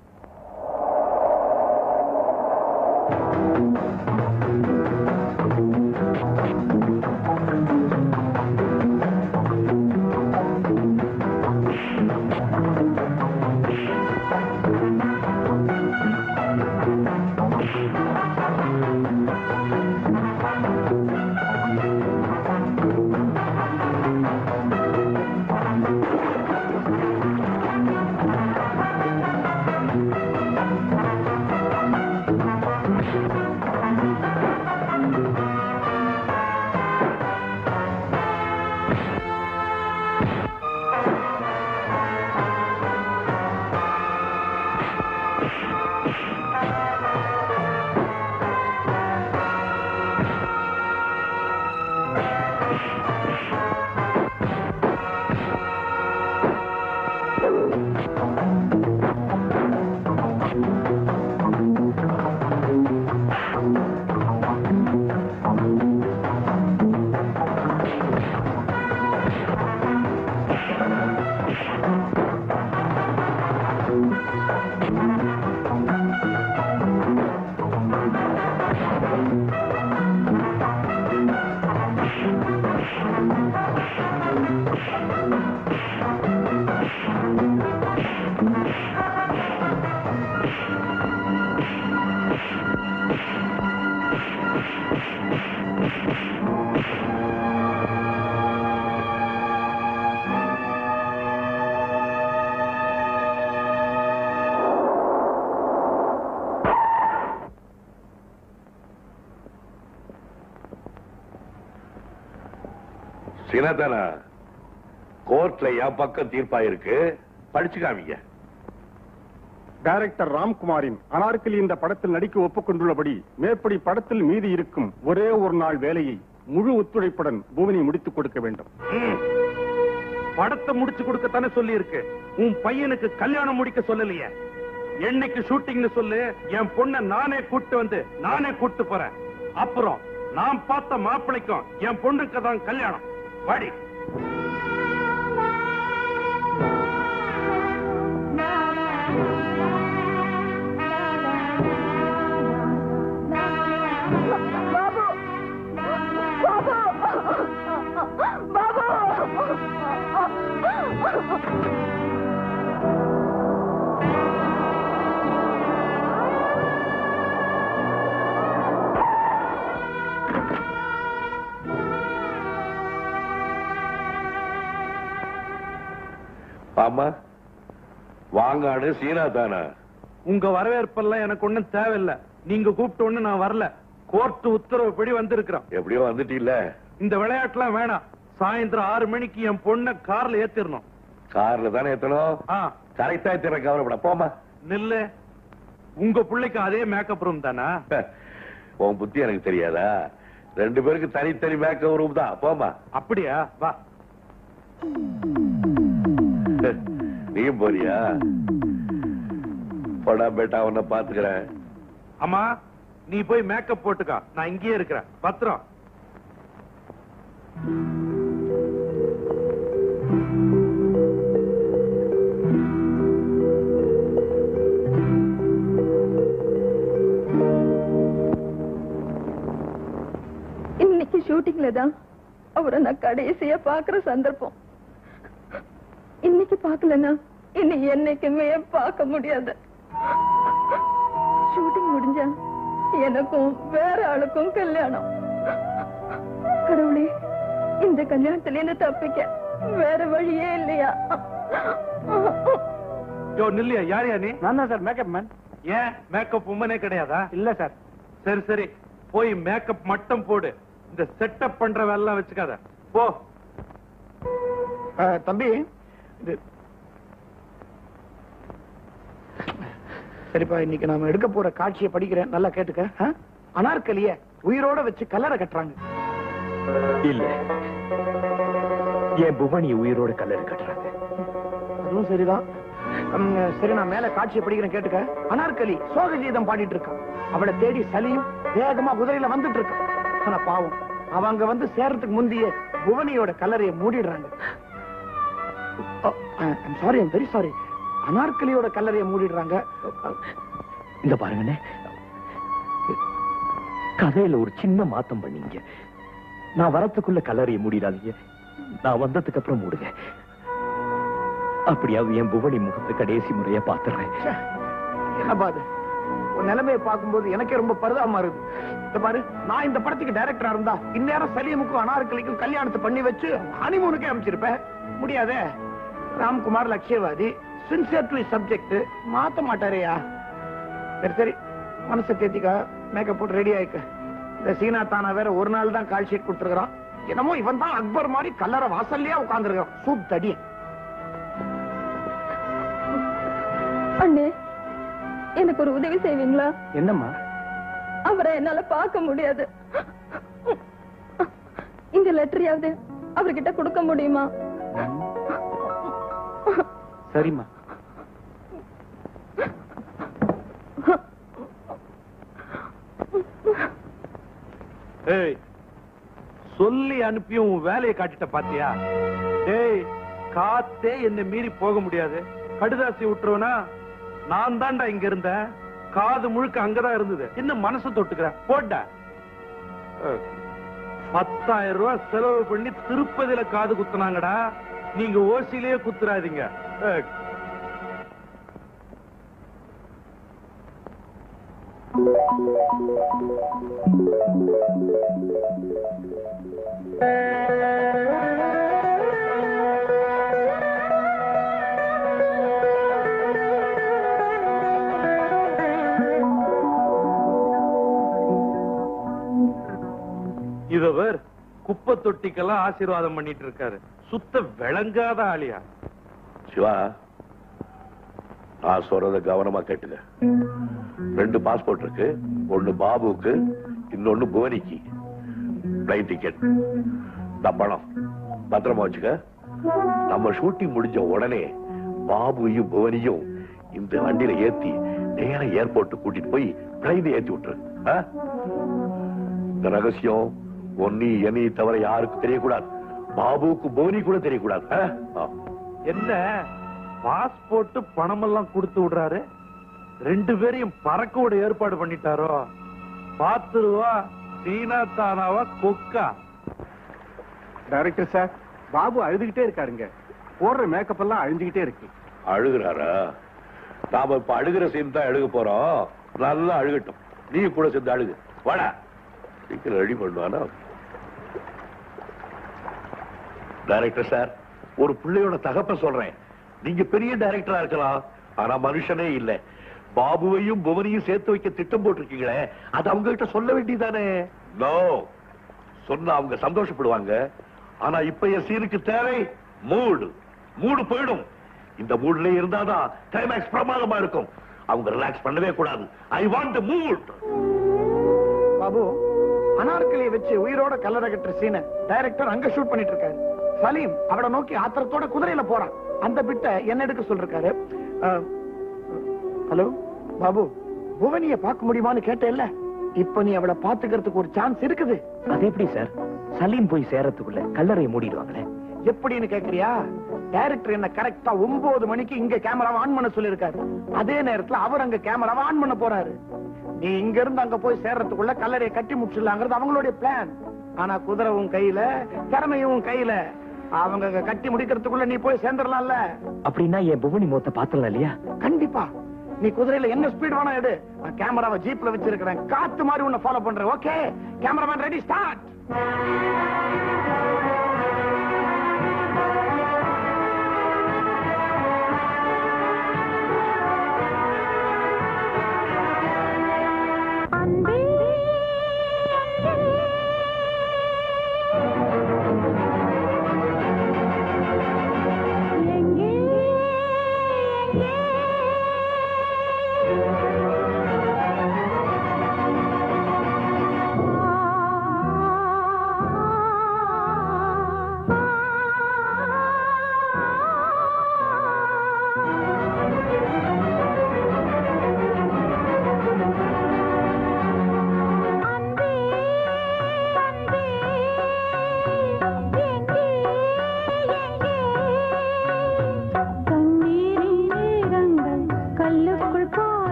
சினதனா கோர்ட்ல என் பக்கம் தீர்ப்பாயிருக்கு படிச்சு காமிங்க டைரக்டர் ராம்குமாரின் அனார்கலி இந்த படத்தில் நடிக்க ஒப்புக்கொண்டுள்ளபடி மேற்படி படத்தில் மீதி இருக்கும் ஒரே ஒரு நாள் வேலையை முழு ஒத்துழைப்புடன் பூமினி முடித்துக் கொடுக்க வேண்டும் ம். படத்தை முடிச்சு கொடுக்கத்தானே சொல்லி இருக்கு உன் பையனுக்கு கல்யாணம் முடிக்க சொல்லலையே என்னைக்கு ஷூட்டிங்னு சொல்லு என் பொண்ண நானே கூட்டு வந்து நானே கூட்டு போறேன் அப்புறம் நான் பார்த்த மாப்பிளைக்கும் என் பொண்ணுக்கு தான் கல்யாணம் வாடி ஆமா வாங்காடு சீனா தானா உங்க வரவேற்பெல்லாம் எனக்கு ஒண்ணும் தேவையில்ல நீங்க கூப்பிட்ட ஒண்ணு நான் வரல கோர்ட் உத்தரவுப்படி வந்திருக்கிறோம் எப்படியோ வந்துட்டீல்ல இந்த விளையாட்டுலாம் வேணாம் சாயந்தரம் ஆறு மணிக்கு என் பொண்ணை கார்ல ஏத்திடணும் கார்ல தானே எத்தணும் ஆ கரெக்டா எத்தனை கவலைப்பட போமா நில்லு உங்க பிள்ளைக்கு அதே மேக்கப் ரூம் தானா உன் புத்தி எனக்கு தெரியாதா ரெண்டு பேருக்கு தனித்தனி மேக்கப் ரூம் தான் போமா அப்படியா வா நீயும் போறியா போடா பேட்டா உன்னை பாத்துக்கிறேன் அம்மா நீ போய் மேக்கப் போட்டுக்கா நான் இங்கேயே இருக்கிறேன் பத்திரம் இன்னைக்கு ஷூட்டிங்ல தான் அவரை நான் கடைசியா பாக்குற சந்தர்ப்பம் இன்னைக்கு பார்க்கலன்னா இனி என்னைக்குமே பார்க்க முடியாது ஷூட்டிங் முடிஞ்சா எனக்கும் வேற ஆளுக்கும் கல்யாணம் கடவுளே இந்த கல்யாணத்துல இருந்து தப்பிக்க வேற வழியே இல்லையா யோ நில்லையா யார் யா நீ நான் தான் சார் மேக்கப் மேன் ஏன் மேக்கப் உமனே கிடையாதா இல்ல சார் சரி சரி போய் மேக்கப் மட்டும் போடு இந்த செட்டப் பண்ற வேலை எல்லாம் வச்சுக்காத போ அஹ், தம்பி இது சரிப்பா இன்னைக்கு நாம எடுக்க போற காட்சியை படிக்கிறேன் நல்லா கேட்டுக்க ஆ? அனார்கலிய உயிரோட வச்சு கல்லறை கட்டுறாங்க இல்ல என் புவனி உயிரோட கல்லறு கட்டுறாங்க அதுவும் சரிதான் உம், சரி நான் மேல காட்சியை படிக்கிறேன் கேட்டுக்க அனார்கலி சோக கீதம் பாடிட்டு இருக்கான் அவளை தேடி சலியும் வேகமா குதிரையில வந்துட்டு இருக்கான் ஆனா பாவம் அவங்க வந்து சேர்றதுக்கு முந்தைய புவனியோட கல்லறையை மூடிடுறாங்க சாரி வெரி சாரி அனார்கலியோட கல்லறையை மூடிடுறாங்க இந்த பாருங்கண்ணே கதையில ஒரு சின்ன மாத்தம் பண்ணீங்க நான் வரத்துக்குள்ள கல்லறையை மூடிடாதீங்க நான் வந்ததுக்கு அப்புறம் மூடுங்க அப்படியாவது என் புவனி முகத்தை கடைசி முறையா பாத்துறேன் என்னப்பா அது உன் நிலைமையை பார்க்கும்போது எனக்கே ரொம்ப பரிதாபமா இருக்கு இந்த பாரு நான் இந்த படத்துக்கு டைரக்டரா இருந்தா இந்நேரம் சலீமுக்கும் அனார்கலிக்கும் கல்யாணத்தை பண்ணி வச்சு ஹனிமூனுக்கே அமைச்சிருப்பேன் முடியாதே ராம்குமார் லட்சியவாதி சின்சியர் டு சப்ஜெக்ட் மாத்த மாட்டாரேயா சரி சரி மனசை தேத்திக்கா மேக்கப் போட்டு ரெடி ஆயிக்க இந்த சீனா தானா வேற ஒரு நாள் தான் கால் ஷீட் கொடுத்துருக்கான் என்னமோ இவன் தான் அக்பர் மாதிரி கல்லறை வாசல்லையே உட்கார்ந்துருக்கான் சூப் தடி அண்ணே எனக்கு ஒரு உதவி செய்வீங்களா என்னம்மா அவரை என்னால பார்க்க முடியாது இந்த லெட்டரையாவது அவர்கிட்ட கொடுக்க முடியுமா சரிம்மா ஏய் சொல்லி அனுப்பியும் உன் வேலையை காட்டிட்ட பாத்தியா ஏய் காத்தே என்ன மீறி போக முடியாது கடுதாசி விட்டுருவனா நான் தான்டா இங்க இருந்தேன் காது முழுக்க அங்கதான் இருந்தது இன்னும் மனசு தொட்டுக்கிற போட்டா பத்தாயிரம் ரூபாய் செலவு பண்ணி திருப்பதியில காது குத்துனாங்கடா நீங்க ஓசிலேயே குத்துறாதீங்க ஏய், இதவர் குப்பை தொட்டிக்கெல்லாம் ஆசீர்வாதம் பண்ணிட்டு இருக்காரு சுத்த விளங்காத ஆளியா சிவா நான் சொல்றத கவனமா கேட்டுங்க ரெண்டு பாஸ்போர்ட் இருக்கு ஒண்ணு பாபுக்கு இன்னொன்னு புவனிக்கு பிளைன் டிக்கெட் இந்த பணம் பத்திரமா வச்சுக்க நம்ம ஷூட்டிங் முடிஞ்ச உடனே பாபுவையும் புவனியும் இந்த வண்டியில ஏத்தி நேர ஏர்போர்ட் கூட்டிட்டு போய் பிளைன் ஏத்தி விட்டுரு ஆ? இந்த ரகசியம் ஒன்னி என்னை தவிர யாருக்கும் தெரியக்கூடாது பாபுவுக்கு புவனி கூட தெரியக்கூடாது ஆ? ஆ. என்ன பாஸ்போர்ட் பணமெல்லாம் கொடுத்து விடுறாரு ரெண்டு பேரையும் பறக்க விட ஏற்பாடு பண்ணிட்டாரோ பாத்துருவா சீனா தானாவா கொக்கா டைரக்டர் சார் பாபு அழுதுகிட்டே இருக்காருங்க போடுற மேக்கப் எல்லாம் அழிஞ்சுகிட்டே இருக்கு அழுகுறாரா நாம இப்ப அழுகிற சீன் தான் அழுக போறோம் நல்லா அழுகட்டும் நீ கூட சேர்ந்து அழுகு வாடா சீக்கிரம் ரெடி பண்ணுவானா டைரக்டர் சார் ஒரு பிள்ளையோட தகப்ப சொல்றேன் நீங்க பெரிய டைரக்டரா இருக்கலாம் ஆனா மனுஷனே இல்ல பாபுவையும் புவனையும் சேர்த்து வைக்க திட்டம் போட்டிருக்கீங்களே அது அவங்க கிட்ட சொல்ல வேண்டியதானே நோ சொன்னா அவங்க சந்தோஷப்படுவாங்க ஆனா இப்ப என் சீனுக்கு தேவை மூடு மூடு போயிடும் இந்த மூட்ல இருந்தாதான் கிளைமேக்ஸ் பிரமாதமா இருக்கும் அவங்க ரிலாக்ஸ் பண்ணவே கூடாது ஐ வாண்ட் மூட் பாபு அனார்கலியை வச்சு உயிரோட கல்லற கட்டுற சீனை டைரக்டர் அங்க ஷூட் பண்ணிட்டு இருக்காரு சலீம் அவளை நோக்கி ஆத்திரத்தோட குதிரையில போறான் அந்த பிட்ட என்ன எடுக்க சொல்லிருக்காரு ஹலோ பாபு புவனிய பார்க்க முடியுமான்னு கேட்டேல்ல இப்ப நீ அவளை பாத்துக்கிறதுக்கு ஒரு சான்ஸ் இருக்குது அது எப்படி சார் சலீம் போய் சேரத்துக்குள்ள கல்லறையை மூடிடுவாங்களே எப்படின்னு கேக்குறியா டைரக்டர் என்ன கரெக்டா ஒன்பது மணிக்கு இங்க கேமராவை ஆன் பண்ண சொல்லிருக்காரு அதே நேரத்துல அவர் அங்க கேமராவை ஆன் பண்ண போறாரு நீ இங்க இருந்து அங்க போய் சேர்றதுக்குள்ள கல்லறையை கட்டி முடிச்சிடலாங்கிறது அவங்களுடைய பிளான் ஆனா குதிரவும் கையில திறமையும் கையில அவங்க அங்க கட்டி முடிக்கிறதுக்குள்ள நீ போய் சேர்ந்துடலாம்ல அப்படின்னா என் புவனி மோத்த பாத்தலாம் இல்லையா கண்டிப்பா நீ குதிரையில என்ன ஸ்பீட் வேணா எடு நான் கேமராவை ஜீப்ல வச்சிருக்கிறேன் காத்து மாதிரி உன்னை ஃபாலோ பண்றேன் ஓகே கேமராமேன் ரெடி ஸ்டார்ட் ஆ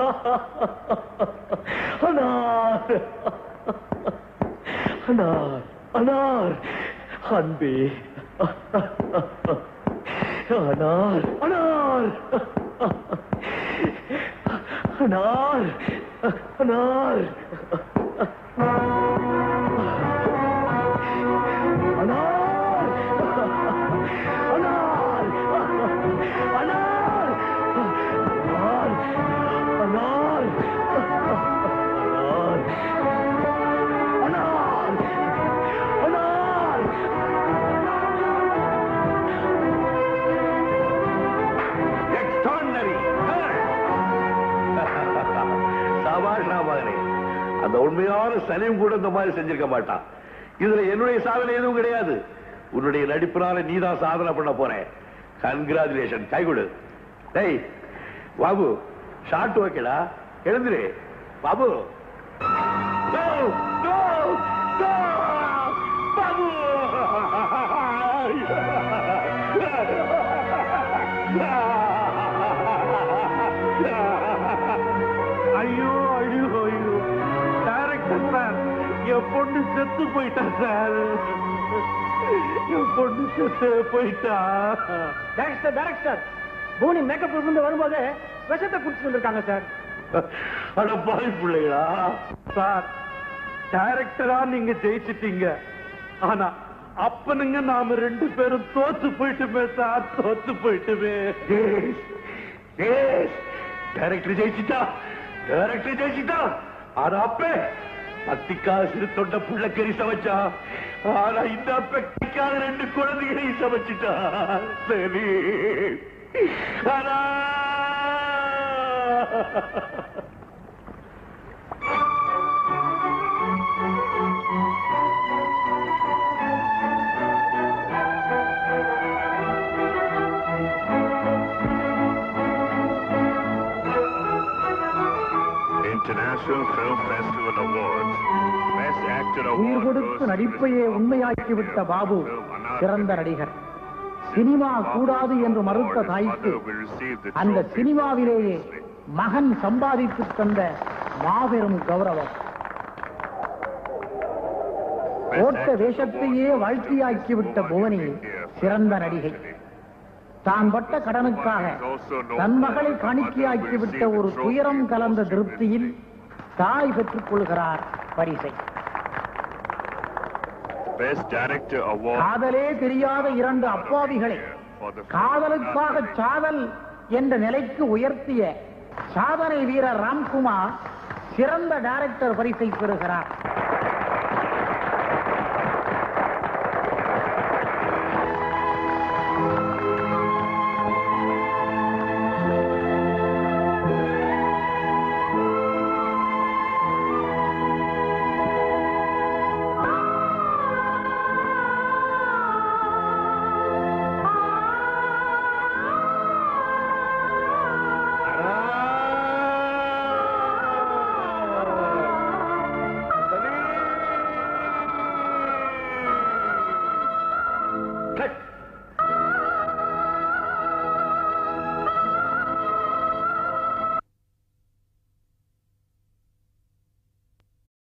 அனார் அனார் அனார் அன்பே அனார் அனார் அனார் அனார் Extraordinary. சபாஷ் மகனே அந்த உண்மையான சனியும் கூட இந்த மாதிரி செஞ்சிருக்க மாட்டான் இதுல என்னுடைய சாதனை எதுவும் கிடையாது உன்னுடைய நடிப்பினால நீதான் சாதனை பண்ண போறேன் கன்கிராச்சுலேஷன் கை கொடு டேய் பாபு ஷார்ட் ஓகேடா எழுந்துரு Babu Go, go, go, Babu ஐயோ ஐயோ ஐயோ டைரக்டர் சார் என் பொண்ணு செத்து போயிட்டா சார் என் பொண்ணு செத்து போயிட்டா டைரக்டர் டைரக்டர் பூனி மேக்கப் இருந்து வரும்போது விஷத்தை குடிச்சு வந்திருக்காங்க சார் அட பாய் பிள்ளைகளா சார் டைரக்டரா நீங்க ஜெயிச்சிட்டீங்க ஆனா அப்பனுங்க நாம ரெண்டு பேரும் தோத்து போயிட்டுமே சார் தோத்து போயிட்டுமே டைரக்டர் ஜெயிச்சிட்டா டைரக்டர் ஜெயிச்சிட்டா ஆனா அப்பே பத்திக்காக சிறு தொண்ட புள்ள கறி சமைச்சா ஆனா இந்த அப்பக்காக ரெண்டு குழந்தைகளை சமைச்சிட்டா சரி ஆனா International Film Festival Awards. Best Actor உயிர் Award கொடுத்து goes to நடிப்பையே உண்மையாக்கி விட்ட பாபு சிறந்த நடிகர் சினிமா கூடாது என்று மறுத்த தாய்க்கு will receive the அந்த trophy. சினிமாவிலேயே மகன் சம்பாதித்து தந்த மாபெரும் கௌரவம் ஓட்ட வேஷத்தையே வாழ்க்கையாக்கிவிட்ட புவனி சிறந்த நடிகை தான் பட்ட கடனுக்காக தன் மகளை காணிக்கையாக்கிவிட்ட ஒரு துயரம் கலந்த திருப்தியில் தாய் பெற்றுக் கொள்கிறார் பரிசை Best Director Award காதலே தெரியாத இரண்டு அப்பாவிகளை for the காதலுக்காக சாதல் என்ற நிலைக்கு உயர்த்திய சாதனை வீரர் ராம்குமார் சிறந்த டைரக்டர் பரிசை பெறுகிறார் Cut.